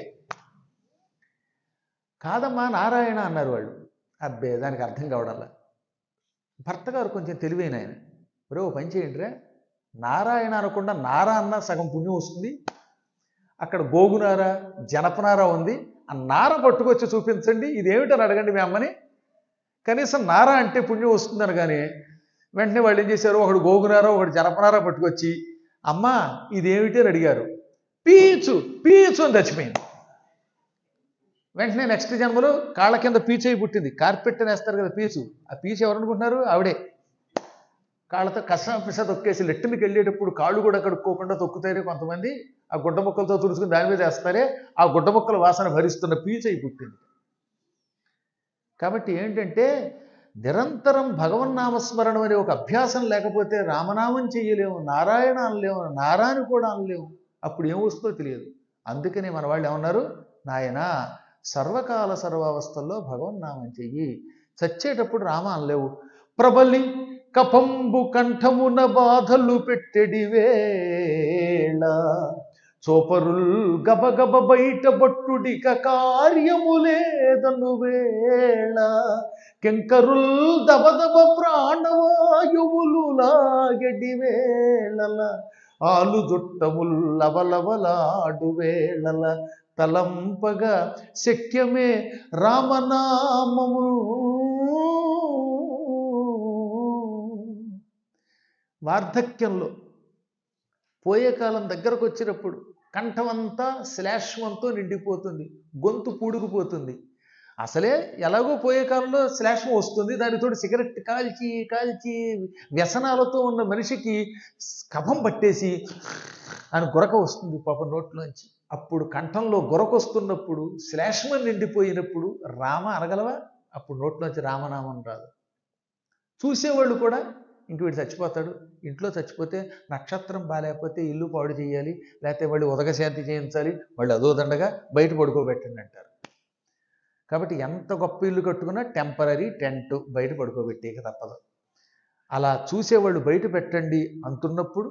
S1: కాదమ్మా నారాయణ అన్నారు వాళ్ళు అబ్బే దానికి అర్థం కావడంలా భర్త గారు కొంచెం తెలివైన ఆయన ఒరే ఓ పని చేయండిరా నారాయణ అనకుండా నారా అన్న సగం పుణ్యం వస్తుంది అక్కడ గోగునార జనపనార ఉంది ఆ నార పట్టుకొచ్చి చూపించండి ఇదేమిటని అడగండి మీ అమ్మని కనీసం నార అంటే పుణ్యం వస్తుంది అనగానే వెంటనే వాళ్ళు ఏం చేశారు ఒకడు గోగునార ఒకడు జనపనార పట్టుకొచ్చి అమ్మ ఇదేమిటి అని అడిగారు పీచు పీచు అని చచ్చిపోయింది వెంటనే నెక్స్ట్ జన్మలో కాళ్ళ కింద పీచు అయి పుట్టింది కార్పెట్ అని వేస్తారు కదా పీచు ఆ పీచు ఎవరు అనుకుంటున్నారు ఆవిడే కాళ్ళతో కసా పిస తొక్కేసి లెట్టుమికి వెళ్ళేటప్పుడు కాళ్ళు కూడా కడుక్కోకుండా తొక్కుతారే కొంతమంది ఆ గుడ్డ ముక్కలతో తుడుచుకుని దాని మీద వేస్తారే ఆ గుడ్డ ముక్కల వాసన భరిస్తున్న పీచు అయి పుట్టింది కాబట్టి ఏంటంటే నిరంతరం భగవన్నామస్మరణం అనే ఒక అభ్యాసం లేకపోతే రామనామం చెయ్యలేము నారాయణ అనలేము నారాయణ కూడా అనలేము అప్పుడు ఏం వస్తుందో తెలియదు అందుకనే మన వాళ్ళు ఏమన్నారు నాయన సర్వకాల సర్వావస్థల్లో భగవన్నామం చెయ్యి చచ్చేటప్పుడు రామ అనలేవు ప్రబలి కపంబు కంఠమున బాధలు పెట్టెడి వేళ చోపరుల్ గబగబ బయట బొట్టుడిక కార్యము లేదను వేళ కెంకరుల్ దబదబ ప్రాణవాయువులు లాగెడి వేళల ఆలు జుట్టముల్ లవలవలాడు వేళల తలంపగా శక్యమే రామనామము వార్ధక్యంలో పోయే కాలం దగ్గరకు వచ్చినప్పుడు కంఠమంతా శ్లేష్మంతో నిండిపోతుంది గొంతు పూడుకుపోతుంది అసలే ఎలాగో పోయే కాలంలో శ్లేష్మం వస్తుంది దానితో సిగరెట్ కాల్చి కాల్చి వ్యసనాలతో ఉన్న మనిషికి కఫం పట్టేసి అని గురక వస్తుంది పాప నోట్లోంచి అప్పుడు కంఠంలో గురక వస్తున్నప్పుడు శ్లేష్మం నిండిపోయినప్పుడు రామ అనగలవా అప్పుడు నోట్లోంచి రామనామం రాదు చూసేవాళ్ళు కూడా ఇంక వీడు చచ్చిపోతాడు ఇంట్లో చచ్చిపోతే నక్షత్రం బాగాలేకపోతే ఇల్లు పాడు చేయాలి లేకపోతే మళ్ళీ ఉదకశాంతి చేయించాలి మళ్ళీ అదో దండగా బయట పడుకోబెట్టండి అంటారు కాబట్టి ఎంత గొప్ప ఇల్లు కట్టుకున్నా టెంపరీ టెంట్ బయట పడుకోబెట్టేక తప్పదు అలా చూసేవాళ్ళు బయట పెట్టండి అంటున్నప్పుడు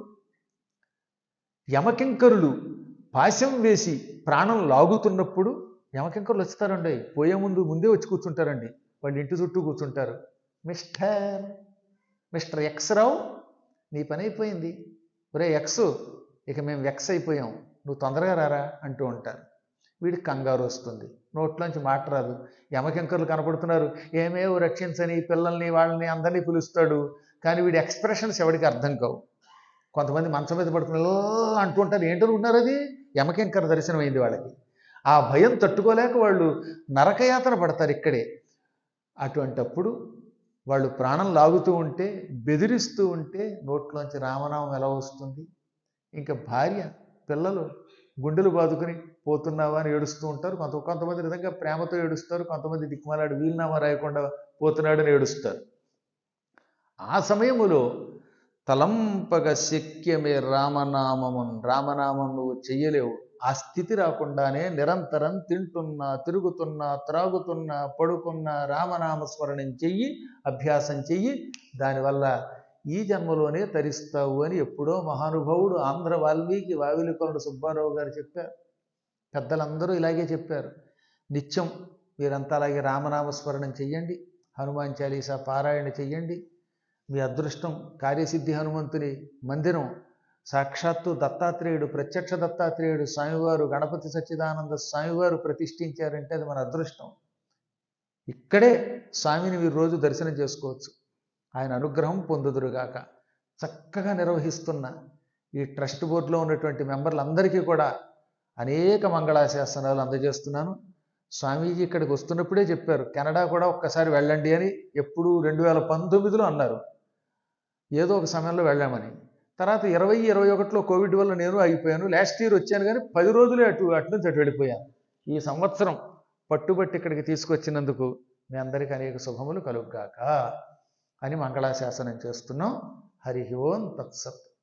S1: యమకింకరులు పాశం వేసి ప్రాణం లాగుతున్నప్పుడు యమకింకరులు వస్తారండి పోయే ముందు ముందే వచ్చి కూర్చుంటారండి వాళ్ళు ఇంటి చుట్టూ కూర్చుంటారు మిస్టర్ మిస్టర్ ఎక్స్ రావు నీ పని అయిపోయింది ఒరే ఎక్స్ ఇక మేము ఎక్స్ అయిపోయాం నువ్వు తొందరగా రారా అంటూ ఉంటారు వీడికి కంగారు వస్తుంది నోట్లోంచి మాట రాదు యమకింకర్లు కనపడుతున్నారు ఏమేవో రక్షించని పిల్లల్ని వాళ్ళని అందరినీ పిలుస్తాడు కానీ వీడి ఎక్స్ప్రెషన్స్ ఎవరికి అర్థం కావు కొంతమంది మంచం మీద పడుకుని "ఇలా" అంటూ ఉంటారు ఏంటనుకుంటున్నారు అది యమకింకర దర్శనం అయింది వాళ్ళకి ఆ భయం తట్టుకోలేక వాళ్ళు నరకయాతన పడతారు ఇక్కడే అటువంటప్పుడు వాళ్ళు ప్రాణం లాగుతూ ఉంటే బెదిరిస్తూ ఉంటే నోట్లోంచి రామనామం ఎలా వస్తుంది ఇంకా భార్య పిల్లలు గుండెలు బాదుకుని పోతున్నావా అని ఏడుస్తూ ఉంటారు కొంత కొంతమంది నిజంగా ప్రేమతో ఏడుస్తారు కొంతమంది దిక్కుమాలాడు వీలునామా రాయకుండా పోతున్నాడని ఏడుస్తారు ఆ సమయములో తలంపగ శక్యమే రామనామమున్ రామనామం నువ్వు చెయ్యలేవు ఆ స్థితి రాకుండానే నిరంతరం తింటున్నా తిరుగుతున్నా త్రాగుతున్నా పడుకున్నా రామనామస్మరణం చెయ్యి అభ్యాసం చెయ్యి దానివల్ల ఈ జన్మలోనే తరిస్తావు అని ఎప్పుడో మహానుభావుడు ఆంధ్ర వాల్మీకి వావిలికొండ సుబ్బారావు గారు చెప్పారు పెద్దలందరూ ఇలాగే చెప్పారు నిత్యం మీరంతా అలాగే రామనామస్మరణం చెయ్యండి హనుమాన్ చాలీసా పారాయణ చెయ్యండి మీ అదృష్టం కార్యసిద్ధి హనుమంతుని మందిరం సాక్షాత్తు దత్తాత్రేయుడు ప్రత్యక్ష దత్తాత్రేయుడు స్వామివారు గణపతి సచ్చిదానంద స్వామివారు ప్రతిష్ఠించారంటే అది మన అదృష్టం ఇక్కడే స్వామిని మీరు రోజు దర్శనం చేసుకోవచ్చు ఆయన అనుగ్రహం పొందుదురుగాక చక్కగా నిర్వహిస్తున్న ఈ ట్రస్ట్ బోర్డులో ఉన్నటువంటి మెంబర్లందరికీ కూడా అనేక మంగళాశాసనాలు అందజేస్తున్నాను స్వామీజీ ఇక్కడికి వస్తున్నప్పుడే చెప్పారు కెనడా కూడా ఒక్కసారి వెళ్ళండి అని ఎప్పుడు రెండు వేల పంతొమ్మిదిలో అన్నారు ఏదో ఒక సమయంలో వెళ్ళామని తర్వాత ఇరవై ఇరవై ఒకటిలో కోవిడ్ వల్ల నేను ఆగిపోయాను లాస్ట్ ఇయర్ వచ్చాను కానీ పది రోజులే అటు అటు నుంచి అటు వెళ్ళిపోయాను ఈ సంవత్సరం పట్టుబట్టి ఇక్కడికి తీసుకొచ్చినందుకు మీ అందరికీ అనేక శుభములు కలుగుగాక అని మంగళాశాసనం చేస్తున్నాం హరి ఓం తత్సత్